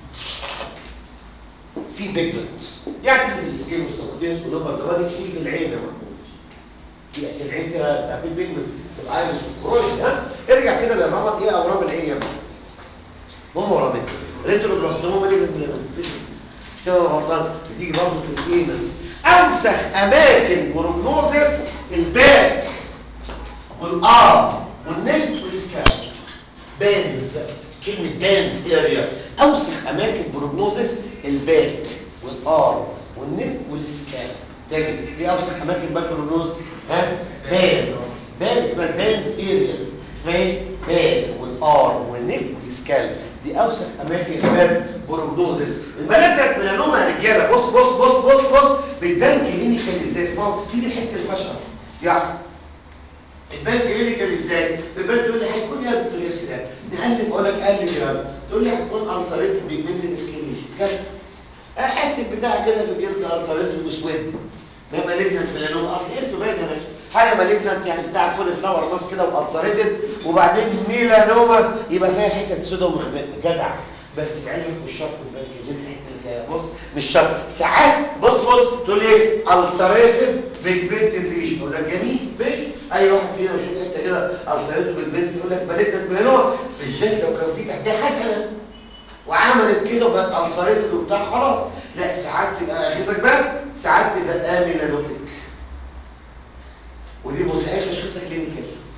في بيجمنت يعني في السكين والسبكوتينس واللوبر زبادي في في العين يا محمود في عشان العين فيها بتاع في البيجمنت في الايرس كرويد ها ارجع كده للرمد ايه اورام العين يا محمود هم ورامين ريتروبلاستوما مالجنت مفيش كده انا غلطان بتيجي برضه في الاينس اوسخ اماكن بروجنوزس الباك والارم والنك والسكاب بانز كلمه بانز اريا اوسخ اماكن بروجنوزس الباك والارم والنك والسكاب تاني ايه اوسخ اماكن باك بروجنوز ها بانز بانز اسمها بانز ارياز اسمها ايه بان والارم والنك والسكاب دي اوسخ اماكن الباب بروجنوزس الملاك ميلانوما يا رجاله بص بص بص بص بص بتبان كلينيكال ازاي اسمها دي الحته الفشله يعني بتبان كلينيكال ازاي بتبان تقول لي هيكون يا دكتور ياسر نالف اقول لك الف يا تقول لي هتكون السريت بيجمنتد اسكيميشن كده حته بتاع كده في الجلد السريت مسود ما مالجنت ميلانوما اصل اسمه باين يا باشا حاجه مالجنت يعني بتاع كل فلاور ماس كده والسريتد وبعدين ميلانوما يبقى فيها حته سودا ومغمقه جدع بس علمك مش شرط تبان كده الحته اللي فيها بص مش شرط ساعات بص بص تقول ايه السريتد بيجمنتد ليش اقول لك جميل ماشي اي واحد فينا يشوف حته كده السريتد بيجمنتد يقول لك مالجنت ميلانوما بالذات لو كان في تحتها حسنه وعملت كده وبقت السريتد وبتاع خلاص لا ساعات تبقى غيظك بقى ساعات تبقى ميلانوتيك ودي مستحيل تشخيصها كلينيكال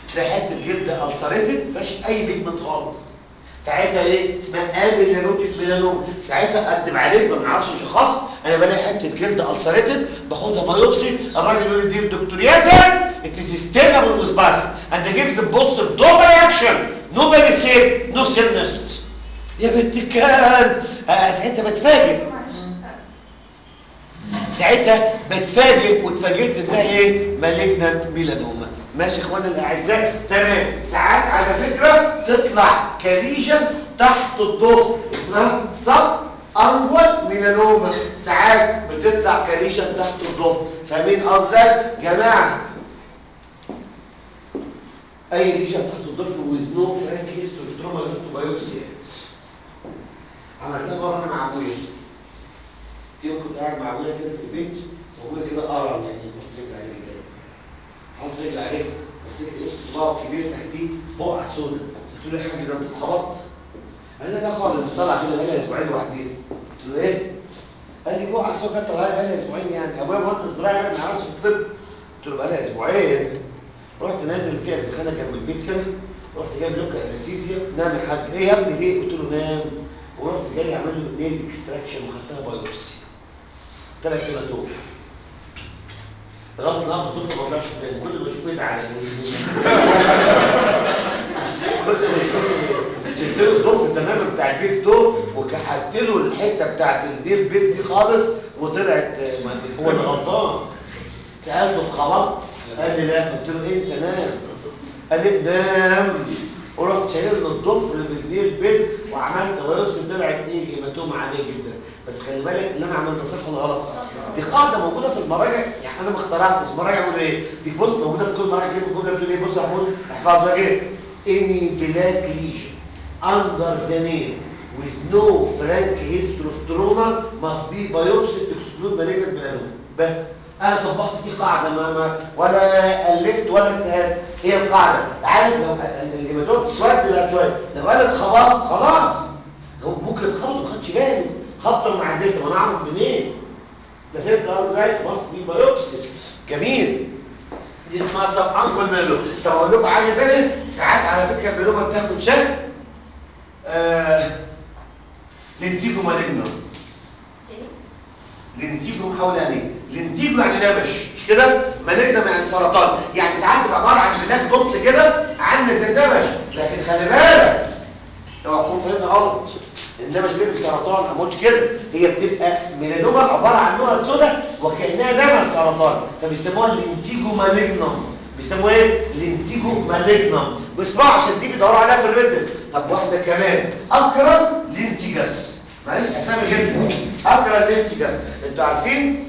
تلاقي حته جلد السريتد ما فيهاش اي بيجمنت خالص ساعتها ايه اسمها ابيليروتيك ميلانوم ساعتها اقدم عليك ما بنعرفش نشخص انا بلاقي حته جلد السريتد باخدها بايوبسي الراجل يقول لي دي دكتور ياسر it is stable with bus and gives the positive double reaction nobody said no cell يا بنت كان آه ساعتها بتفاجئ معلش استاذ ساعتها بتفاجئ واتفاجئت انها ايه مالجنت ميلانوما ماشي يا اخوانا الاعزاء تمام ساعات على فكره تطلع كليشن تحت الضفر اسمها سب انجول ميلانوما ساعات بتطلع كليشن تحت الضفر فاهمين قصدي جماعه اي ليشن تحت الضفر وزنو فرانك هيستوري في تروما ليفت بايوبسيات عملتها مره انا مع ابويا في يوم كنت قاعد مع ابويا كده في البيت وابويا كده قرا يعني كنت رجل عليه كده حط رجل عليه بصيت لقيت صباعه كبير تحتيه بقعه سودا قلت له يا حاج ده انت اتخبطت قال لي لا خالص طلع كده بقالها اسبوعين لوحدين قلت له ايه قال لي بقعه سودا طلع بقالها اسبوعين يعني ابويا مهندس زراعي ما يعرفش في الطب قلت له بقالها اسبوعين رحت نازل فيها الزخانه جنب البيت كده رحت جايب لوكا انستيزيا نام يا حاج ايه يا ابني ليه قلت له نام ورحت جاي اعمل له نيل اكستراكشن وخدتها بايوبسي طلع هيماتوم رغم ان اخد طفل ما طلعش قدامي كل ما اشوفه يدعي على كل ما اشوفه شلت له الضف تماما بتاع البيت ده وكحت له الحته بتاعت البيت بيت دي خالص وطلعت آه، ما- هو اللي غلطان سالته اتخبطت قال لي لا قلت له انت نام قال لي نام ورحت شايل له الضفر من البيت وعملت بايوبسي طلعت ايه هيماتوما عاديه جدا بس خلي بالك اللي انا عملته صح ولا غلط دي قاعده موجوده في المراجع يعني انا ما اخترعتش المراجع بيقول ايه دي بص موجوده في كل مراجع كده الجمله بتقول ايه بص يا محمود احفظ بقى ايه any black lesion under the nail with no frank history of trauma must be biopsy to exclude malignant melanoma بس انا طبقت فيه قاعده ما, ما ولا الفت ولا اجتهدت هي القاعده عارف لو الهيماتوم تسود لا شويه لو قالت خبط خلاص هو ممكن تخبط ما خدش باله خبطه مع الدلتا وانا اعرف منين ده فهمت قصدي ازاي ماست بي بايوبسي جميل دي اسمها سب انكل ميلو طب اقول لكم حاجه ثانيه ساعات على فكره الميلوما بتاخد شكل آه لنتيجو مالجنا لنتيجو محاول يعني لنتيجو يعني نمش مش كده مالجنا يعني سرطان يعني ساعات تبقى عباره عن بلاك دوتس كده عامله زي النمش لكن خلي بالك اوعى تكون فهمنا غلط النمش بيبقى سرطان ما قلتش كده هي بتبقى ميلانوما عباره عن نقط سوداء وكانها نمش سرطان فبيسموها الانتيجو مالجنم بيسموها ايه الانتيجو مالجنم واسمعوا عشان دي بيدوروا عليها في الريتم طب واحده كمان اكرم لينتيجاس معلش اسامي غلسه اكرم لينتيجاس انتوا عارفين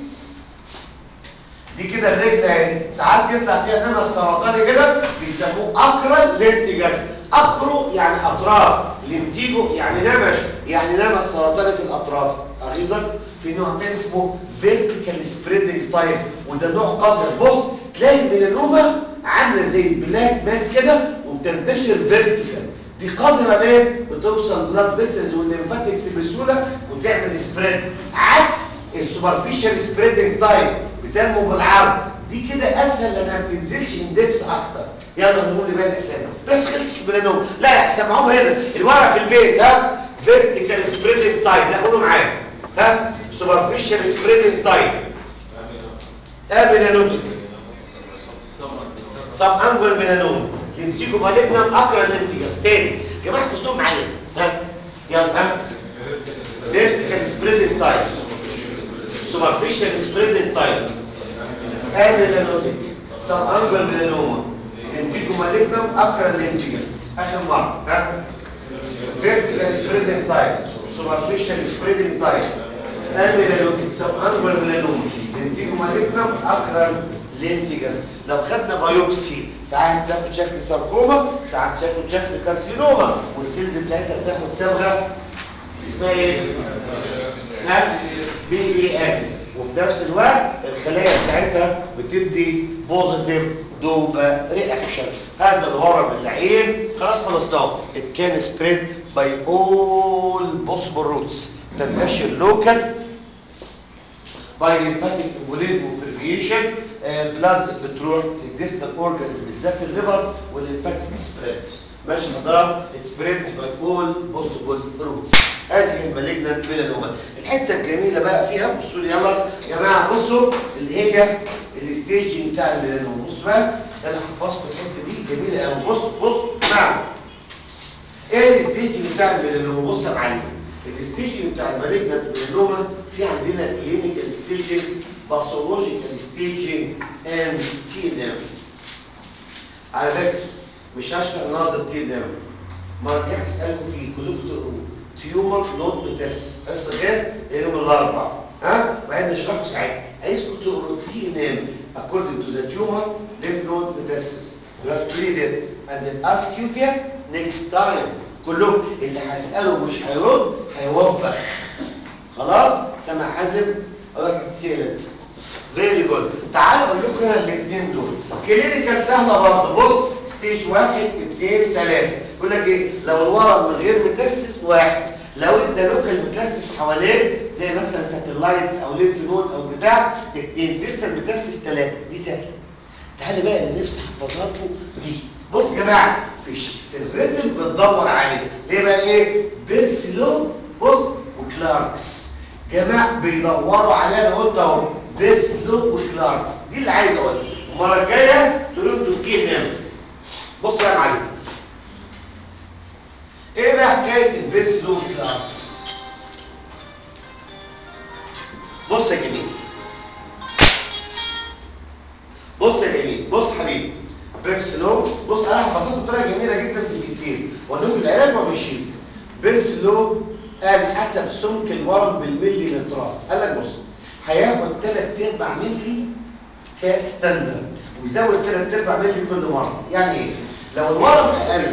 دي كده الرجل اهي ساعات يطلع فيها نمى سرطاني كده بيسموه اكرل لينتيجاس اكرو يعني اطراف لينتيجو يعني نمش يعني نمى سرطاني في الاطراف اغيظك في نوع تاني اسمه فيرتيكال سبريدنج تايب وده نوع قذر بص تلاقي الميلانوما عامله زي البلاك ماس كده وبتنتشر فيرتيكال دي قذره ليه بتوصل بلاد فيسلز والليمفاتكس بسهوله وتعمل سبريد عكس السوبرفيشال سبريدنج تايب بتنمو بالعرض دي كده اسهل لانها ما بتنزلش ان ديبس اكتر يلا نقول لي بقى الاسامي بس خلصت البلانوم لا سمعوهم هنا الورقه في البيت ها فيرتيكال سبريدنج تايب لا قولوا معايا ها سوبرفيشال سبريدنج تايب ابيلانوتيك سب انجل ميلانوم لنتيجو مالجنم اقرا لنتيجاس تاني يا جماعه احفظوهم معايا ها يلا ها فيرتيكال سبريدنج تايب سوبرفيشال سبريدنج تايب اميلانوتيك سب انجل ميلانوما لنتيجو مالجنم اقرا لنتيجاس اخر مره ها فيرتيكال سبريدنج تايب سوبرفيشال سبريدنج تايب اميلانوتيك سب انجل ميلانوما لنتيجو مالجنم اقرا لينتيجاس لو خدنا بايوبسي ساعات تاخد شكل ساركوما ساعات تاخد شكل كارسينوما والسيلز بتاعتها بتاخد صبغه اسمها ايه؟ ها؟ بي اي اس وفي نفس الوقت الخلايا بتاعتها بتدي بوزيتيف دوبا رياكشن هذا الورم اللعين خلاص خلصناه it can spread by all possible routes تنتشر لوكال by lymphatic embolism وبرفيشن بلاد بتروح للديستال اورجانز بالذات الليفر والليمفاتيك سبريدز ماشي حضرتك سبريدز باي اول بوسيبل روتس هذه المالجنت ميلانوما الحته الجميله بقى فيها بصوا لي يلا يا جماعه بصوا اللي هي الستيج بتاع الميلانوما بصوا بقى ده انا حفظت الحته دي جميله قوي بص بص اسمعوا ايه الستيج بتاع الميلانوما بص يا معلم الستيج بتاع المالجنت ميلانوما في عندنا كلينيكال ستيجنج باثولوجيكال ستيجنج اند تي ان ام على فكره مش هشرح النهارده التي ان ام ما رجعت اسالكم فيه كلكم تقروا تيومر نوت بتس قصه كام يوم الاربع ها وبعدين نشرحه ساعتها عايزكم تقروا تي ان ام according to the tumor lymph node metastasis you have to read it and then ask you here next time كلكم اللي هساله مش هيرد هيوبخ خلاص سامع حازم اقول لك اتسالت فيري جود تعالوا اقول لكم هنا الاثنين دول كلينيكال سهله برضه بص ستيج واحد اثنين ثلاثه يقول لك ايه لو الورم من غير متسس واحد لو ادى لوكال متسس حواليه زي مثلا ساتلايتس او لينف نود او بتاع اثنين ديستال متسس ثلاثه دي سهله تعالى بقى اللي نفسي احفظها لكم دي بص يا جماعه في في الريتم بندور عليه ليه بقى ايه بيرسلو بص وكلاركس جماعه بيدوروا عليها انا قلت اهو بيرسلو وكلاركس دي اللي عايز اقولها المره الجايه تقولوا انتوا كده بص بقى يا معلم ايه بقى حكايه البيرسلو وكلاركس بص يا جميل بص يا جميل بص حبيبي بيرسلو بص انا حفظته بطريقه جميله جدا في الكتير وادوك العلاج ومشيت بيرسلو قال حسب سمك الورم بالملي نترات قال لك بص هياخد 3 ارباع ملي كستاندرد ويزود 3 ارباع ملي كل مره يعني ايه لو الورم اقل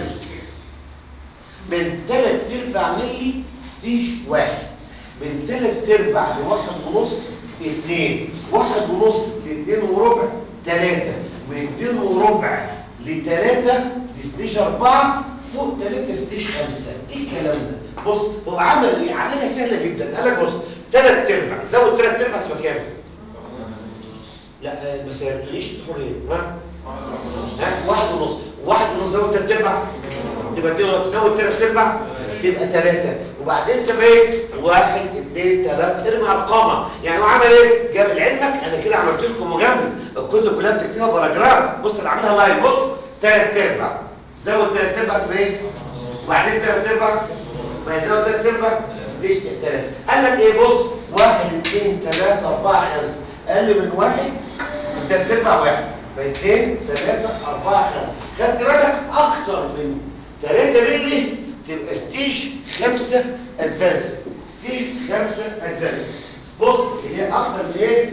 من 3 ارباع ملي ستيج واحد من 3 ارباع لواحد ونص اثنين واحد ونص لاثنين وربع ثلاثة من اتنين وربع لثلاثة دي ستيج أربعة فوق ثلاثة ستيج خمسة إيه الكلام ده؟ بص هو عمل إيه؟ عملها سهلة جدا قال لك بص ثلاث أرباع زود ثلاث أرباع تبقى كام؟ لا ما سألتنيش الحرية ها؟ ها؟ واحد ونص واحد ونص زود ثلاث أرباع تبقى اتنين زود ثلاث أرباع تبقى ثلاثة وبعدين سميت واحد اثنين ثلاثة ارمي ارقامها يعني هو عمل ايه؟ جاب لعلمك انا كده عملت لكم مجمل الكتب كلها بتكتبها باراجراف بص انا عاملها لايف بص ثلاث ارباع زود ثلاث ارباع تبقى ايه؟ وبعدين ثلاث ارباع ما يزود ثلاث ارباع ستيج ثلاثة قال لك ايه بص واحد اثنين ثلاثة أربعة خمسة أقل من واحد ثلاث ارباع واحد اثنين ثلاثة أربعة خمسة خدت بالك أكتر من ثلاثة ملي تبقى ستيج خمسة ادفانس ستيج خمسة ادفانس بص هي اكتر من ايه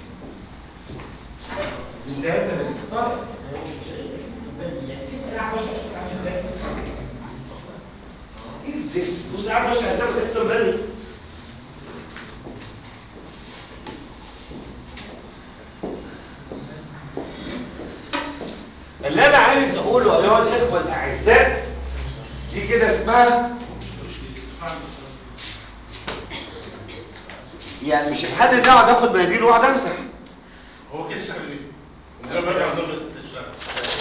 من ثلاثة ملي طيب يعني سيب انا عم بشرح بس عامل ازاي ايه الزفت بص قاعد بشرح ازاي بتحصل بالي اللي انا عايز اقوله ايها الاخوه الاعزاء دي كده اسمها يعني مش الحل ده اقعد اخد مناديل واقعد امسح هو كده اشتغل ايه؟ انا برجع ظبط تشتغل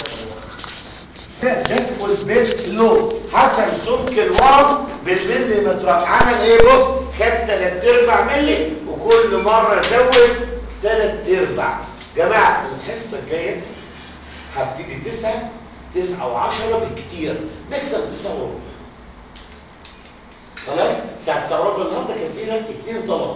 ده ده اسمه البيس لو حسب سمك الورم بالمليمترات عمل ايه بص خد 3 ارباع ملي وكل مره زود 3 ارباع جماعه الحصه الجايه هبتدي 9 9 و10 بالكتير مكسب 9 وربع خلاص الساعه 9 وربع النهارده كان فينا اثنين طلبه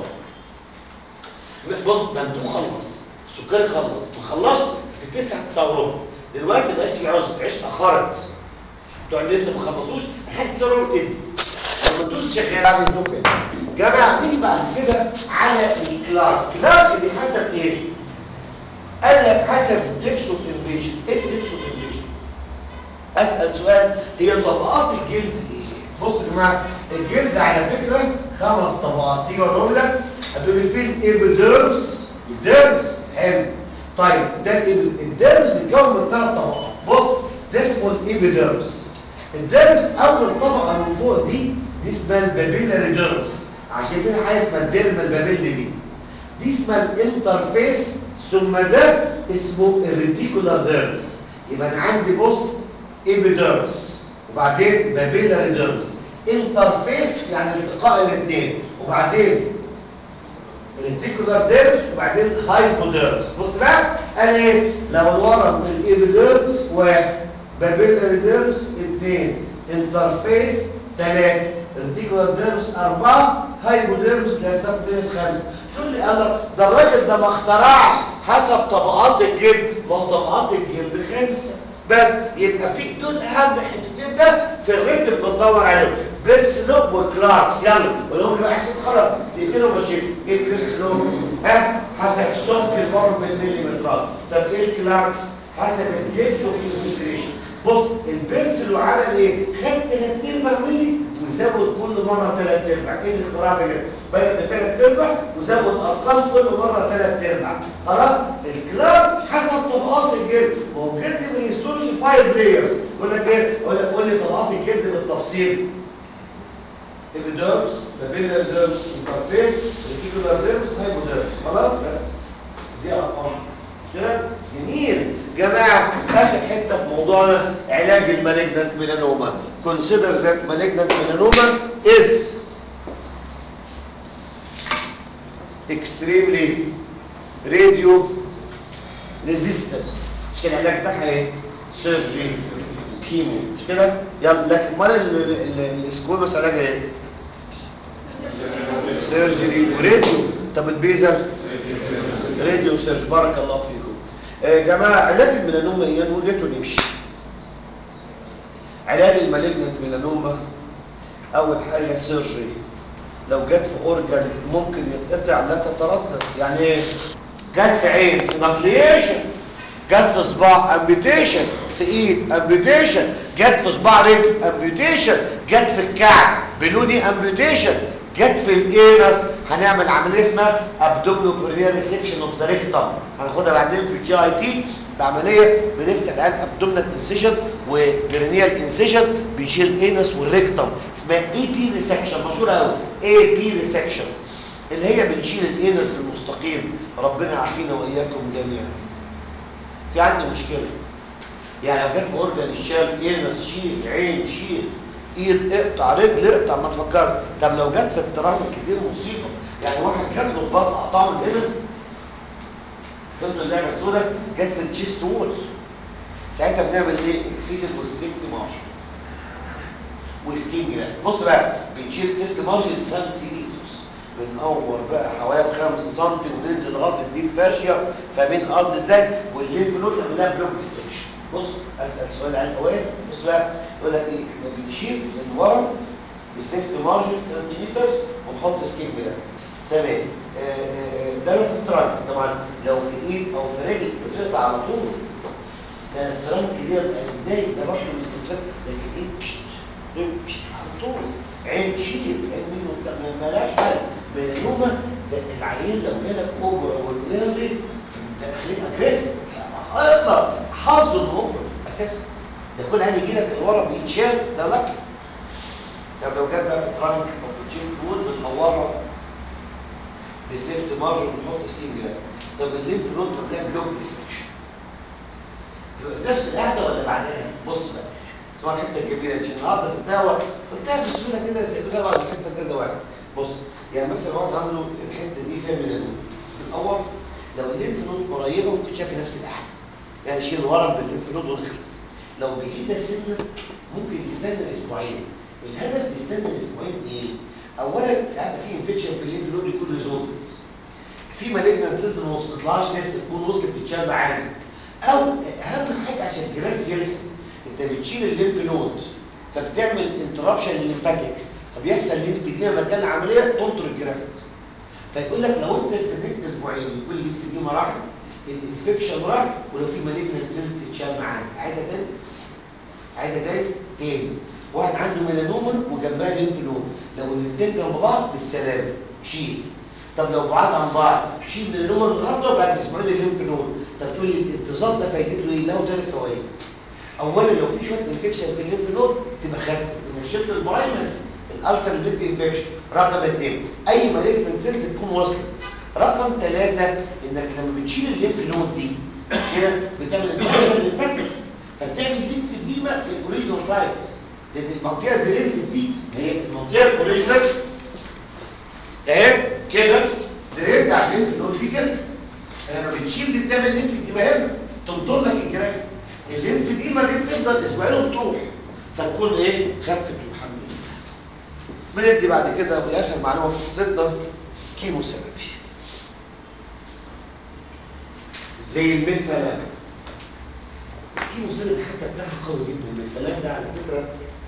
بص مندوب خلص السكري خلص ما خلصت 9 9 وربع دلوقتي ما بقاش في عذر العيش اتاخرت بتوع لسه ما خلصوش لحد 9 وربع تاني لما تدوس شغال بعد اذنكم يعني جماعه نيجي بعد كده على الكلارك كلارك دي حسب ايه؟ قال لك حسب الدكس اوف انفيجن ايه الدكس اوف انفيجن؟ اسال سؤال هي طبقات الجلد ايه؟ بص يا جماعه الجلد على فكره خمس طبقات تيجي اقول لك هتقول لي فين ايبيديرمس الديرمس حلو طيب ده الإيبي- الديرمس بيتكون من ثلاث طبقات بص ده اسمه الايبيديرمس الديرمس اول طبقه من فوق دي دي اسمها البابيلاري ديرمس عشان كده حاجه اسمها الديرما البابيلي دي دي اسمها الانترفيس ثم ده اسمه الريتيكولار ديرمس يبقى انا عندي بص ايبيديرمس وبعدين بابيلاري ديرمس انترفيس يعني التقاء الاثنين وبعدين ريتيكولار ديرمس وبعدين هايبوديرمس بص بقى قال ايه لو الورم في الايبيديرمس واحد بابيلاري ديرمس اثنين انترفيس ثلاثه ريتيكولار ديرمس اربعه هايبوديرمس لا سبليس خمسه تقول لي الله ده الراجل ده ما اخترعش حسب طبقات الجلد ما هو طبقات الجلد خمسه بس يبقى في دول اهم حتتين بقى في الريت اللي بندور عليهم بيرسلوب وكلاركس يلا ولهم بقى احسن خلاص تقتلوا ماشي ايه بيرسلوب ها حسب سمك الفرم بالمليمترات طب ايه الكلاركس حسب الجلد والكونسنتريشن بص البيرسلو عمل ايه خد ثلاث ارباع ملي وزود كل مره ثلاث ارباع ايه الاختراع ده بدا بثلاث ارباع وزود ارقام كل مره ثلاث ارباع خلاص الكلارك حسب طبقات الجلد ما هو الجلد ما يستورش فايف لايرز يقول لك ايه يقول لك قول لي طبقات الجلد بالتفصيل ايبيديرمس بابيلر ديرمس انترفيس ريتيكولار ديرمس هايبوديرمس خلاص بس دي ارقام مش كده جميل جماعه اخر حته في موضوعنا علاج المالجنت ميلانوما consider that malignant melanoma is extremely radio resistant مش كده العلاج بتاعها ايه سيرجري كيمو مش كده يلا لكن امال السكومس علاجها ايه سيرجري وراديو طب البيزل راديو سيرج بارك الله فيكم يا جماعه علاج الميلانوما ايه وليته نمشي علاج المالجنت ميلانوما اول حاجه سيرجري لو جت في اورجان ممكن يتقطع لا تتردد يعني ايه جت في عين نقليشن جت في صباع امبيتيشن في ايد امبيتيشن جت في صباع رجل امبيتيشن جت في الكعب بنودي امبيتيشن جت في الانس هنعمل عمليه اسمها ابدومينو برينيال ريسكشن اوف ذا ريكتم هناخدها بعدين في الجي اي تي بعمليه بنفتح العين ابدومينال انسيشن وبرينيال انسيشن بيشيل الانس والريكتم اسمها اي بي ريسكشن مشهوره قوي اي بي ريسكشن اللي هي بنشيل الانس بالمستقيم ربنا يعافينا واياكم جميعا في عندي مشكله يعني لو جت في اورجن الشال انس شيل عين شيل ايد اقطع رجل اقطع ما تفكرش طب لو جت في الترام كتير مصيبه يعني واحد جات له في بطن قطعه من هنا فهمتوا اللعبه السوداء جت في التشيست وولز ساعتها بنعمل ايه اكسيتد والسيفتي مارش وسكين جراف بص بقى بنشيل سيفتي مارش سنتيمترز بنقور بقى حوالي 5 سم وننزل لغايه الديب فاشيه فاهمين قصدي ازاي والليمف نود نعملها بلوك ديسكشن بص اسال سؤال على الاول بص بقى يقول لك ايه احنا بنشيل من ورا بسيفتي مارجن سنتيمتر ونحط سكين جراف تمام ده لو في الترانك طبعا لو في ايد او في رجل بتقطع على طول ده الترانك دي بقى متضايق ده برضه من الاستسفاف لكن ايد بشت بشت على طول عين تشيل عين مين مالهاش حل ميلانوما ده العيان لو جالك اوبرا والايرلي ده خليك اجريسيف اصلا حظه ان اوبرا اساسا ده كل عين يجي لك الورم بيتشال ده لك طب لو جت بقى في الترانك او في التشيست وول بنقورها بسيفت مارجن ونحط سكين جراف طب الليمف نود بنعمل بلوك ديسكشن تبقى في نفس القعده ولا بعدها بص بقى اسمها الحته الجميله دي النهارده في الدواء قلتها بسهوله كده زي فيها بعض الحته كذا واحد بص يعني مثلا واحد عنده الحته دي فيها ميلانوم الاول لو الليمف نود قريبه ممكن شايف نفس القعده يعني شيل الورم بالليمف نود ونخلص لو بعيده سنه ممكن يستنى اسبوعين الهدف نستنى اسبوعين ايه اولا ساعات في انفكشن في الليمف نود يكون ريزولفد في مالجنت سيلز ما وصلتلهاش لسه تكون وصلت تتشال معانا او اهم حاجه عشان الجراف يلحق انت بتشيل الليمف نود فبتعمل انتربشن للليمفاتكس فبيحصل ليمف دي مكان العمليه تنطر الجرافت فيقول لك لو انت استنيت اسبوعين يكون الليمف دي مراحل الانفكشن راح ولو في مالجنت سيلز تتشال معانا عايده تاني عايده تاني تاني واحد عنده ميلانوما وجنبها ليمف نود لو الاثنين جنب بعض بالسلامه شيل طب لو بعاد عن بعض شيل ميلانوما النهارده وبعد اسبوعين الليمف نود طب تقول لي الاتصال ده فايدته ايه؟ له ثلاث فوائد اولا لو في شويه انفكشن في الليمف نود تبقى خفت انك شلت البرايمري الالسر اللي بيدي انفكشن رقم اثنين اي مالجنت سيلز تكون وصلت رقم ثلاثة انك لما بتشيل الليمف نود دي مش كده بتعمل انفكشن للفاتكس فبتعمل ليمفيديما في الاوريجينال سايت لان المنطقه الدرينج دي هي المنطقه الاوريجينال اهي كده درينج على الليمف نود دي كده لما بتشيل دي بتعمل ليمفيديما هنا تنطر لك الجراف الليمفيديما دي بتفضل اسبوعين وتروح فتكون ايه خفت والحمد لله بندي بعد كده واخر معلومه في قصتنا كيموثيرابي زي الميثالام الكيموثيرابي حتى بتاعها قوي جدا الميثالام ده على فكره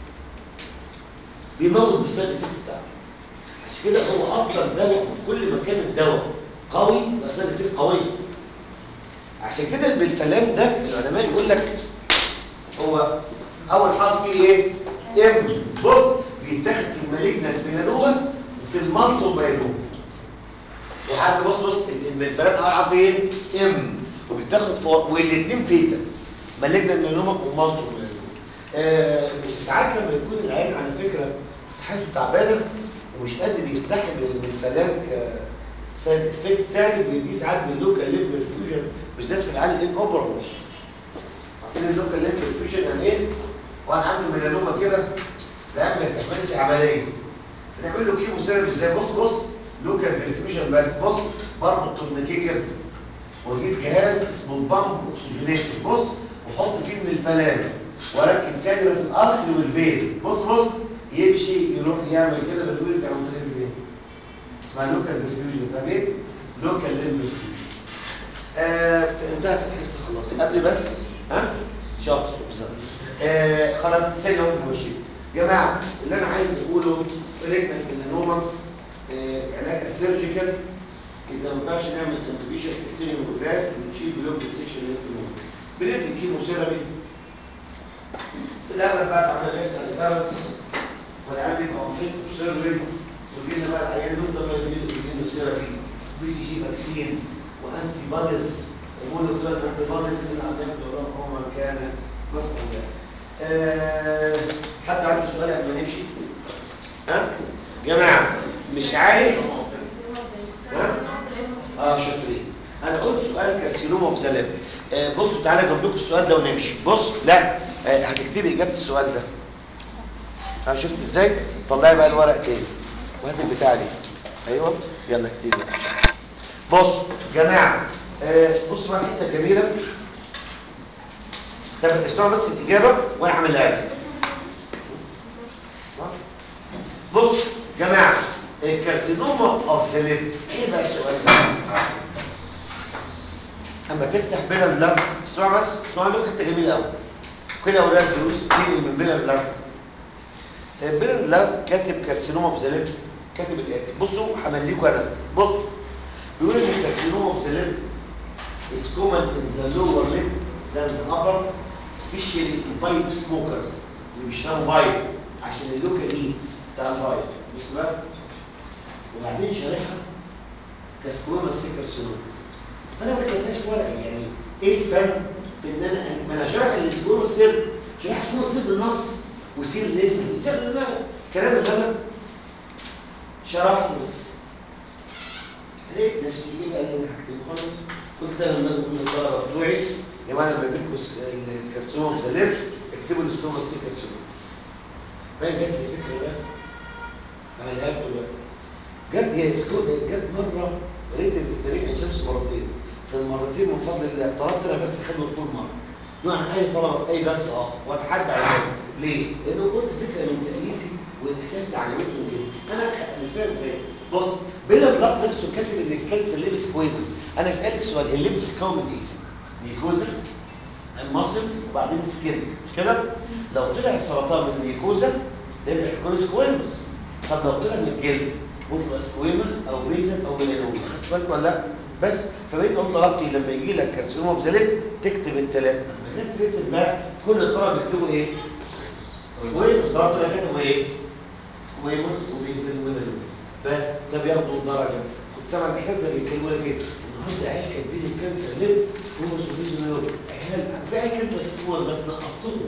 بيموت بالسايد افكت بتاعه عشان كده هو اصلا دواء كل ما كان الدواء قوي يبقى السايد افكت قويه عشان كده البلفلام ده العلماء يقول لك هو اول حرف فيه ايه ام بص بيتاخد في المالجنال ميلانوما وفي المالتو ميلانوما وحتى بص بص البلفلام اول حرف ايه ام وبيتاخد فوق والاثنين بيتا مالجنال ميلانوما ومالتو ميلانوما آه ساعات لما يكون العين على فكره صحته تعبانه ومش قادر يستحمل البلفلام سايد افكت سالب بيديه ساعات باللوكال ليمب فيوجن بالذات في العيال الان اوبر عارفين اللوكال ليمب فيوجن يعني ايه؟ واحد عنده ميلانوما كده لا ما يستحملش عمليه بنعمل له كيمو ثيرابي ازاي بص بص لوكال فيوجن بس بص بربط تورنيكيه كده واجيب جهاز اسمه البامب اوكسجينيتد بص وحط فيه من الفلان واركب كاميرا في الارتري والفين بص بص يمشي يروح يعمل كده بنقول كان عن طريق الفين اسمها لوكال ديفيوجن فاهمين؟ لوكال ليمب ديفيوجن آه انتهت الحصه خلاص قبل بس ها شاطر بالظبط آه خلاص ثانيه واحده ماشي يا جماعه اللي انا عايز اقوله رجنا ميلانوما آه علاجها سيرجيكال اذا ما ينفعش نعمل كونتريبيوشن اكسينوجراف ونشيل بلوك السكشن اللي في النوم بندي كيموثيرابي في الاغلب بعد عمليه يحصل ريكارنس والعيان بيبقى انفيت في سيرجري وجينا بقى العيان نفضل بقى نديله كيموثيرابي بي سي جي فاكسين وانتي بادز ومونوكلونال انتي بادز اللي هناخده الله عمرا كان مفعولا أه حد عنده سؤال قبل ما نمشي ها جماعه مش عايز ها اه شاطرين انا قلت سؤال كارسينوما في زلام آه بصوا تعالى اجاوب لكم السؤال ده ونمشي بص لا آه هتكتبي اجابه السؤال ده ها شفت ازاي طلعي بقى الورق تاني وهات البتاع دي ايوه يلا اكتبي بقى بص جماعه آه بصوا بقى حته جميله طب اسمعوا بس الاجابه وانا هعملها لك بص جماعه الكارسينوما اوف ذا ليب ايه بقى السؤال ده اما تفتح بلا اللف اسمع بس اسمع له حته جميله قوي كده اولاد دروس كتير من بلا اللف بلا اللف كاتب كارسينوما اوف ذا ليب كاتب الاتي بصوا همليكوا انا بص بيقول ان الكارسينوما اوف ذا ليب is common in the lower lip than the upper especially in pipe smokers اللي بيشربوا بايب عشان اللوكال ايت بتاع البايب بص بقى وبعدين شارحها كاسكوما السكرسينوما فانا ما كتبتهاش في ورقي يعني ايه الفن في ان انا ما انا شارح السكوما السر شارح السكوما السر بالنص وسير الاسم سير لا الكلام اللي انا شرحته لقيت نفسي ايه بقى اللي حاجتين خالص كنت انا لما اقول للطلبه بتوعي يا جماعه لما يجيب لكم الكرسومه مسلف اكتبوا السكوما السكرسينوما فاهم جت لي فكره بقى انا لكم دلوقتي جت هي سكوت جت مره قريت التاريخ عن شمس مرتين في المرتين من فضل الله طلبت انا بس خدوا الفول مره يعني اي طلبه في اي درس اه واتحدى عليهم ليه؟ لانه كنت فكره من تاليفي والاساس عجبتهم جدا انا الفها ازاي؟ بص بيلا بلاك نفسه كاتب ان الكانسر ليبس كويس انا اسالك سؤال الليبس بتتكون من ايه؟ ميكوزا المصل وبعدين سكين مش كده؟ لو طلع السرطان من الميكوزا لازم يكون سكويمس طب لو طلع من الجلد ممكن يبقى سكويمس او بيزل او ميلانوما خدت بالك ولا لا؟ بس فبقيت قلت طلبتي لما يجي لك كارسينوما بزلت تكتب الثلاثه لما جت تكتب بقى كل طلبه يكتبوا ايه؟ سكويمس طلبت انا كاتبوا ايه؟ سكويمس وبيزل وميلانوما بس ده بياخدوا الدرجه كنت سامع الاساتذه بيتكلموا لك ايه؟ النهارده عيال كانت دي الكانسر ليه؟ سكويمس وبيزل وميلانوما عيال في عيال كانت بس سكويمس بس نقصتهم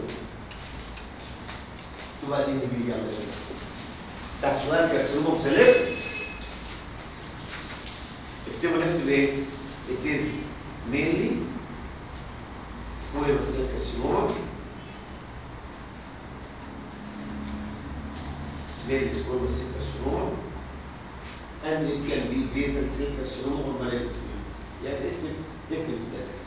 تبقى دي اللي بيجي على تحت سؤال كارسينوما بزلت اكتبوا نكتب ايه؟ It is mainly سكوير سيل كارسينوما سميل سكوير سيل كارسينوما and it can be basal cell carcinoma or malignant يعني اكتب اكتب الثلاثة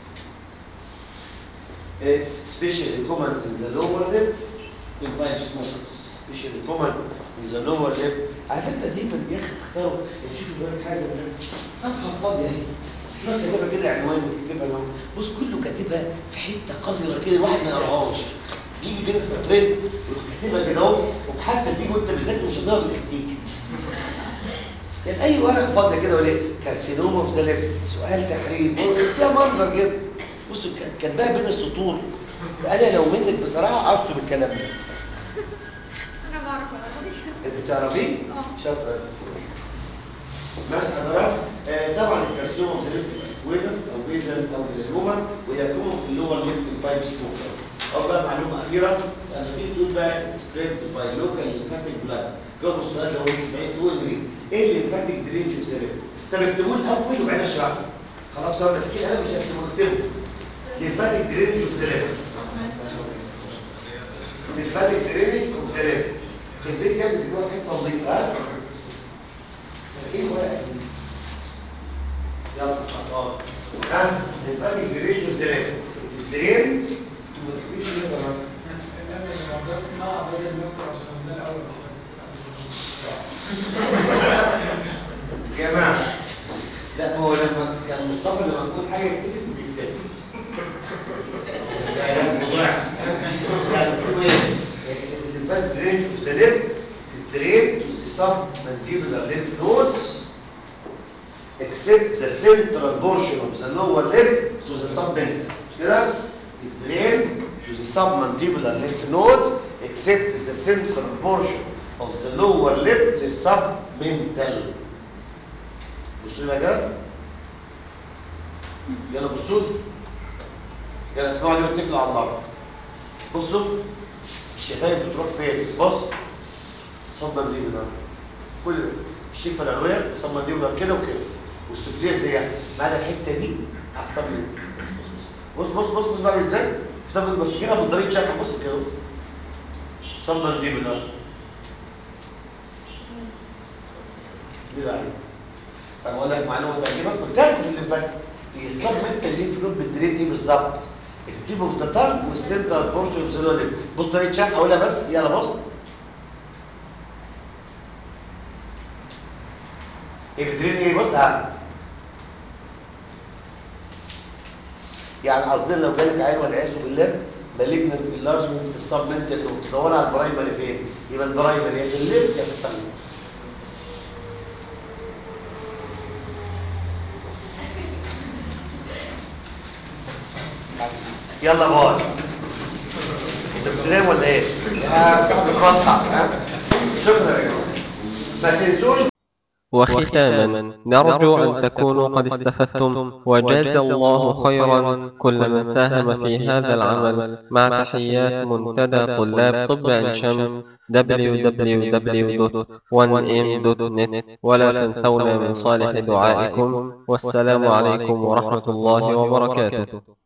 It's especially common in the lower lip in pipe smokers especially common in the lower lip على فكرة دايما يا اخي اختاروا يعني شوفوا دلوقتي حازم ده صفحة فاضية اهي يروح كاتبها كده عنوان وتكتبها له بص كله كاتبها في حتة قذرة كده الواحد ما يقراهاش يجي كده سطرين ويروح كاتبها كده اهو وحتى تيجي وانت بتذاكر مش هتقرا بالاستيك يعني اي ورق فاضي كده ولا كارسينوما في زلب سؤال تحرير ده منظر كده بصوا ك- كاتباها بين السطور انا لو منك بصراحه اشطب الكلام ده انا بعرف اقرا انت بتعرفيه اه. شاطره ماشي حضرتك آه طبعا الكارسينوما في زلب بتبقى سكويمس او بيزل او ميلانوما وهي كومن في اللور ليب بايب سموكر او بقى معلومه اخيره لما تيجي تقول بقى سبريدز باي لوكال ليمفاتيك بلاد جاوب السؤال ده وانت مش بعيد تقول لي ايه الليمفاتيك درينج في زلب طب اكتبوه الاول وبعدين اشرحه خلاص كده ماسكين انا مش هكتبه اكتبه ليمفاتيك درينج في زلب ليمفاتيك درينج في زلب البيت يعني اللي هو حته نظيفه ها ايه ورقه دي يلا خلاص ها ليمفاتيك درينج في زلب الدرين ما تكتبش كده كمان بس ما بدل النقطة عشان أوزان الأول يا جماعه لا ما هو لما كان مصطفى لما يقول حاجه يكتب بيكتب لا لا الموضوع يعني بتقول ايه الليمفاتيك درينج في زلب is drained to the submandibular lymph nodes except the central portion of the lower lip so the submental مش كده is drained to the submandibular lymph nodes except the central portion of the lower lip is submental بصوا لي كده يلا بصوا لي. يلا اسمعوا لي واتكلوا على الله بصوا الشفايف بتروح فين بص صمم دي من كل الشفه العلويه صمم دي من كده وكده والسفليه زيها ما عدا الحته دي على الصمم بص بص بص بص بعمل ازاي صمم بص كده بالطريقه شكل بص كده بص صمم دي من دي بقى طب اقول لك معلومه تعجبك قلت لكم اللي فات هي السبمنت اللي في لوب بالدرين ايه بالظبط التيب اوف ذا تانج والسنترال بورشن اوف ذا لوب بص طريقه شرح اقولها بس يلا بص ايه بالدرين ايه بص ها يعني قصدنا لو جالك عين والعياذ بالله مالجنت انلارجمنت في السبمنتال نوت تدور على البرايمري فين يبقى البرايمري يا في الليل يا في التانج يلا باي انت بتنام ولا ايه يا صاحب المصحف ها شكرا يا جماعه ما تنسوش وختاما نرجو أن تكونوا قد استفدتم وجاز الله خيرا كل من ساهم في هذا العمل مع تحيات منتدى طلاب طب عين شمس www.1m.net ولا تنسونا من صالح دعائكم والسلام عليكم ورحمة الله وبركاته